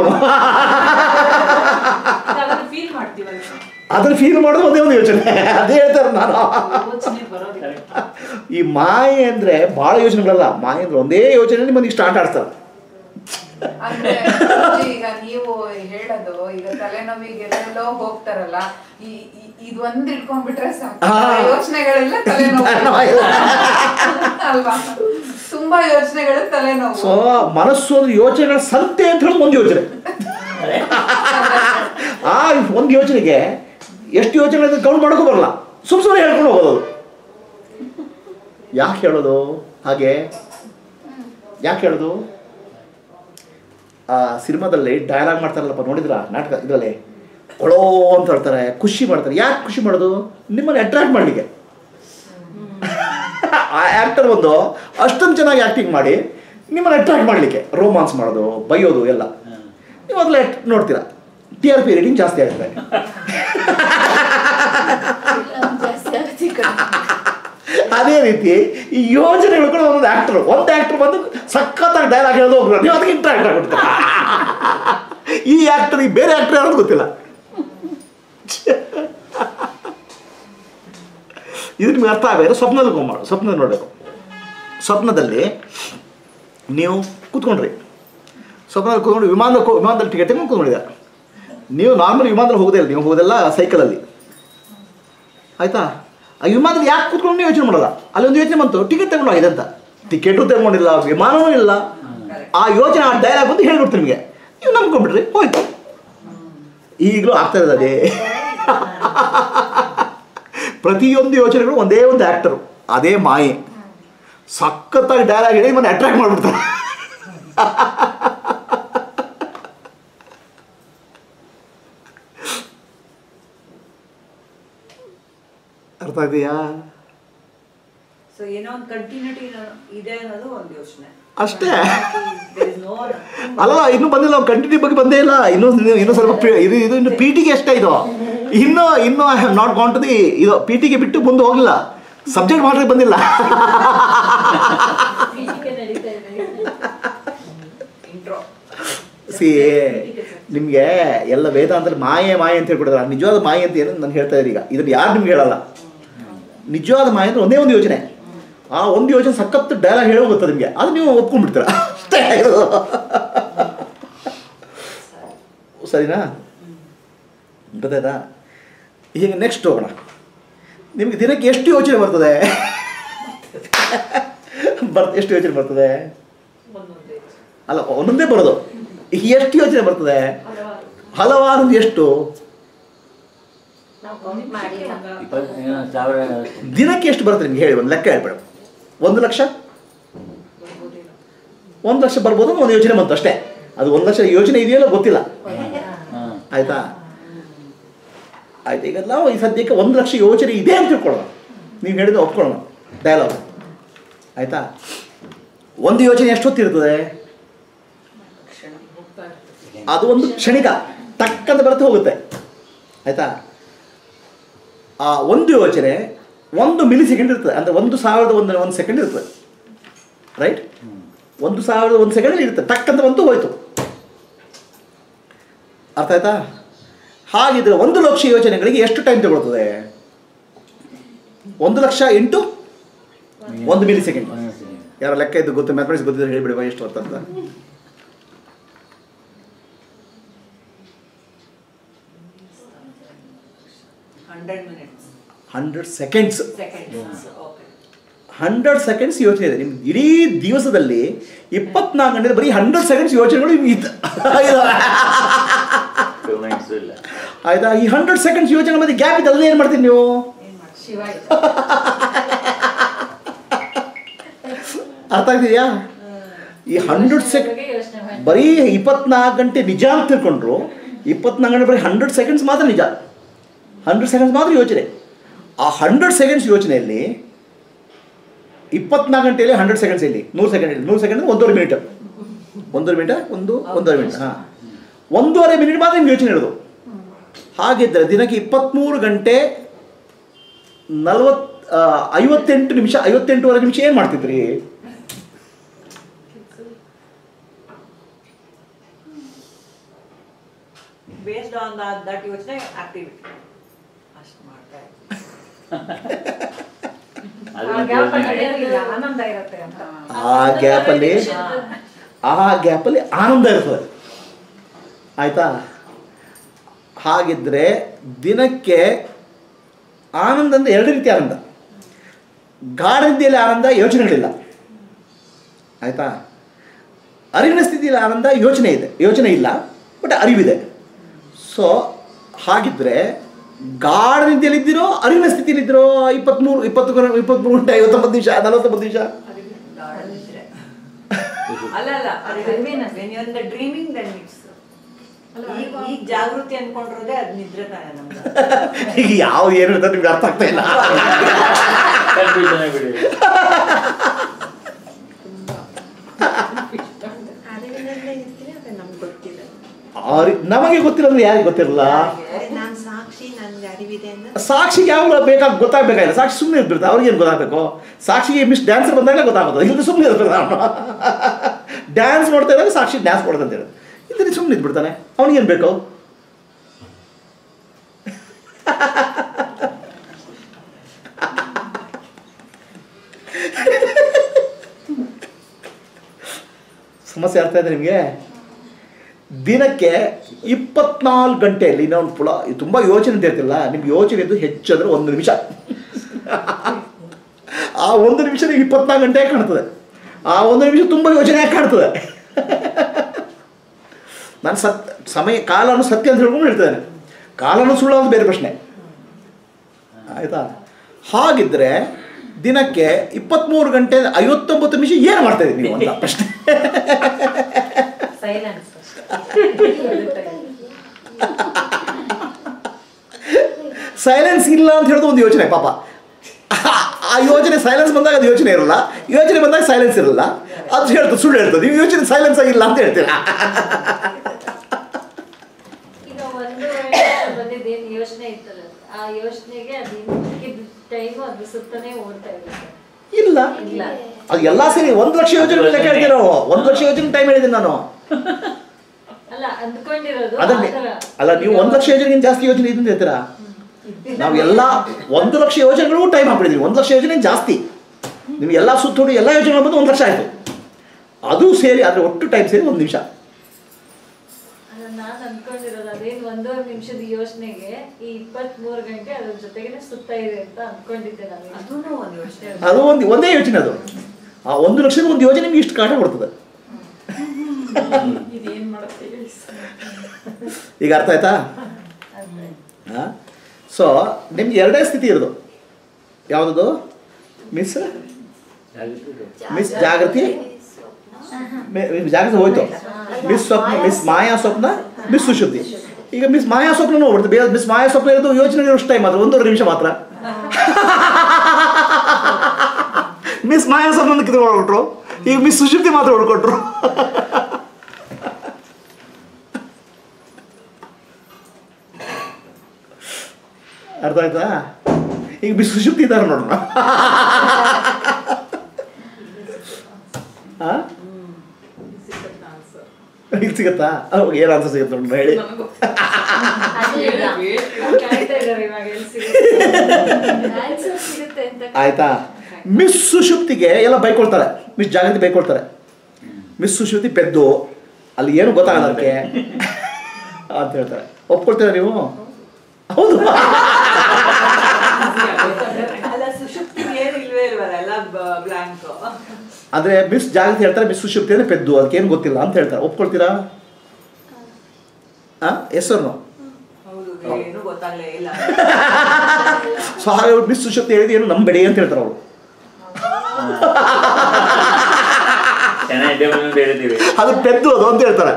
ಅದನ್ನ ಫೀಲ್ ಮಾಡ್ತೀವಲ್ಲ ನಾವು. ಅದನ್ನು ಫೀಲ್ ಮಾಡೋದು ಒಂದೇ ಒಂದು ಯೋಚನೆ ಅದೇ ಹೇಳ್ತಾರೆ ನಾನು ಯೋಚನೆ ಬರೋದಿಲ್ಲ ಈ ಮಾಯೆ ಅಂದರೆ ಭಾಳ ಯೋಚನೆಗಳಲ್ಲ ಮಾಯೆ ಅಂದರೆ ಒಂದೇ ಯೋಚನೆ ನಿಮ್ಮನ್ನು ಇಷ್ಟು ಆಟ ಆಡ್ತಾರೆ ಅಂದ್ರೆ ಈಗ ನೀವು ಹೇಳೋದು ಈಗ ತಲೆನೋವಿಗೆ ಎಲ್ಲೆಲ್ಲೋ ಹೋಗ್ತಾರಲ್ಲ ಈ ಈ- ಇದು ಒಂದ್ ಇಟ್ಕೊಂಡ್ಬಿಟ್ರೆ ಸಾಕು ಹಾ. ಯೋಚನೆಗಳೆಲ್ಲ ತಲೆನೋವು ಅಲ್ವಾ ತುಂಬಾ ಯೋಚನೆಗಳು ತಲೆನೋವು ಸೊ ಮನಸ್ಸು ಅಂದ್ರೆ ಯೋಚನೆಗಳ ಸಂತೆ ಅಂತ ಹೇಳಿ ಒಂದು ಯೋಚನೆ ಆ ಒಂದು ಯೋಚನೆಗೆ ಎಷ್ಟು ಯೋಚನೆ ಕೌಂಟ್ ಮಾಡೋಕ್ಕೂ ಬರಲ್ಲ ಸುಮ್ ಸುಮ್ಮನೆ ಹೇಳ್ಕೊಂಡು ಹೋಗೋದು ಅದು. ಯಾಕೆ ಹೇಳೋದು ಹಾಗೆ ಯಾಕೆ ಹೇಳೋದು ಆ ಸಿನಿಮಾದಲ್ಲಿ ಡೈಲಾಗ್ ಮಾಡ್ತಾರಲ್ಲಪ್ಪ ನೋಡಿದ್ರ ನಾಟಕ ಇದರಲ್ಲಿ ಕೊಳೋ ಅಂತ ಹೇಳ್ತಾರೆ ಖುಷಿ ಮಾಡ್ತಾರೆ ಯಾಕೆ ಖುಷಿ ಮಾಡೋದು ನಿಮ್ಮನ್ನು ಅಟ್ರಾಕ್ಟ್ ಮಾಡಲಿಕ್ಕೆ ಆ ಆ್ಯಕ್ಟರ್ ಒಂದು ಅಷ್ಟೊಂದು ಚೆನ್ನಾಗಿ ಆ್ಯಕ್ಟಿಂಗ್ ಮಾಡಿ ನಿಮ್ಮನ್ನು ಅಟ್ರಾಕ್ಟ್ ಮಾಡಲಿಕ್ಕೆ ರೋಮಾನ್ಸ್ ಮಾಡೋದು ಬೈಯೋದು ಎಲ್ಲ ನೀವು ಅದಲ್ಲ ನೋಡ್ತೀರಾ ಟಿ ಆರ್ ಪಿ ರೇಟಿಂಗ್ ಜಾಸ್ತಿ ಆಗುತ್ತೆ ಜಾಸ್ತಿ ಆಗುತ್ತೆ ಈ ಕಡೆ. ಅದೇ ರೀತಿ ಈ ಯೋಜನೆಗಳು ಕೂಡ ಒಂದೊಂದು ಆ್ಯಕ್ಟರ್ ಒಂದು ಆ್ಯಕ್ಟರ್ ಬಂದು ಸಖತ್ತಾಗಿ ಡೈಲಾಗ್ ಹೇಳೋದು ಹೋಗ್ತಾರೆ ನೀವು ಅದಕ್ಕೆ ಇಂಟ್ರಾಕ್ಟ್ ಆಗ್ಬಿಡ್ತೀರ ಈ ಆ್ಯಕ್ಟರ್ ಈ ಬೇರೆ ಆ್ಯಕ್ಟರ್ ಯಾರು ಗೊತ್ತಿಲ್ಲ ಇದು ನಿಮ್ಗೆ ಅರ್ಥ ಆಗಬೇಕು ಸ್ವಪ್ನದಲ್ಲಿ ಹೋಗಿ ಮಾಡು ಸ್ವಪ್ನದಲ್ಲಿ ನೋಡಬೇಕು ಸ್ವಪ್ನದಲ್ಲಿ ನೀವು ಕೂತ್ಕೊಂಡ್ರಿ ಸ್ವಪ್ನದಲ್ಲಿ ಕೂತ್ಕೊಂಡು ವಿಮಾನದ ವಿಮಾನದಲ್ಲಿ ಟಿಕೆಟ್ ತಗೊಂಡು ಕೂತ್ಕೊಂಡಿದ್ದಾರೆ ನೀವು ನಾರ್ಮಲ್ ವಿಮಾನದಲ್ಲಿ ಹೋಗೋದೇ ಇಲ್ಲ ನೀವು ಹೋಗೋದೆಲ್ಲ ಸೈಕಲಲ್ಲಿ ಆಯ್ತಾ ಆ ವಿಮಾನದಲ್ಲಿ ಯಾಕೆ ಕೂತ್ಕೊಂಡು ನೀವು ಯೋಚನೆ ಮಾಡಲ್ಲ ಅಲ್ಲಿ ಒಂದು ಯೋಚನೆ ಬಂತು ಟಿಕೆಟ್ ತಗೊಂಡು ಆಗಿದೆ ಅಂತ ಟಿಕೆಟು ತಗೊಂಡಿಲ್ಲ ವಿಮಾನವೂ ಇಲ್ಲ ಆ ಯೋಚನೆ ಆ ಡೈಲಾಗ್ ಬಂದು ಹೇಳ್ಬಿಡ್ತು ನಿಮಗೆ ನೀವು ನಂಬ್ಕೊಂಡ್ಬಿಟ್ರಿ ಹೋಯ್ತು ಈಗಲೂ ಆಗ್ತಾ ಇರೋದು ಅದೇ ಪ್ರತಿಯೊಂದು ಯೋಚನೆಗಳು ಒಂದೇ ಒಂದು ಆ್ಯಕ್ಟರು ಅದೇ ಮಾಯೆ ಸಖತ್ತಾಗಿ ಡೈಲಾಗ್ ಹೇಳಿ ಮನೆ ಅಟ್ರಾಕ್ಟ್ ಮಾಡಿಬಿಡ್ತಾರೆ ಅರ್ಥ ಇದೆಯಾ ಸೊ ಏನೋ ಒಂದು ಕಂಟಿನ್ಯೂಟಿ ಇದೆ ಅನ್ನೋದು ಒಂದು ಯೋಚನೆ ಅಷ್ಟೇ There is no ಅಲ್ಲ ಇನ್ನೂ ಬಂದಿಲ್ಲ ಕಂಟಿನ್ಯೂ ಬಗ್ಗೆ ಬಂದೇ ಇಲ್ಲ ಇನ್ನೂ ಇನ್ನೂ ಸ್ವಲ್ಪ ಪಿ- ಇದು ಇದು ಇನ್ನು ಪಿ ಟಿಗೆ ಎಷ್ಟೇ ಇದು ಇನ್ನೂ ಇನ್ನೂ I have not gone to the ಇದು ಪಿ ಟಿಗೆ ಬಿಟ್ಟು ಮುಂದೆ ಹೋಗಿಲ್ಲ ಸಬ್ಜೆಕ್ಟ್ ಮಾಡ್ಲಿಕ್ಕೆ ಬಂದಿಲ್ಲ ಹೀಗೆ ನಡೀತಾ ಇದೆ ಇಂಟ್ರೋ ಸಿ ನಿಮಗೆ ಎಲ್ಲ ವೇದಾಂತದಲ್ಲಿ ಮಾಯೆ ಮಾಯೆ ಅಂತ ಹೇಳ್ಬಿಡ್ತಾರೆ ನಿಜವಾದ ಮಾಯೆ ಅಂತ ಏನು ನಾನು ಹೇಳ್ತಾ ಇದ್ದೀನಿ ಈಗ ಇದನ್ನು ಯಾರು ನಿಮ್ಗೆ ಹೇಳಲ್ಲ ನಿಜವಾದ ಮಾಯೆ ಅಂದ್ರೆ ಒಂದೇ ಒಂದು ಯೋಚನೆ ಆ ಒಂದು ಯೋಚನೆ ಸಖತ್ತು ಡೈಲಾಗ್ ಹೇಳೋ ಗೊತ್ತದೆ ನಿಮಗೆ ಅದು ನೀವು ಒಪ್ಕೊಂಡ್ಬಿಡ್ತೀರ ಅಷ್ಟೇ ಇದು. ಸರಿನಾ ಗೊತ್ತಾಯ್ತಾ ಈಗ ನೆಕ್ಸ್ಟ್ ಹೋಗೋಣ ನಿಮಗೆ ದಿನಕ್ಕೆ ಎಷ್ಟು ಯೋಚನೆ ಬರ್ತದೆ ಬರ್ ಎಷ್ಟು ಯೋಚನೆ ಬರ್ತದೆ ಒಂದೊಂದೇ ಅಲ್ಲ ಒಂದೊಂದೇ ಬರೋದು ಈಗ ಎಷ್ಟು ಯೋಚನೆ ಬರ್ತದೆ ಹಲವಾರು ಎಷ್ಟು ನಾವು ಕೌಂಟ್ ಮಾಡಿಲ್ಲ ಇಪ್ಪತ್ತು ಸಾವಿರ ದಿನಕ್ಕೆ ಎಷ್ಟು ಬರುತ್ತೆ ನಿಮ್ಗೆ ಹೇಳಿ ಒಂದು ಲೆಕ್ಕ ಹೇಳ್ಬೇಡ ಒಂದು ಲಕ್ಷ ಒಂದು ಲಕ್ಷ ಬರ್ಬೋದು ಅಂತ ಒಂದು ಯೋಚನೆ ಬಂತು ಅಷ್ಟೇ ಅದು ಒಂದು ಲಕ್ಷ ಯೋಚನೆ ಇದೆಯಲ್ಲ ಗೊತ್ತಿಲ್ಲ ಹಾಂ ಆಯ್ತಾ ಆಯ್ತು ಈಗ ನಾವು ಈ ಸದ್ಯಕ್ಕೆ ಒಂದು ಲಕ್ಷ ಯೋಚನೆ ಇದೆ ಅಂತ ತಿಳ್ಕೊಳ್ಳೋಣ ನೀವು ಹೇಳಿದ್ರೆ ಒಪ್ಕೊಳ್ಳೋಣ ಡಯಲಾಗ್ ಆಯ್ತಾ ಒಂದು ಯೋಚನೆ ಎಷ್ಟೊತ್ತಿರ್ತದೆ ಅದು ಒಂದು ಕ್ಷಣಿಕ ಟಕ್ಕಂತ ಬರುತ್ತೆ ಹೋಗುತ್ತೆ ಆಯ್ತಾ ಆ ಒಂದು ಯೋಚನೆ ಒಂದು ಮಿಲಿ ಸೆಕೆಂಡ್ ಇರ್ತದೆ ಅಂದರೆ ಒಂದು ಸಾವಿರದ ಒಂದು ಒಂದು ಸೆಕೆಂಡ್ ಇರ್ತದೆ ರೈಟ್ ಒಂದು ಸಾವಿರದ ಒಂದು ಸೆಕೆಂಡ್ ಇರುತ್ತೆ ಟಕ್ಕಂತ ಬಂತು ಹೋಯ್ತು ಅರ್ಥ ಆಯ್ತಾ ಹಾಗಿದ್ರೆ ಒಂದು ಲಕ್ಷ ಯೋಚನೆಗಳಿಗೆ ಎಷ್ಟು ಟೈಮ್ ತಗೊಳ್ತದೆ ಒಂದು ಲಕ್ಷ ಇಂಟು ಒಂದು ಮಿಲಿ ಸೆಕೆಂಡ್ ಒಂದೊಂದು second. ಯಾರ ಲೆಕ್ಕ ಇದ್ದು ಗೊತ್ತು ಮ್ಯಾಥಮೆಟಿಕ್ಸ್ ಗೊತ್ತಿದ್ರೆ ಹೇಳಿಬಿಡುವ ಎಷ್ಟು ಅರ್ಥ ಅಂತ hundred minutes hundred seconds seconds okay hundred seconds ಯೋಚನೆ ಇದೆ ನಿಮ್ಗೆ ಇಡೀ ದಿವಸದಲ್ಲಿ ಇಪ್ಪತ್ನಾಲ್ಕು ಗಂಟೆ ಬರೀ ಹಂಡ್ರೆಡ್ ಸೆಕೆಂಡ್ಸ್ ಯೋಚನೆಗಳು ನಿಮ್ಗೆ ಇದ್ದ ಇದಾವೆ. Two minutes ಇಲ್ಲ ಆಯ್ತಾ ಈ ಹಂಡ್ರೆಡ್ ಸೆಕೆಂಡ್ಸ್ ಯೋಚನೆ ಮತ್ತೆ ಗ್ಯಾಪ್ ಇದೆ ಅದನ್ನ ಏನು ಮಾಡ್ತೀರಿ ನೀವು ಶಿವ ಅರ್ಥ ಆಗ್ತಿದೆಯಾ ಈ ಹಂಡ್ರೆಡ್ ಸೆಕೆಂಡ್ ಬಗ್ಗೆ ಯೋಚನೆ ಮಾಡಿ ಬರೀ ಇಪ್ಪತ್ನಾಲ್ಕು ಗಂಟೆ ನಿಜ ಅಂತ ತಿಳ್ಕೊಂಡ್ರು ಇಪ್ಪತ್ನಾಲ್ಕು ಗಂಟೆ ಬರೀ ಹಂಡ್ರೆಡ್ ಸೆಕೆಂಡ್ಸ್ ಮಾತ್ರ ನಿಜ ಹಂಡ್ರೆಡ್ ಸೆಕೆಂಡ್ಸ್ ಮಾತ್ರ ಯೋಚನೆ ಆ ಹಂಡ್ರೆಡ್ ಸೆಕೆಂಡ್ಸ್ ಯೋಚನೆಯಲ್ಲಿ ಇಪ್ಪತ್ನಾಲ್ಕು ಗಂಟೆಯಲ್ಲಿ ಹಂಡ್ರೆಡ್ ಸೆಕೆಂಡ್ಸ್ ಇಲ್ಲಿ ನೂರು ಸೆಕೆಂಡ್ ಇಲ್ಲಿ ನೂರು ಸೆಕೆಂಡ್ ಒಂದೂವರೆ ಮಿನಿಟ್ ಒಂದೂವರೆ ಮಿನಿಟ್ ಒಂದು ಒಂದೂವರೆ ಮಿನಿಟ್ ಹಾಂ ಒಂದೂವರೆ ಮಿನಿಟ್ ಮಾತ್ರ ನಿಮ್ಗೆ ಯೋಚನೆ ಇರೋದು ಹಾಗಿದ್ದರೆ ದಿನಕ್ಕೆ ಇಪ್ಪತ್ತ್ಮೂರು ಗಂಟೆ ನಲವತ್ತು ಐವತ್ತೆಂಟು ನಿಮಿಷ ಐವತ್ತೆಂಟುವರೆ ನಿಮಿಷ ಏನು ಮಾಡ್ತಿದ್ರಿ ಬೇಸ್ಡ್ ಆನ್ ದಟ್ ಯೋಚನೆ ಆಕ್ಟಿವಿಟಿ ಅಷ್ಟು ಮಾಡ್ತಾ ಇದ್ದೀನಿ. ಅದು ಆ ಒಂದು ಗ್ಯಾಪ್ ಯೋಚನೆ. ನಡೆಯೋದಿಲ್ಲ ಆನಂದ ಇರುತ್ತೆ ಅಂತ ಆ ಗ್ಯಾಪಲ್ಲಿ ಆ ಗ್ಯಾಪಲ್ಲಿ ಆನಂದ ಇರ್ತದೆ ಆಯಿತಾ ಹಾಗಿದ್ರೆ ದಿನಕ್ಕೆ ಆನಂದ ಅಂದರೆ ಎರಡು ರೀತಿ ಆನಂದ ಗಾಢ ನಿದ್ದೆಯಲ್ಲಿ ಆನಂದ ಯೋಚನೆಗಳಿಲ್ಲ ಆಯಿತಾ ಅರಿವಿನ ಸ್ಥಿತಿಯಲ್ಲಿ ಆನಂದ ಯೋಚನೆ ಇದೆ ಯೋಚನೆ ಇಲ್ಲ ಬಟ್ ಅರಿವಿದೆ ಸೊ ಹಾಗಿದ್ರೆ ಗಾಢ ನಿದ್ದೆಯಲ್ಲಿದ್ದೀರೋ ಅರಿವಿನ ಸ್ಥಿತಿಯಲ್ಲಿದ್ದೀರೋ ಇಪ್ಪತ್ತ್ಮೂರು ಇಪ್ಪತ್ತು ಗಂಟೆ ಇಪ್ಪತ್ತ್ಮೂರು ಗಂಟೆ ಐವತ್ತೊಂಬತ್ತು ನಿಮಿಷ ನಲವತ್ತೊಂಬತ್ತು ನಿಮಿಷ ಗಾಢ ನಿದ್ರೆ. ಅಲ್ಲ ಅಲ್ಲ when you the dreaming then it's ಈಗ ಈಗ ಜಾಗೃತಿ ಅನ್ಕೊಂಡಿರೋದೇ ಅದು ನಿದ್ರೆ ತಾನೆ ನಮ್ದು ಈಗ ಯಾವ ಏನು ಹೇಳ್ತಾರೆ ನಿಮ್ಗೆ ಅರ್ಥ ಆಗ್ತಾ ಇಲ್ಲ Confusion ಆಗ್ಬಿಡಿ. ಅರಿವಿನಲ್ಲೇ ಇರ್ತೀನಿ ಅದು ನಮ್ಗೆ ಗೊತ್ತಿಲ್ಲ ಅವ್ರಿ- ನಮಗೆ ಗೊತ್ತಿಲ್ಲ ಅಂದ್ರೆ ಯಾರಿಗೆ ಗೊತ್ತಿರಲ್ಲ ಅದೇ ನಾನು ಸಾಕ್ಷಿ ನನ್ಗೆ ಅರಿವಿದೆ ಅನ್ನೋ ಸಾಕ್ಷಿಗೆ ಯಾವಾಗ ಬೇಕಾಗ ಗೊತ್ತಾಗಬೇಕಾಗಿಲ್ಲ ಸಾಕ್ಷಿ ಸುಮ್ಮನೆ ಇರ್ಬಿಡ್ತಾರೆ ಅವ್ರಿಗೇನು ಗೊತ್ತಾಗಬೇಕು ಸಾಕ್ಷಿಗೆ ಮಿಸ್ ಡ್ಯಾನ್ಸರ್ ಬಂದಾಗ ಗೊತ್ತಾಗೋದು ಇಲ್ಲಿ ಸುಮ್ಮನೆ ಇರ್ಬೇಕು ನಾನು ಡ್ಯಾನ್ಸ್ ನೋಡ್ತಾ ಇದ್ದಾಗ ಸಾಕ್ಷಿ ಡ್ಯಾನ್ಸ್ ಮಾಡೋದು ಅಂತ ಹೇಳಿ ಇಲ್ಲಿ ಸುಮ್ಮನೆ ಇದ್ಬಿಡ್ತಾನೆ ಅವ್ನಿಗೇನು ಬೇಕು ಸಮಸ್ಯೆ ಅರ್ಥ ಇದೆ ನಿಮಗೆ ದಿನಕ್ಕೆ ಇಪ್ಪತ್ನಾಲ್ಕು ಗಂಟೆಯಲ್ಲಿ ಇನ್ನೊಂದು ಪುಳ ತುಂಬ ಯೋಚನೆ ಅಂತ ಇರ್ತಿಲ್ಲ ನಿಮ್ಗೆ ಯೋಚನೆ ಇದ್ದು ಹೆಚ್ಚಂದ್ರೆ ಒಂದು ನಿಮಿಷ ಆ ಒಂದು ನಿಮಿಷ ನೀವು ಇಪ್ಪತ್ನಾಲ್ಕು ಗಂಟೆ ಕಾಣ್ತದೆ ಆ ಒಂದು ನಿಮಿಷ ತುಂಬ ಯೋಚನೆ ಕಾಣ್ತದೆ ನಾನು ಸತ್ ಸಮಯ ಕಾಲನು ಸತ್ಯ ಅಂತ ಹೇಳ್ಕೊಂಡು ಹೇಳ್ತೇನೆ ಕಾಲನು ಸುಳ್ಳು ಅಂತ ಬೇರೆ ಪ್ರಶ್ನೆ ಆಯಿತಾ ಹಾಗಿದ್ರೆ ದಿನಕ್ಕೆ ಇಪ್ಪತ್ತ್ಮೂರು ಗಂಟೆ ಐವತ್ತೊಂಬತ್ತು ನಿಮಿಷ ಏನು ಮಾಡ್ತಾ ಇದ್ದೀರಿ ನೀವು ಅಂತ ಪ್ರಶ್ನೆ ಸೈಲೆನ್ಸ್ ಸೈಲೆನ್ಸ್ ಇಲ್ಲ ಅಂತ ಹೇಳೋದು ಒಂದು ಯೋಚನೆ ಪಾಪ ಆ ಯೋಚನೆ ಸೈಲೆನ್ಸ್ ಬಂದಾಗ ಅದು ಯೋಚನೆ ಇರಲ್ಲ ಯೋಚನೆ ಬಂದಾಗ ಸೈಲೆನ್ಸ್ ಇರಲ್ಲ ಅದು ಹೇಳ್ತದೆ ಸುಳ್ಳು ಹೇಳ್ತದೆ ನೀವು ಯೋಚನೆ ಸೈಲೆನ್ಸ್ ಆಗಿಲ್ಲ ಅಂತ ಹೇಳ್ತೀರಾ ಈಗ ಒಂದು ಬಂದಿದ್ದೇನು ಯೋಚನೆ ಇರ್ತದೆ ಆ ಯೋಚನೆಗೆ ಅದು ಟೈಮು ಅದು ಸುತ್ತನೇ ಓಡ್ತಾ ಇರುತ್ತೆ ಇಲ್ಲ ಇಲ್ಲ ಅದು ಎಲ್ಲ ಸೇರಿ ಒಂದು ಲಕ್ಷ ಯೋಚನೆ ಲೆಕ್ಕ ಹೇಳ್ತೀರೋ ಒಂದು ಲಕ್ಷ ಯೋಚನೆ ಟೈಮ್ ಹೇಳಿದ್ದೀನಿ ನಾನು ಅಲ್ಲ ಅಂದ್ಕೊಂಡಿರೋದು ಅದನ್ನೇ ಆ ಥರ. ಅಲ್ಲ ನೀವು ಒಂದು ಲಕ್ಷ ಯೋಜನೆಗಿಂತ ಜಾಸ್ತಿ ಯೋಚನೆ ಇದೆ ಅಂತ ಹೇಳ್ತೀರಾ ನಾವು ಎಲ್ಲ ಒಂದು ಲಕ್ಷ ಯೋಜನೆಗಳು ಟೈಮ್ ಹಾಕ್ಬಿಟ್ಟಿದ್ದೀವಿ ಒಂದು ಲಕ್ಷ ಯೋಜನೆ ಜಾಸ್ತಿ ನಿಮ್ಗೆ ಎಲ್ಲ ಸುತ್ತೋಡಿ ಎಲ್ಲ ಯೋಜನೆಗಳು ಬಂದು ಒಂದು ಲಕ್ಷ ಆಯಿತು ಅದು ಸೇರಿ ಆದರೆ ಒಟ್ಟು ಟೈಮ್ ಸೇರಿ ಒಂದು ನಿಮಿಷ ಅಲ್ಲ ನಾನು ಅನ್ಕೊಂಡಿರೋದು ಅದೇನು ಒಂದೂವರೆ ನಿಮಿಷದ ಯೋಚನೆಗೆ ಈ ಇಪ್ಪತ್ತ್ ಮೂರು ಗಂಟೆ ಅದ್ರ ಜೊತೆಗೆ ಸುತ್ತಾ ಇದೆ ಅಂತ ಅನ್ಕೊಂಡಿದ್ದೆ ನಾನು ಅದೂ ಒಂದು ಯೋಚನೆ ಅದು ಒಂದು ಒಂದೇ ಯೋಚನೆ ಅದು ಆ ಒಂದು ಲಕ್ಷದ ಒಂದು ಯೋಜನೆ ನಿಮ್ಗೆ ಇಷ್ಟು ಕಾಟ ಕೊಡ್ತದೆ ಇದೇನ್ ಮಾಡುತ್ತೆ ಹೇಳಿ ಈಗ ಅರ್ಥ ಆಯ್ತಾ ಹಾಂ ಸೊ ನಿಮ್ಗೆ ಎರಡೇ ಸ್ಥಿತಿ ಇರೋದು ಯಾವುದದು ಮಿಸ್ ಮಿಸ್ ಜಾಗೃತಿ ಮೆ- ಮಿಸ್ ಜಾಗೃತಿ ಹೋಯ್ತು miss Swapna miss Maya Swapna miss ಸುಶುದ್ಧಿ ಈಗ ಮಿಸ್ ಮಾಯಾ ಸ್ವಪ್ನ ನೋಡ್ಬಿಡ್ತು ಬೇರೆ ಮಿಸ್ ಮಾಯಾ ಸ್ವಪ್ನ ಇರೋದು ಯೋಚನೆ ಇರೋಷ್ಟು ಟೈಮ್ ಮಾತ್ರ ಒಂದೂವರೆ ನಿಮಿಷ ಮಾತ್ರ ಮಿಸ್ ಮಾಯಾ ಸ್ವಪ್ನ ಕಿತ್ಕೊಂಡ್ಬಿಟ್ರು ಈಗ ಮಿಸ್ ಸುಶುದ್ಧಿ ಮಾತ್ರ ಹೊಡ್ಕೊಟ್ರು ಅರ್ಥ ಆಯ್ತಾ ಈಗ ಮಿಸ್ ಸುಶುದ್ಧಿ ಇದ್ದಾರೆ ನೋಡೋಣ ಆ? ಈಗ ಸಿಗತ್ತಾ ಅವಾಗ ಏನು ಆನ್ಸರ್ ಸಿಗುತ್ತೆ ನೋಡೋಣ ಹೇಳಿ ಅದೇ ಇಲ್ಲ. ಅವ್ರು ಕಾಯ್ತಾ ಇದ್ದಾರೆ ಇವಾಗ ಎಲ್ಲಿ ಸಿಗುತ್ತೆ ಆನ್ಸರ್ ಸಿಗುತ್ತೆ ಅಂತ ಆಯ್ತಾ ಮಿಸ್ ಸುಶುಪ್ತಿಗೆ ಎಲ್ಲ ಬೈಕೊಳ್ತಾರೆ ಮಿಸ್ ಜಾಗೃತಿ ಬೈಕೊಳ್ತಾರೆ ಮಿಸ್ ಸುಶುಪ್ತಿ ಪೆದ್ದು ಅಲ್ಲಿ ಏನು ಗೊತ್ತಾಗಲ್ಲ ಅದಕ್ಕೆ ಅಂತ ಹೇಳ್ತಾರೆ ಒಪ್ಕೊಳ್ತೀರಾ ನೀವು ಹೌದು ಅಲ್ಲ ಸುಷುಪ್ತಿ ಏನು ಇಲ್ವೇ ಇಲ್ವಲ್ಲ ಎಲ್ಲ ಬ್ಲಾಂಕ್ ಆದರೆ ಮಿಸ್ ಜಾಗೃತಿ ಹೇಳ್ತಾರೆ ಮಿಸ್ ಸುಶುಪ್ತಿ ಅಂದರೆ ಪೆದ್ದು ಅದಕ್ಕೆ ಏನು ಗೊತ್ತಿಲ್ಲ ಅಂತ ಹೇಳ್ತಾರೆ ಒಪ್ಕೊಳ್ತೀರಾ ಹಾಂ ಹೆಸರು ಹೌದು ಏನು ಗೊತ್ತಾಗ್ಲೇ ಇಲ್ಲ ಸೊ ಹಾಗೆ ಅವ್ರು ಮಿಸ್ ಸುಶುಪ್ತಿ ಹೇಳಿದ ಏನು ನಂಬೇಡಿ ಅಂತ ಹೇಳ್ತಾರೆ ಅವರು ಚೆನ್ನಾಗಿದೆ ಅಂತ ಹೇಳ್ತೀವಿ ಅದು ಪೆದ್ದು ಅದು ಅಂತ ಹೇಳ್ತಾರೆ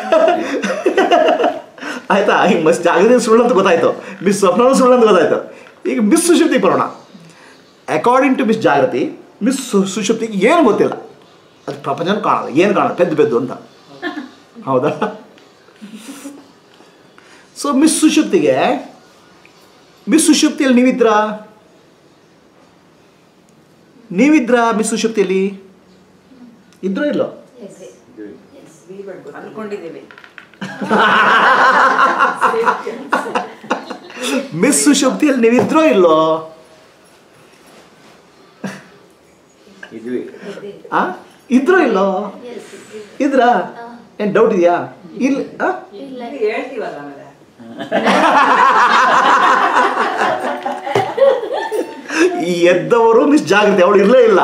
ಆಯ್ತಾ ಈಗ ಮಸ್ ಜಾಗೃತಿ ಸುಳ್ಳು ಅಂತ ಗೊತ್ತಾಯ್ತು ಮಿಸ್ ಸ್ವಪ್ನನೂ ಸುಳ್ಳು ಅಂತ ಗೊತ್ತಾಯ್ತು ಈಗ ಮಿಸ್ ಸುಶುಪ್ತಿ ಬರೋಣ according to miss Jagruti miss ಸು ಸುಶುಪ್ತಿಗೆ ಏನು ಗೊತ್ತಿಲ್ಲ ಅದು ಪ್ರಪಂಚನ ಕಾಣಲ್ಲ ಏನು ಕಾಣಲ್ಲ ಪೆದ್ದು ಪೆದ್ದು ಅಂತ ಹೌದಾ ಸೊ ಮಿಸ್ ಸುಶುಪ್ತಿಗೆ ಮಿಸ್ ಸುಶುಪ್ತಿಯಲ್ಲಿ ನೀವಿದ್ರಾ ನೀವಿದ್ರಾ ಮಿಸ್ ಸುಶುಪ್ತಿಯಲ್ಲಿ ಇದ್ರೋ ಇಲ್ಲೋ ಅನ್ಕೊಂಡಿದ್ದೀವಿ ಮಿಸ್ ಸುಶುಪ್ತಿಯಲ್ಲಿ ನೀವಿದ್ರೋ ಇಲ್ಲೋ ಇದ್ವಿ ಆ ಇದ್ರೋ ಇಲ್ಲೋ ಇದ್ರಾ ಏನು ಡೌಟ್ ಇದೆಯಾ ಇಲ್ಲ ಆ? ಇಲ್ಲ ಇಲ್ಲಿ ಹೇಳ್ತೀವಲ್ಲ ಆಮೇಲೆ ಈ ಎದ್ದವರು ಮಿಸ್ ಜಾಗೃತಿ ಅವಳು ಇರಲೇ ಇಲ್ಲ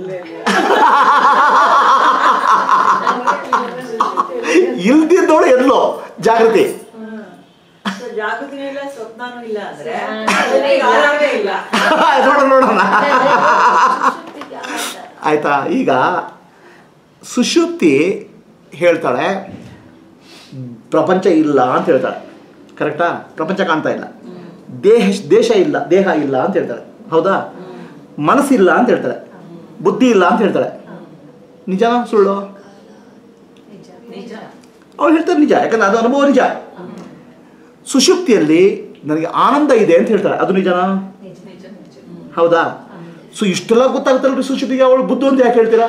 ಇಲ್ದಿದ್ದವಳು ಎಲ್ಲೋ ಜಾಗೃತಿ So, ಜಾಗೃತಿನೂ ಇಲ್ಲ ಸ್ವಪ್ನನೂ ಇಲ್ಲ ಅಂದ್ರೆ ಅದೇ ಇಲ್ಲ. ಆರಾಮೇ ಇಲ್ಲ ನೋಡೋಣ ನೋಡೋಣ ಸುಷುಪ್ತಿಗೆ ಆದ. ಆಯ್ತಾ ಈಗ ಸುಷುಪ್ತಿ ಹೇಳ್ತಾಳೆ ಪ್ರಪಂಚ ಇಲ್ಲ ಅಂತ ಹೇಳ್ತಾಳೆ ಕರೆಕ್ಟಾ ಪ್ರಪಂಚ ಕಾಣ್ತಾ ಇಲ್ಲ ದೇಹ ದೇಶ ಇಲ್ಲ ದೇಹ ಇಲ್ಲ ಅಂತ ಹೇಳ್ತಾಳೆ ಹೌದಾ ಮನಸ್ಸಿಲ್ಲ ಅಂತ ಹೇಳ್ತಾಳೆ ಬುದ್ಧಿ ಇಲ್ಲ ಅಂತ ಹೇಳ್ತಾಳೆ ನಿಜನಾ ಸುಳ್ಳು ನಿಜ ಅವ್ರು ಹೇಳ್ತಾರೆ ನಿಜ ಯಾಕಂದ್ರೆ ಅದು ಅನುಭವ ನಿಜ ಸುಷುಪ್ತಿಯಲ್ಲಿ ನನಗೆ ಆನಂದ ಇದೆ ಅಂತ ಹೇಳ್ತಾಳೆ ಅದು ನಿಜನಾ ನಿಜ ನಿಜ ನಿಜ ಹೌದಾ ಸೊ ಇಷ್ಟೆಲ್ಲ ಗೊತ್ತಾಗ್ತಾರಲ್ರಿ ಸುಶುದ್ಧಿಗೆ ಅವಳು ಬುದ್ಧು ಅಂತ ಯಾಕೆ ಹೇಳ್ತೀರಾ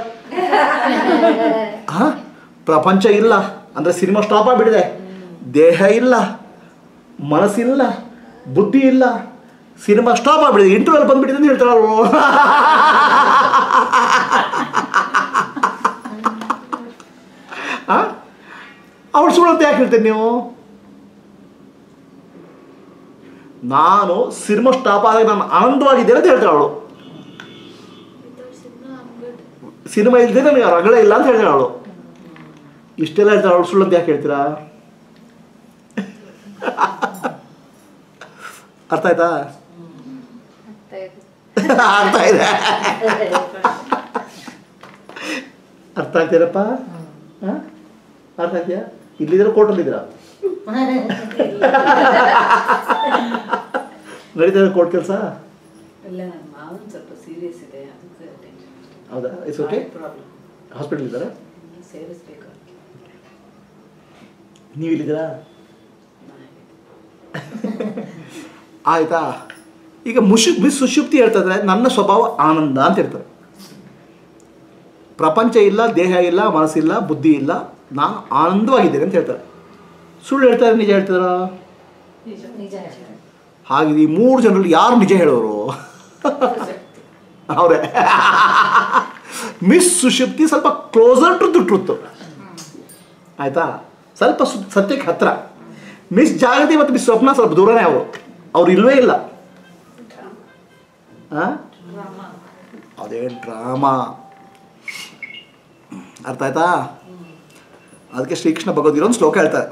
ಹಾ ಪ್ರಪಂಚ ಇಲ್ಲ ಅಂದ್ರೆ ಸಿನಿಮಾ ಸ್ಟಾಪ್ ಆಗಿಬಿಟ್ಟಿದೆ ದೇಹ ಇಲ್ಲ ಮನಸ್ಸಿಲ್ಲ ಬುದ್ಧಿ ಇಲ್ಲ ಸಿನಿಮಾ ಸ್ಟಾಪ್ ಆಗ್ಬಿಟ್ಟಿದೆ ಇಂಟರ್ವಲ್ ಬಂದ್ಬಿಟ್ಟಿದೆ ಅಂತ ಹೇಳ್ತಾರಲ್ವ ಆ ಅವಳು ಸುಳ್ಳು ಅಂತ ಯಾಕೆ ಹೇಳ್ತೀನಿ ನೀವು ನಾನು ಸಿನಿಮಾ ಸ್ಟಾಪ್ ಆದಾಗ ನಾನು ಆನಂದವಾಗಿದ್ದೇನೆ ಅಂತ ಹೇಳ್ತಾಳೆ ಅವಳು Without cinema, I'm good. Cinema ಇಲ್ಲದೆ ನನಗೆ ರಗಳೇ ಇಲ್ಲ ಅಂತ ಹೇಳ್ತಾಳೆ ಅವಳು ಇಷ್ಟೆಲ್ಲ ಹೇಳ್ತಾಳೆ ಅವಳು ಸುಳ್ಳು ಅಂತ ಯಾಕೆ ಹೇಳ್ತೀರಾ ಅರ್ಥ ಆಯ್ತಾ ಆಗ್ತಾ ಇದೆ. ಅರ್ಥ ಇದೆ ಅರ್ಥ ಆಗ್ತೀರಪ್ಪ ಹಾ? ಅರ್ಥ ಆಗ್ತೀಯಾ ಇಲ್ಲಿದ್ದೀರಾ ಕೋರ್ಟಲ್ಲಿದ್ದೀರಾ ನಡೀತಾ ಕೋರ್ಟ್ ಕೆಲಸ ಇಲ್ಲ ನನ್ನ ಮಾವನ್ ಸ್ವಲ್ಪ ಸೀರಿಯಸ್ ಇದೆ ಅದಕ್ಕೆ ಹೌದಾ ಇಟ್ಸ್ ಓಕೆ ಪ್ರಾಬ್ಲಮ್ ಹಾಸ್ಪಿಟಲ್ ಇದ್ದಾರಾ ಸೇರಿಸ್ಬೇಕು ನೀವು ಇಲ್ಲಿದ್ದೀರಾ ಆಯ್ತಾ ಈಗ ಮುಷು ಮಿಸ್ ಸುಷುಪ್ತಿ ಹೇಳ್ತದ್ರೆ ನನ್ನ ಸ್ವಭಾವ ಆನಂದ ಅಂತ ಹೇಳ್ತಾರೆ ಪ್ರಪಂಚ ಇಲ್ಲ ದೇಹ ಇಲ್ಲ ಮನಸ್ಸಿಲ್ಲ ಬುದ್ಧಿ ಇಲ್ಲ ನಾನು ಆನಂದವಾಗಿದ್ದೇನೆ ಅಂತ ಹೇಳ್ತಾರೆ ಸುಳ್ಳು ಹೇಳ್ತಾರೆ ನಿಜ ಹೇಳ್ತಾರ ನಿಜ ಹಾಗೆ ಈ ಮೂರು ಜನರಲ್ಲಿ ಯಾರು ನಿಜ ಹೇಳೋರು ಅವರೇ ಮಿಸ್ ಸುಷುಪ್ತಿ ಸ್ವಲ್ಪ ಕ್ಲೋಸರ್ ಟು ದ ಟ್ರುತ್ ಆಯ್ತಾ ಸ್ವಲ್ಪ ಸು ಸತ್ಯಕ್ಕೆ ಹತ್ರ ಮಿಸ್ ಜಾಗೃತಿ ಮತ್ತು ಮಿಸ್ ಸ್ವಪ್ನ ಸ್ವಲ್ಪ ದೂರನೇ ಅವರು ಅವ್ರು ಇಲ್ವೇ ಇಲ್ಲ ಆ? ಅದೇ ಡ್ರಾಮಾ ಅರ್ಥ ಆಯ್ತಾ ಅದಕ್ಕೆ ಶ್ರೀಕೃಷ್ಣ ಭಗವದ್ಗೀರ ಒಂದು ಶ್ಲೋಕ ಹೇಳ್ತಾರೆ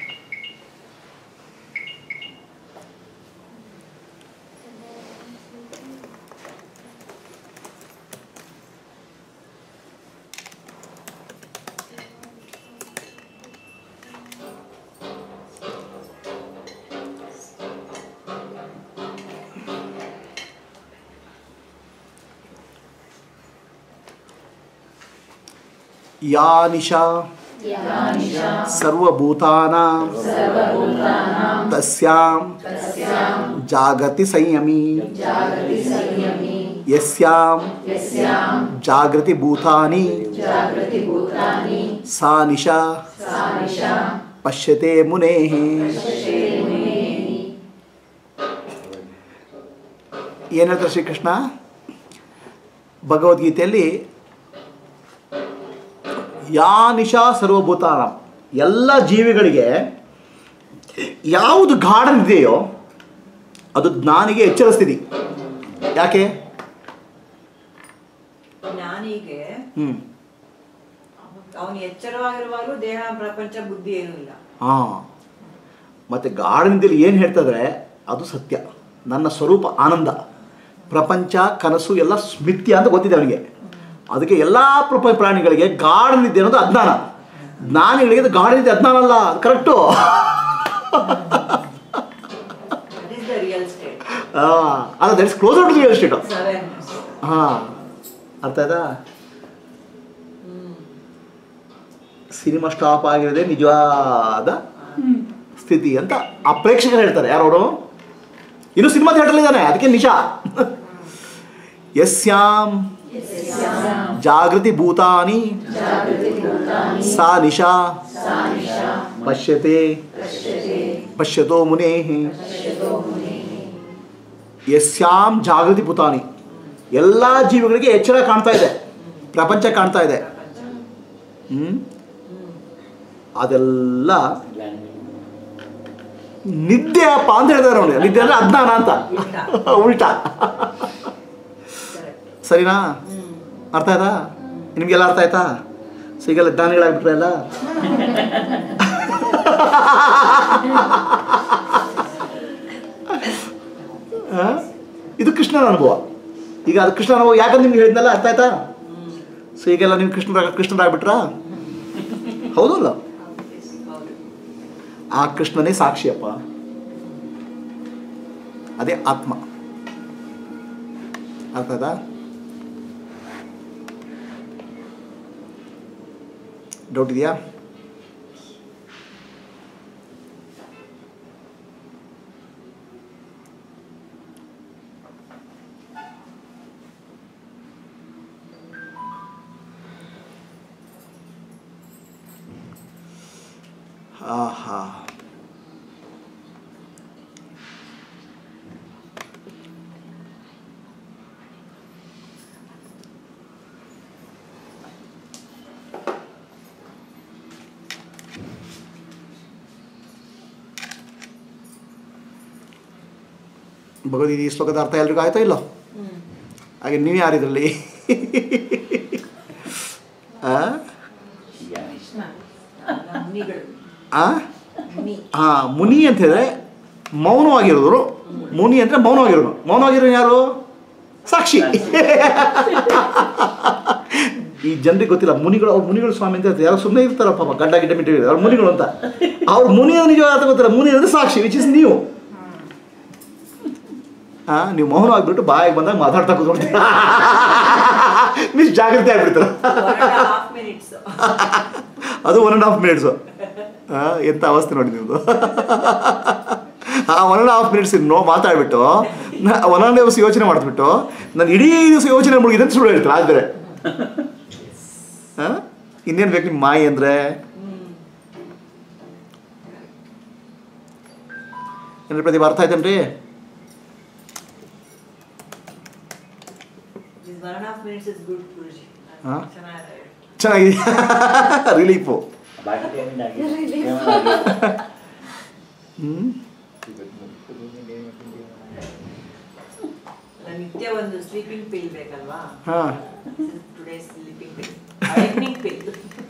या निशा सर्वभूतानां तस्यां जागति संयमी यस्यां जागृति भूतानि सा निशा पश्यते मुनेः ಏನು ಹೇಳ್ತಾರೆ ಶ್ರೀಕೃಷ್ಣ ಭಗವದ್ಗೀತೆಯಲ್ಲಿ ಯಾ ನಿಶಾ ಸರ್ವಭೂತಾನ ಎಲ್ಲ ಜೀವಿಗಳಿಗೆ ಯಾವುದು ಗಾಢನ್ ಇದೆಯೋ ಅದು ಜ್ಞಾನಿಗೆ ಎಚ್ಚರ ಸ್ಥಿತಿ ಯಾಕೆ ಜ್ಞಾನಿಗೆ ಹ್ಞೂ ಅವನು ಎಚ್ಚರವಾಗಿರುವಾಗಲೂ ದೇಹ ಪ್ರಪಂಚ ಬುದ್ಧಿ ಏನೂ ಇಲ್ಲ ಹಾಂ ಮತ್ತು ಗಾಢನಿಂದಲ್ಲಿ ಏನು ಹೇಳ್ತದ್ರೆ ಅದು ಸತ್ಯ ನನ್ನ ಸ್ವರೂಪ ಆನಂದ ಪ್ರಪಂಚ ಕನಸು ಎಲ್ಲ ಮಿಥ್ಯ ಅಂತ ಗೊತ್ತಿದೆ ಅವನಿಗೆ ಅದಕ್ಕೆ ಎಲ್ಲ ಪ್ರಪ ಪ್ರಾಣಿಗಳಿಗೆ ಗಾಢನಿದ್ದೆ ಅನ್ನೋದು ಅಜ್ಞಾನ ಜ್ಞಾನಿಗಳಿಗೆ ಅದು ಗಾಢನಿದ್ದೆ ಅಜ್ಞಾನ ಅಲ್ಲ correct that is the real state ಅಲ್ಲ that is close to real estate seven ಹಾಂ ಅರ್ಥ ಆಯ್ತಾ ಸಿನಿಮಾ ಸ್ಟಾಪ್ ಆಗಿರೋದೇ ನಿಜವಾದ ಸ್ಥಿತಿ ಅಂತ ಆ ಪ್ರೇಕ್ಷಕರು ಹೇಳ್ತಾರೆ ಯಾರವರು ಇನ್ನು ಸಿನಿಮಾ ಥಿಯೇಟರ್ ಇದ್ದಾನೆ ಅದಕ್ಕೆ ನಿಶಾ ಯಸ್ಯಾಂ ಜಾಗೃತಿ ಭೂತಾನಿ ಸಾ ನಿಶಾ ಪಶ್ಯತೆ ಪಶ್ಯತೋ ಮುನೇ ಯಸ್ಯಾಂ ಜಾಗೃತಿ ಭೂತಾನಿ ಎಲ್ಲ ಜೀವಿಗಳಿಗೆ ಎಚ್ಚರ ಕಾಣ್ತಾ ಇದೆ ಪ್ರಪಂಚ ಕಾಣ್ತಾ ಇದೆ ಹ್ಞೂ ಅದೆಲ್ಲ ನಿದ್ದೆ ಅಪ್ಪ ಅಂತ ಹೇಳಿದಾರೆ ಅವನಿಗೆ ನಿದ್ದೆ ಅಂದರೆ ಅಜ್ಞಾನ ಅಂತ ಉಲ್ಟಾ ಸರಿನಾ ಅರ್ಥ ಆಯ್ತಾ ನಿಮಗೆಲ್ಲ ಅರ್ಥ ಆಯ್ತಾ ಸೊ ಈಗೆಲ್ಲ ಜ್ಞಾನಿಗಳಾಗ್ಬಿಟ್ರೆ ಎಲ್ಲ ಆ? ಇದು ಕೃಷ್ಣನ ಅನುಭವ ಈಗ ಅದು ಕೃಷ್ಣ ಅನುಭವ ಯಾಕಂದ್ರೆ ನಿಮ್ಗೆ ಹೇಳಿದ್ನಲ್ಲ ಅರ್ಥ ಆಯ್ತಾ ಸೊ ಈಗೆಲ್ಲ ನೀವು ಕೃಷ್ಣ ಕೃಷ್ಣರಾಗ್ಬಿಟ್ರಾ ಹೌದಲ್ಲ ಆ ಕೃಷ್ಣನೇ ಸಾಕ್ಷಿಯಪ್ಪ ಅದೇ ಆತ್ಮ ಅರ್ಥ ಆಯ್ತಾ ಡೌಟ್ ಇದೆಯಾ ಆಹಾ ಭಗವದ್ಗೀತೆ ಈ ಶ್ಲೋಕದ ಅರ್ಥ ಎಲ್ರಿಗೂ ಆಯ್ತಾ ಇಲ್ಲ ಹಾಗೆ ನೀವು ಯಾರಿದ್ರಲ್ಲಿ ಆ ಮುನಿಗಳು ಆ ಮುನಿ ಆ ಮುನಿ ಅಂತ ಹೇಳಿದ್ರೆ ಮೌನವಾಗಿರೋರು ಮುನಿ ಅಂದರೆ ಮೌನವಾಗಿರೋನು ಮೌನವಾಗಿರೋನು ಯಾರು ಸಾಕ್ಷಿ ಈ ಜನರಿಗೆ ಗೊತ್ತಿಲ್ಲ ಮುನಿಗಳು ಅವ್ರು ಮುನಿಗಳು ಸ್ವಾಮಿ ಅಂತ ಹೇಳ್ತಾರೆ ಯಾರು ಸುಮ್ಮನೆ ಇರ್ತಾರ ಪಾಪ ಗಡ್ಡ ಗಿಡ್ಡ ಮಿಟ್ಟಿ ಅವ್ರು ಮುನಿಗಳು ಅಂತ ಅವ್ರು ಮುನಿ ನಿಜ ಅರ್ಥ ಗೊತ್ತಿಲ್ಲ ಮುನಿ ಅಂದರೆ ಸಾಕ್ಷಿ ವಿಚ್ ಇಸ್ ನೀವು ಆ ನೀವು ಮೌನ ಆಗ್ಬಿಟ್ಟು ಬಾಯಿಗೆ ಬಂದಾಗ ಮಾತಾಡ್ತಾ ಕೂತ್ಕೊಳ್ತೀರ ಮಿಸ್ ಜಾಗೃತಿ ಆಗ್ಬಿಡ್ತಾರ ಹಾಫ್ ಮಿನಿಟ್ಸ್ ಅದು ಒನ್ ಆ್ಯಂಡ್ ಹಾಫ್ ಮಿನಿಟ್ಸು ಎಂಥ ಅವಸ್ಥೆ ನೋಡಿ ನಿಮ್ಮದು ಆ one and half minutes no ಮಾತಾಡ್ಬಿಟ್ಟು ಒನ್ ಆ್ಯಂಡ್ ದಿವಸ ಯೋಚನೆ ಮಾಡಿದ್ಬಿಟ್ಟು ನಾನು ಇಡೀ ದಿವಸ ಯೋಚನೆ ಮುಗಿದೆ ಅಂತ ಸುಳ್ಳು ಹೇಳ್ತಾರೆ ಆದರೆ ಇನ್ನೇನು ಬೇಕು ನಿಮ್ಮ ಮಾಯಿ ಅಂದರೆ ಏನ್ರಿ ಪ್ರತಿಭಾ ಅರ್ಥ ಆಯ್ತೇನ್ರಿ one and half minutes is good Guruji ಹಾ? ಚೆನ್ನಾಗಿದೆ ಚೆನ್ನಾಗಿದೆ ರಿಲೀಫು ಬಾಕಿ ಪೇಮೆಂಟ್ ಆಗಿದೆ ಹ್ಞೂ ಅಲ್ಲ, ನಿತ್ಯ ಒಂದು ಸ್ಲೀಪಿಂಗ್ ಪಿಲ್ ಬೇಕಲ್ವಾ ಹಾಂ today sleeping pill awakening pill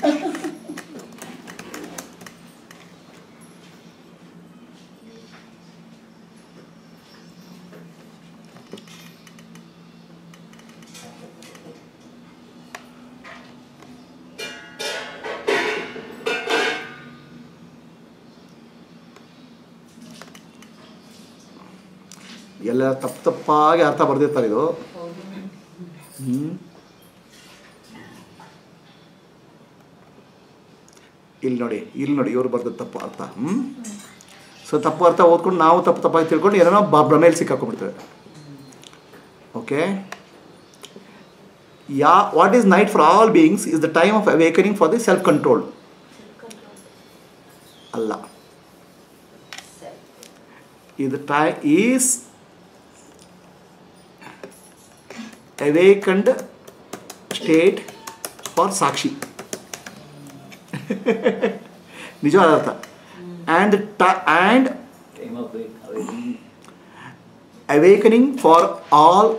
ಎಲ್ಲ ತಪ್ಪು ತಪ್ಪಾಗಿ ಅರ್ಥ ಬರ್ದಿರ್ತಾರೆ ಇದು ಹ್ಮ್. ಇಲ್ಲಿ ನೋಡಿ ಇಲ್ಲಿ ನೋಡಿ ಇವ್ರು ಬರ್ದ ತಪ್ಪು ಅರ್ಥ ಹ್ಞೂ ಸೊ ತಪ್ಪು ಅರ್ಥ ಓದ್ಕೊಂಡು ನಾವು ತಪ್ಪು ತಪ್ಪಾಗಿ ತಿಳ್ಕೊಂಡು ಏನೇನೋ ಬ ಭ್ರಮೆಯಲ್ಲಿ ಸಿಕ್ಕಾಕೊಂಡ್ಬಿಡ್ತೇವೆ okay yeah what is night for all beings is the time of awakening for the self control ಅಲ್ಲ ಇದು ಟೈ is awakened state for sakshi ನಿಜವಾದ ಅರ್ಥ ಆ್ಯಂಡ್ ಟ and time of awaking awakening for all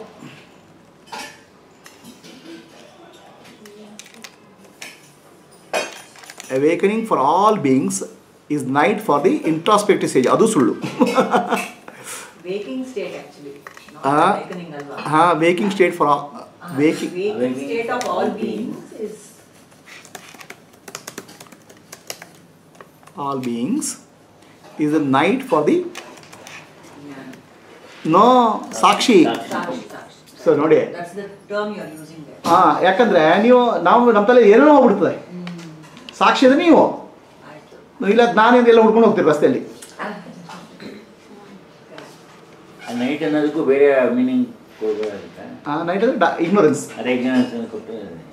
awakening for all beings is night for the introspective stage ಅದು ಸುಳ್ಳು waking state actually ah, awakening ಅಲ್ವಾ ಹಾಂ waking state for waking waking state of all beings is all beings is the night for the no ಸಾಕ್ಷಿ ಸಾಕ್ಷಿ ಸಾಕ್ಷಿ ಸೊ ನೋಡಿ that's the term you are using there ಹಾಂ ಯಾಕಂದ್ರೆ ನೀವು ನಾವು ನಮ್ಮ ತಲೆ ಏನೇನೋ ಹೋಗ್ಬಿಡ್ತದೆ ಸಾಕ್ಷಿ ಅಂದ್ರೆ ನೀವು ಆಯ್ತು ಇಲ್ಲ ನಾನೇನು ಎಲ್ಲ ಹುಡ್ಕೊಂಡು ಹೋಗ್ತೀರಿ ರಸ್ತೆಯಲ್ಲಿ ನೈಟ್ ಅನ್ನೋದಕ್ಕೂ ಬೇರೆ ಮೀನಿಂಗ್ ಕೊಡಬೇಕಾಗುತ್ತೆ ಆ ನೈಟ್ ಅಂದ್ರೆ ಇಗ್ನೋರೆನ್ಸ್ ಅದೇ ಎಕ್ಸಾಮ್ ಕೊಟ್ಟು